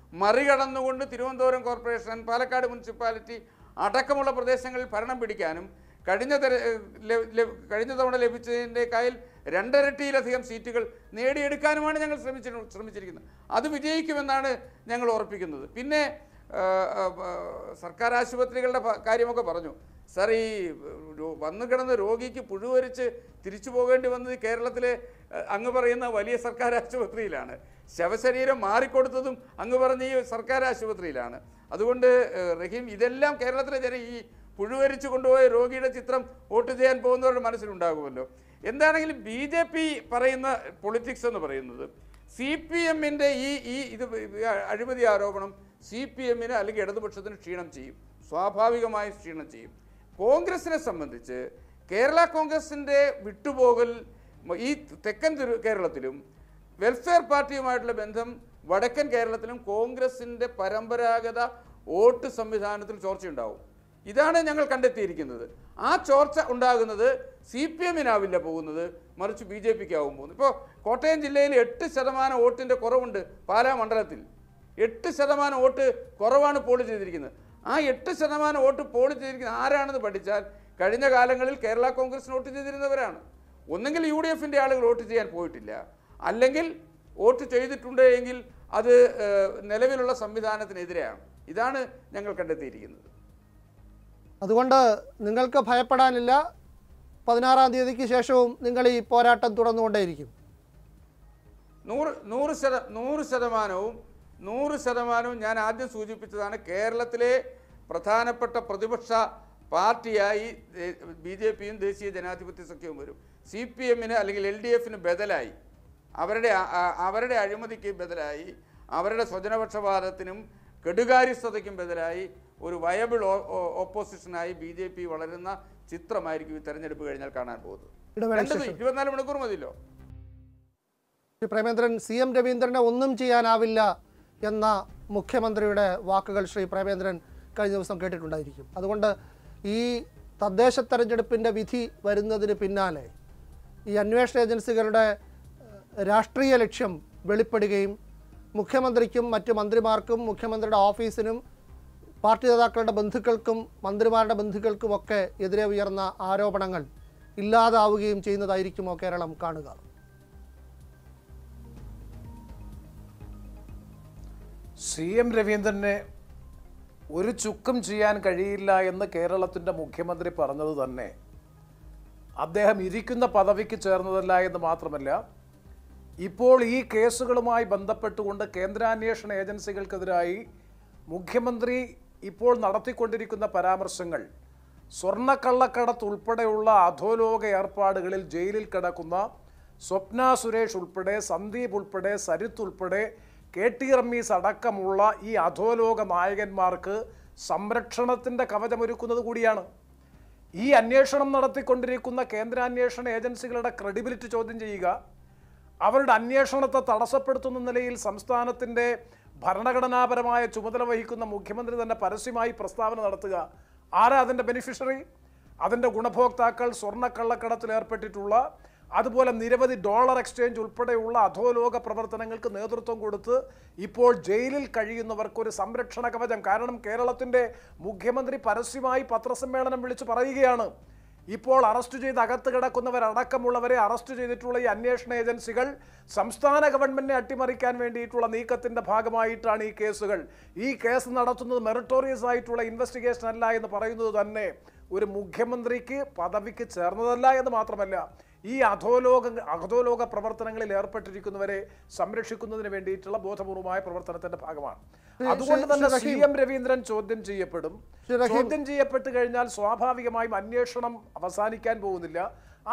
മറികടന്നുകൊണ്ട് തിരുവനന്തപുരം കോർപ്പറേഷൻ പാലക്കാട് മുനിസിപ്പാലിറ്റി അടക്കമുള്ള പ്രദേശങ്ങളിൽ ഭരണം പിടിക്കാനും കഴിഞ്ഞ തെര ലെ- ലെ- കഴിഞ്ഞ തവണ ലഭിച്ചതിൻ്റെക്കായിൽ രണ്ടരട്ടിയിലധികം സീറ്റുകൾ നേടിയെടുക്കാനുമാണ് ഞങ്ങൾ ശ്രമിച്ചി ശ്രമിച്ചിരിക്കുന്നത് അത് വിജയിക്കുമെന്നാണ് ഞങ്ങൾ ഉറപ്പിക്കുന്നത് പിന്നെ ആ, ആ, ആ, സർക്കാർ ആശുപത്രികളുടെ ഭ- കാര്യമൊക്കെ പറഞ്ഞു സാർ ഈ രോ- വന്നു കിടന്ന രോഗിക്ക് പുഴുവരിച്ച് തിരിച്ചു പോകേണ്ടി വന്നത് കേരളത്തിലെ ആ, അങ്ങ് പറയുന്ന വലിയ സർക്കാർ ആശുപത്രിയിലാണ് ശവശരീരം മാറിക്കൊടുത്തതും അങ്ങ് പറഞ്ഞ ഈ സർക്കാർ ആശുപത്രിയിലാണ് അതുകൊണ്ട് ഏഹ്, റഹീം ഇതെല്ലാം കേരളത്തിലെ ജനം ഈ പുഴുവരിച്ചു കൊണ്ടുപോയ രോഗിയുടെ ചിത്രം വോട്ട് ചെയ്യാൻ പോകുന്നവരുടെ മനസ്സിലുണ്ടാകുമല്ലോ എന്താണെങ്കിലും ബി ജെ പി പറയുന്ന പൊളിറ്റിക്സ് എന്ന് പറയുന്നത് സി പി എമ്മിൻ്റെ ഈ ഈ ഇത് അഴിമതി ആരോപണം സി പി എമ്മിന് അല്ലെങ്കിൽ ഇടതുപക്ഷത്തിന് ക്ഷീണം ചെയ്യും സ്വാഭാവികമായും ക്ഷീണം ചെയ്യും കോൺഗ്രസിനെ സംബന്ധിച്ച് കേരള കോൺഗ്രസിൻ്റെ വിട്ടുപോകൽ ഈ തെക്കൻ തിരു കേരളത്തിലും വെൽഫെയർ പാർട്ടിയുമായിട്ടുള്ള ബന്ധം വടക്കൻ കേരളത്തിലും കോൺഗ്രസിൻ്റെ പരമ്പരാഗത വോട്ട് സംവിധാനത്തിൽ ചോർച്ചയുണ്ടാവും ഇതാണ് ഞങ്ങൾ കണ്ടെത്തിയിരിക്കുന്നത് ആ ചോർച്ച ഉണ്ടാകുന്നത് സി പി എമ്മിനാവില്ല പോകുന്നത് മറിച്ച് ബി ജെ പിക്ക് ആവും പോകുന്നത് ഇപ്പോൾ കോട്ടയം ജില്ലയിൽ എട്ട് ശതമാനം വോട്ടിൻ്റെ കുറവുണ്ട് പാലാ മണ്ഡലത്തിൽ എട്ട് ശതമാനം വോട്ട് കുറവാണ് പോൾ ചെയ്തിരിക്കുന്നത് ആ എട്ട് ശതമാനം വോട്ട് പോൾ ചെയ്തിരിക്കുന്നത് ആരാണെന്ന് പഠിച്ചാൽ കഴിഞ്ഞ കാലങ്ങളിൽ കേരള കോൺഗ്രസിന് വോട്ട് ചെയ്തിരുന്നവരാണ് ഒന്നെങ്കിൽ യു ഡി എഫിൻ്റെ ആളുകൾ വോട്ട് ചെയ്യാൻ പോയിട്ടില്ല അല്ലെങ്കിൽ വോട്ട് ചെയ്തിട്ടുണ്ട് എങ്കിൽ അത് ഏഹ്, നിലവിലുള്ള സംവിധാനത്തിനെതിരെയാണ് ഇതാണ് ഞങ്ങൾ കണ്ടെത്തിയിരിക്കുന്നത് അതുകൊണ്ട് നിങ്ങൾക്ക് ഭയപ്പെടാനില്ല പതിനാറാം തീയതിക്ക് ശേഷവും നിങ്ങൾ ഈ പോരാട്ടം തുടർന്നുകൊണ്ടേയിരിക്കും നൂറ് നൂറ് ശത നൂറ് ശതമാനവും നൂറ് ശതമാനവും ഞാൻ ആദ്യം സൂചിപ്പിച്ചതാണ് കേരളത്തിലെ പ്രധാനപ്പെട്ട പ്രതിപക്ഷ പാർട്ടിയായി ബി ജെ പിയും ദേശീയ ജനാധിപത്യ സഖ്യവും വരും സി പി എമ്മിന് അല്ലെങ്കിൽ എൽ ഡി എഫിന് ബദലായി അവരുടെ അ- അ- അവരുടെ അഴിമതിക്ക് ബദലായി അവരുടെ സ്വജനപക്ഷപാതത്തിനും കെടുകാര്യസ്ഥതയ്ക്കും ബദലായി ഒരു വയബിൾ ഓപ്പോസിഷനായി ബി ജെ പി വളരുന്ന ചിത്രമായിരിക്കും ഈ തെരഞ്ഞെടുപ്പ് കഴിഞ്ഞാൽ കാണാൻ പോകുന്നത് ഇടവേളയ്ക്ക് രണ്ടത് ശേഷം. ഇരുപത്തിനാല് മണിക്കൂർ മതിയല്ലോ ശ്രീ പ്രേമേന്ദ്രൻ സി എം രവീന്ദ്രനെ ഒന്നും ചെയ്യാനാവില്ല എന്ന മുഖ്യമന്ത്രിയുടെ വാക്കുകൾ ശ്രീ പ്രേമേന്ദ്രൻ കഴിഞ്ഞ ദിവസം കേട്ടിട്ടുണ്ടായിരിക്കും അതുകൊണ്ട് ഈ തദ്ദേശ തെരഞ്ഞെടുപ്പിൻ്റെ വിധി വരുന്നതിന് പിന്നാലെ ഈ അന്വേഷണ ഏജൻസികളുടെ ഏഹ്, രാഷ്ട്രീയ ലക്ഷ്യം വെളിപ്പെടുകയും മുഖ്യമന്ത്രിക്കും മറ്റു മന്ത്രിമാർക്കും മുഖ്യമന്ത്രിയുടെ ഓഫീസിനും പാർട്ടി നേതാക്കളുടെ ബന്ധുക്കൾക്കും മന്ത്രിമാരുടെ ബന്ധുക്കൾക്കുമൊക്കെ എതിരെ ഉയർന്ന ആരോപണങ്ങൾ ഇല്ലാതാവുകയും ചെയ്യുന്നതായിരിക്കുമോ കേരളം കാണുക സി എം രവീന്ദ്രനെ ഒരു ചുക്കും ചെയ്യാൻ കഴിയില്ല എന്ന് കേരളത്തിൻ്റെ മുഖ്യമന്ത്രി പറഞ്ഞത് തന്നെ അദ്ദേഹം ഇരിക്കുന്ന പദവിക്ക് ചേർന്നതല്ല എന്ന് മാത്രമല്ല ഇപ്പോൾ ഈ കേസുകളുമായി ബന്ധപ്പെട്ടുകൊണ്ട് കേന്ദ്രാന്വേഷണ ഏജൻസികൾക്കെതിരായി മുഖ്യമന്ത്രി ഇപ്പോൾ നടത്തിക്കൊണ്ടിരിക്കുന്ന പരാമർശങ്ങൾ സ്വർണ്ണക്കള്ളക്കടത്ത് ഉൾപ്പെടെയുള്ള അധോലോക ഏർപ്പാടുകളിൽ ജയിലിൽ കിടക്കുന്ന സ്വപ്ന സുരേഷ് ഉൾപ്പെടെ സന്ദീപ് ഉൾപ്പെടെ സരിത്ത് ഉൾപ്പെടെ കെ ടി റമീസ് അടക്കമുള്ള ഈ അധോലോക നായകന്മാർക്ക് സംരക്ഷണത്തിൻ്റെ കവചമൊരുക്കുന്നത് കൂടിയാണ് ഈ അന്വേഷണം നടത്തിക്കൊണ്ടിരിക്കുന്ന കേന്ദ്രാന്വേഷണ ഏജൻസികളുടെ ക്രെഡിബിലിറ്റി ചോദ്യം ചെയ്യുക അവരുടെ അന്വേഷണത്തെ തടസ്സപ്പെടുത്തുന്ന നിലയിൽ സംസ്ഥാനത്തിൻ്റെ ഭരണഘടനാപരമായ ചുമതല വഹിക്കുന്ന മുഖ്യമന്ത്രി തന്നെ പരസ്യമായി പ്രസ്താവന നടത്തുക ആരാ അതിൻ്റെ ബെനിഫിഷ്യറി അതിൻ്റെ ഗുണഭോക്താക്കൾ സ്വർണ്ണക്കള്ളക്കടത്തിൽ ഏർപ്പെട്ടിട്ടുള്ള അതുപോലെ നിരവധി ഡോളർ എക്സ്ചേഞ്ച് ഉൾപ്പെടെയുള്ള അധോലോക പ്രവർത്തനങ്ങൾക്ക് നേതൃത്വം കൊടുത്ത് ഇപ്പോൾ ജയിലിൽ കഴിയുന്നവർക്ക് ഒരു സംരക്ഷണ കവചം കാരണം കേരളത്തിൻ്റെ മുഖ്യമന്ത്രി പരസ്യമായി പത്രസമ്മേളനം വിളിച്ച് പറയുകയാണ് ഇപ്പോൾ അറസ്റ്റ് ചെയ്ത് അകത്ത് കിടക്കുന്നവരടക്കമുള്ളവരെ അറസ്റ്റ് ചെയ്തിട്ടുള്ള ഈ അന്വേഷണ ഏജൻസികൾ സംസ്ഥാന ഗവൺമെന്റിനെ അട്ടിമറിക്കാൻ വേണ്ടിയിട്ടുള്ള നീക്കത്തിന്റെ ഭാഗമായിട്ടാണ് ഈ കേസുകൾ ഈ കേസ് നടത്തുന്നത് മെറിറ്റോറിയസ് ആയിട്ടുള്ള ഇൻവെസ്റ്റിഗേഷൻ അല്ല എന്ന് പറയുന്നത് തന്നെ ഒരു മുഖ്യമന്ത്രിക്ക് പദവിക്ക് ചേർന്നതല്ല എന്ന് മാത്രമല്ല ഈ അധോലോക അധോലോക പ്രവർത്തനങ്ങളിൽ ഏർപ്പെട്ടിരിക്കുന്നവരെ സംരക്ഷിക്കുന്നതിന് വേണ്ടിയിട്ടുള്ള ബോധപൂർവമായ പ്രവർത്തനത്തിന്റെ ഭാഗമാണ് ശ്രീ- അതുകൊണ്ട് ശ്രീ- തന്നെ ശ്രീ സി റഹീം. എം രവീന്ദ്രൻ ചോദ്യം ചെയ്യപ്പെടും ശ്രീ റഹീം. ചോദ്യം ചെയ്യപ്പെട്ട് കഴിഞ്ഞാൽ സ്വാഭാവികമായും അന്വേഷണം അവസാനിക്കാൻ പോകുന്നില്ല ആ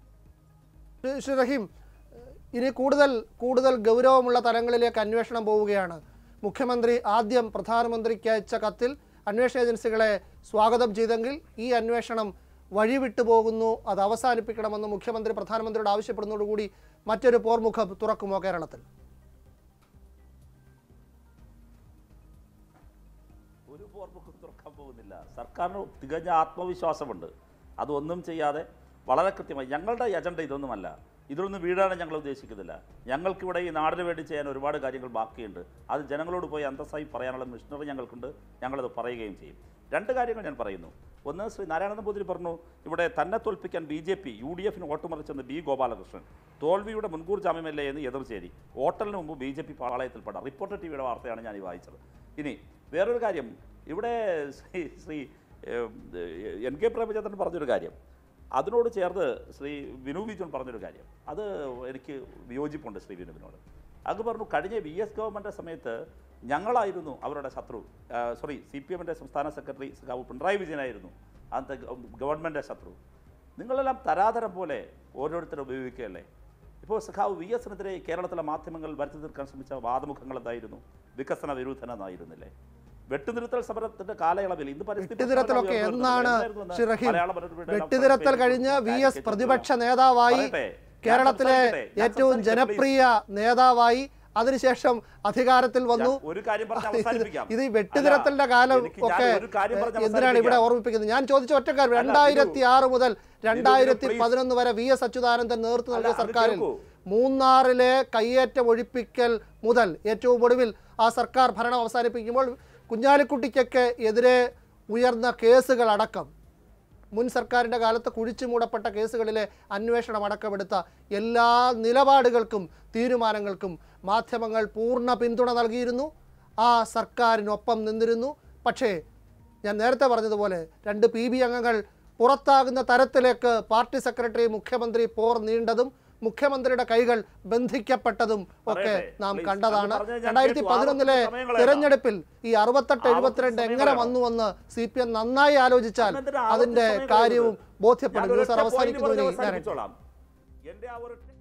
ശ്രീ- ശ്രീ റഹീം ഇനി കൂടുതൽ കൂടുതൽ ഗൗരവമുള്ള തലങ്ങളിലേക്ക് അന്വേഷണം പോവുകയാണ് മുഖ്യമന്ത്രി ആദ്യം പ്രധാനമന്ത്രിക്ക് അയച്ച കത്തിൽ അന്വേഷണ ഏജൻസികളെ സ്വാഗതം ചെയ്തെങ്കിൽ ഈ അന്വേഷണം വഴിവിട്ടു പോകുന്നു അത് അവസാനിപ്പിക്കണമെന്ന് മുഖ്യമന്ത്രി പ്രധാനമന്ത്രിയോട് ആവശ്യപ്പെടുന്നതോടുകൂടി മറ്റൊരു പോർമുഖം തുറക്കുമോ കേരളത്തിൽ ഒരു പോർമുഖം തുറക്കാൻ പോകുന്നില്ല സർക്കാരിന് തികഞ്ഞ ആത്മവിശ്വാസമുണ്ട് അതൊന്നും ചെയ്യാതെ വളരെ കൃത്യമായി ഞങ്ങളുടെ അജണ്ട ഇതൊന്നുമല്ല ഇതിലൊന്നും വീടാണ് ഞങ്ങൾ ഉദ്ദേശിക്കുന്നില്ല ഞങ്ങൾക്കിവിടെ ഈ നാടിന് വേണ്ടി ചെയ്യാൻ ഒരുപാട് കാര്യങ്ങൾ ബാക്കിയുണ്ട് അത് ജനങ്ങളോട് പോയി അന്തസ്സായി പറയാനുള്ള മിഷനറി ഞങ്ങൾക്കുണ്ട് ഞങ്ങളത് പറയുകയും ചെയ്യും രണ്ട് കാര്യങ്ങൾ ഞാൻ പറയുന്നു ഒന്ന് ശ്രീ നാരായണ നമ്പൂതിരി പറഞ്ഞു ഇവിടെ തന്നെ തോൽപ്പിക്കാൻ B J P U D എഫിന് വോട്ടുമറിച്ചെന്ന് ബി ഗോപാലകൃഷ്ണൻ തോൽവിയുടെ മുൻകൂർ ജാമ്യമല്ലേ എന്ന് എതിർച്ചേരി വോട്ടലിന് മുമ്പ് ബി ജെ പി പാളയത്തിൽപ്പെട്ട റിപ്പോർട്ടർ ടി വിയുടെ വാർത്തയാണ് ഞാൻ ഈ വായിച്ചത് ഇനി വേറൊരു കാര്യം ഇവിടെ ശ്രീ ശ്രീ ഏം, എൻ കെ പ്രേമചന്ദ്രൻ പറഞ്ഞൊരു കാര്യം അതിനോട് ചേർന്ന് ശ്രീ വിനു വിജോൺ പറഞ്ഞൊരു കാര്യം അത് എനിക്ക് വിയോജിപ്പുണ്ട് ശ്രീ വിനുവിനോട് അത് പറഞ്ഞു കഴിഞ്ഞ വി എസ് ഗവൺമെൻറ് സമയത്ത് ഞങ്ങളായിരുന്നു അവരുടെ ശത്രു സോറി സി പി എമ്മിൻ്റെ സംസ്ഥാന സെക്രട്ടറി സഖാവ് പിണറായി വിജയനായിരുന്നു അന്നത്തെ ഗവൺമെൻറ് ശത്രു നിങ്ങളെല്ലാം തരാതരം പോലെ ഓരോരുത്തരും ഉപയോഗിക്കുകയല്ലേ ഇപ്പോൾ സഖാവ് വി എസിനെതിരെ കേരളത്തിലെ മാധ്യമങ്ങൾ വരുത്തി തീർക്കാൻ ശ്രമിച്ച വാദമുഖങ്ങൾ എന്തായിരുന്നു വികസന വിരുദ്ധനെന്നായിരുന്നില്ലേ വെട്ടുനിരുത്തൽ സമരത്തിന്റെ കാലയളവിൽ ഇന്ന് പരിസ്ഥിതി വെട്ടുതിരത്തലൊക്കെ പ്രശ്നങ്ങൾ ഉയർന്നു എന്നാണ് വരുന്നത് എന്തായിരുന്നു ശ്രീ എന്ന് റഹീം മലയാള മനോരമയുടെ എല്ലാം വെട്ടുതിരത്തൽ പേജിൽ കഴിഞ്ഞ് വി എസ് കാരിക്കേച്ചർ പ്രതിപക്ഷ ചെയ്യാം. നേതാവായി പറയട്ടെ, ഞാൻ കേരളത്തിലെ സംസാരിക്കട്ടെ, ഞാൻ ഏറ്റവും സംസാരിക്കട്ടെ, ജനപ്രിയ നേതാവായി അതിനുശേഷം അധികാരത്തിൽ വന്നു ഞാൻ ഒരു കാര്യം പറഞ്ഞ് അവസാനിപ്പിക്കാം. ഇത് ഈ വെട്ടുതിരത്തലിന്റെ കാലം എനിക്ക് ഞാൻ ഒക്കെ ഒരു കാര്യം പറഞ്ഞ് എന്തിനാണ് ഇവിടെ അവസാനിപ്പിക്കാം. ഓർമ്മിപ്പിക്കുന്നത് ഞാൻ ചോദിച്ച ഒറ്റ കാര്യം അല്ല, രണ്ടായിരത്തി ആറ് മുതൽ രണ്ടായിരത്തി please. പതിനൊന്ന് വരെ വി എസ് അച്യുതാനന്ദൻ നേതൃത്വം നൽകിയ അല്ല, അത് സർക്കാരിൽ കേൾക്കൂ. മൂന്നാറിലെ കയ്യേറ്റം ഒഴിപ്പിക്കൽ മുതൽ ഏറ്റവും ഒടുവിൽ ആ സർക്കാർ ഭരണം അവസാനിപ്പിക്കുമ്പോൾ കുഞ്ഞാലിക്കുട്ടിക്കൊക്കെ എതിരെ ഉയർന്ന കേസുകൾ അടക്കം മുൻ സർക്കാരിൻ്റെ കാലത്ത് കുഴിച്ചു മൂടപ്പെട്ട കേസുകളിലെ അന്വേഷണം അടക്കമെടുത്ത എല്ലാ നിലപാടുകൾക്കും തീരുമാനങ്ങൾക്കും മാധ്യമങ്ങൾ പൂർണ്ണ പിന്തുണ നൽകിയിരുന്നു ആ സർക്കാരിനൊപ്പം നിന്നിരുന്നു പക്ഷേ ഞാൻ നേരത്തെ പറഞ്ഞതുപോലെ രണ്ട് പി ബി അംഗങ്ങൾ പുറത്താകുന്ന തരത്തിലേക്ക് പാർട്ടി സെക്രട്ടറി മുഖ്യമന്ത്രി പോർ നീണ്ടതും മുഖ്യമന്ത്രിയുടെ കൈകൾ ബന്ധിക്കപ്പെട്ടതും ഒക്കെ പറയട്ടെ, നാം please. കണ്ടതാണ് അത് പറഞ്ഞത് ഞാൻ രണ്ടായിരത്തി കേട്ടു. പതിനൊന്നിലെ ആവർത്തിച്ച് സമയം കളയണ്ട. തിരഞ്ഞെടുപ്പിൽ ഈ അറുപത്തെട്ട് ആവർത്തിച്ച് എഴുപത്തിരണ്ട് സമയം എങ്ങനെ കളയണം. വന്നുവെന്ന് സി പി എം നന്നായി ആലോചിച്ചാൽ അന്നെന്തിനാ ആവർത്തിച്ച് അതിന്റെ സമയം കാര്യവും കളയുന്നത്? ബോധ്യപ്പെടും ഞാൻ ന്യൂസ് ഒരൊറ്റ point അവസാനിക്കുന്നതിന് പറഞ്ഞ് ഞാൻ അവസാനിപ്പിച്ചോളാം. എന്റെ ആ ഒരൊറ്റ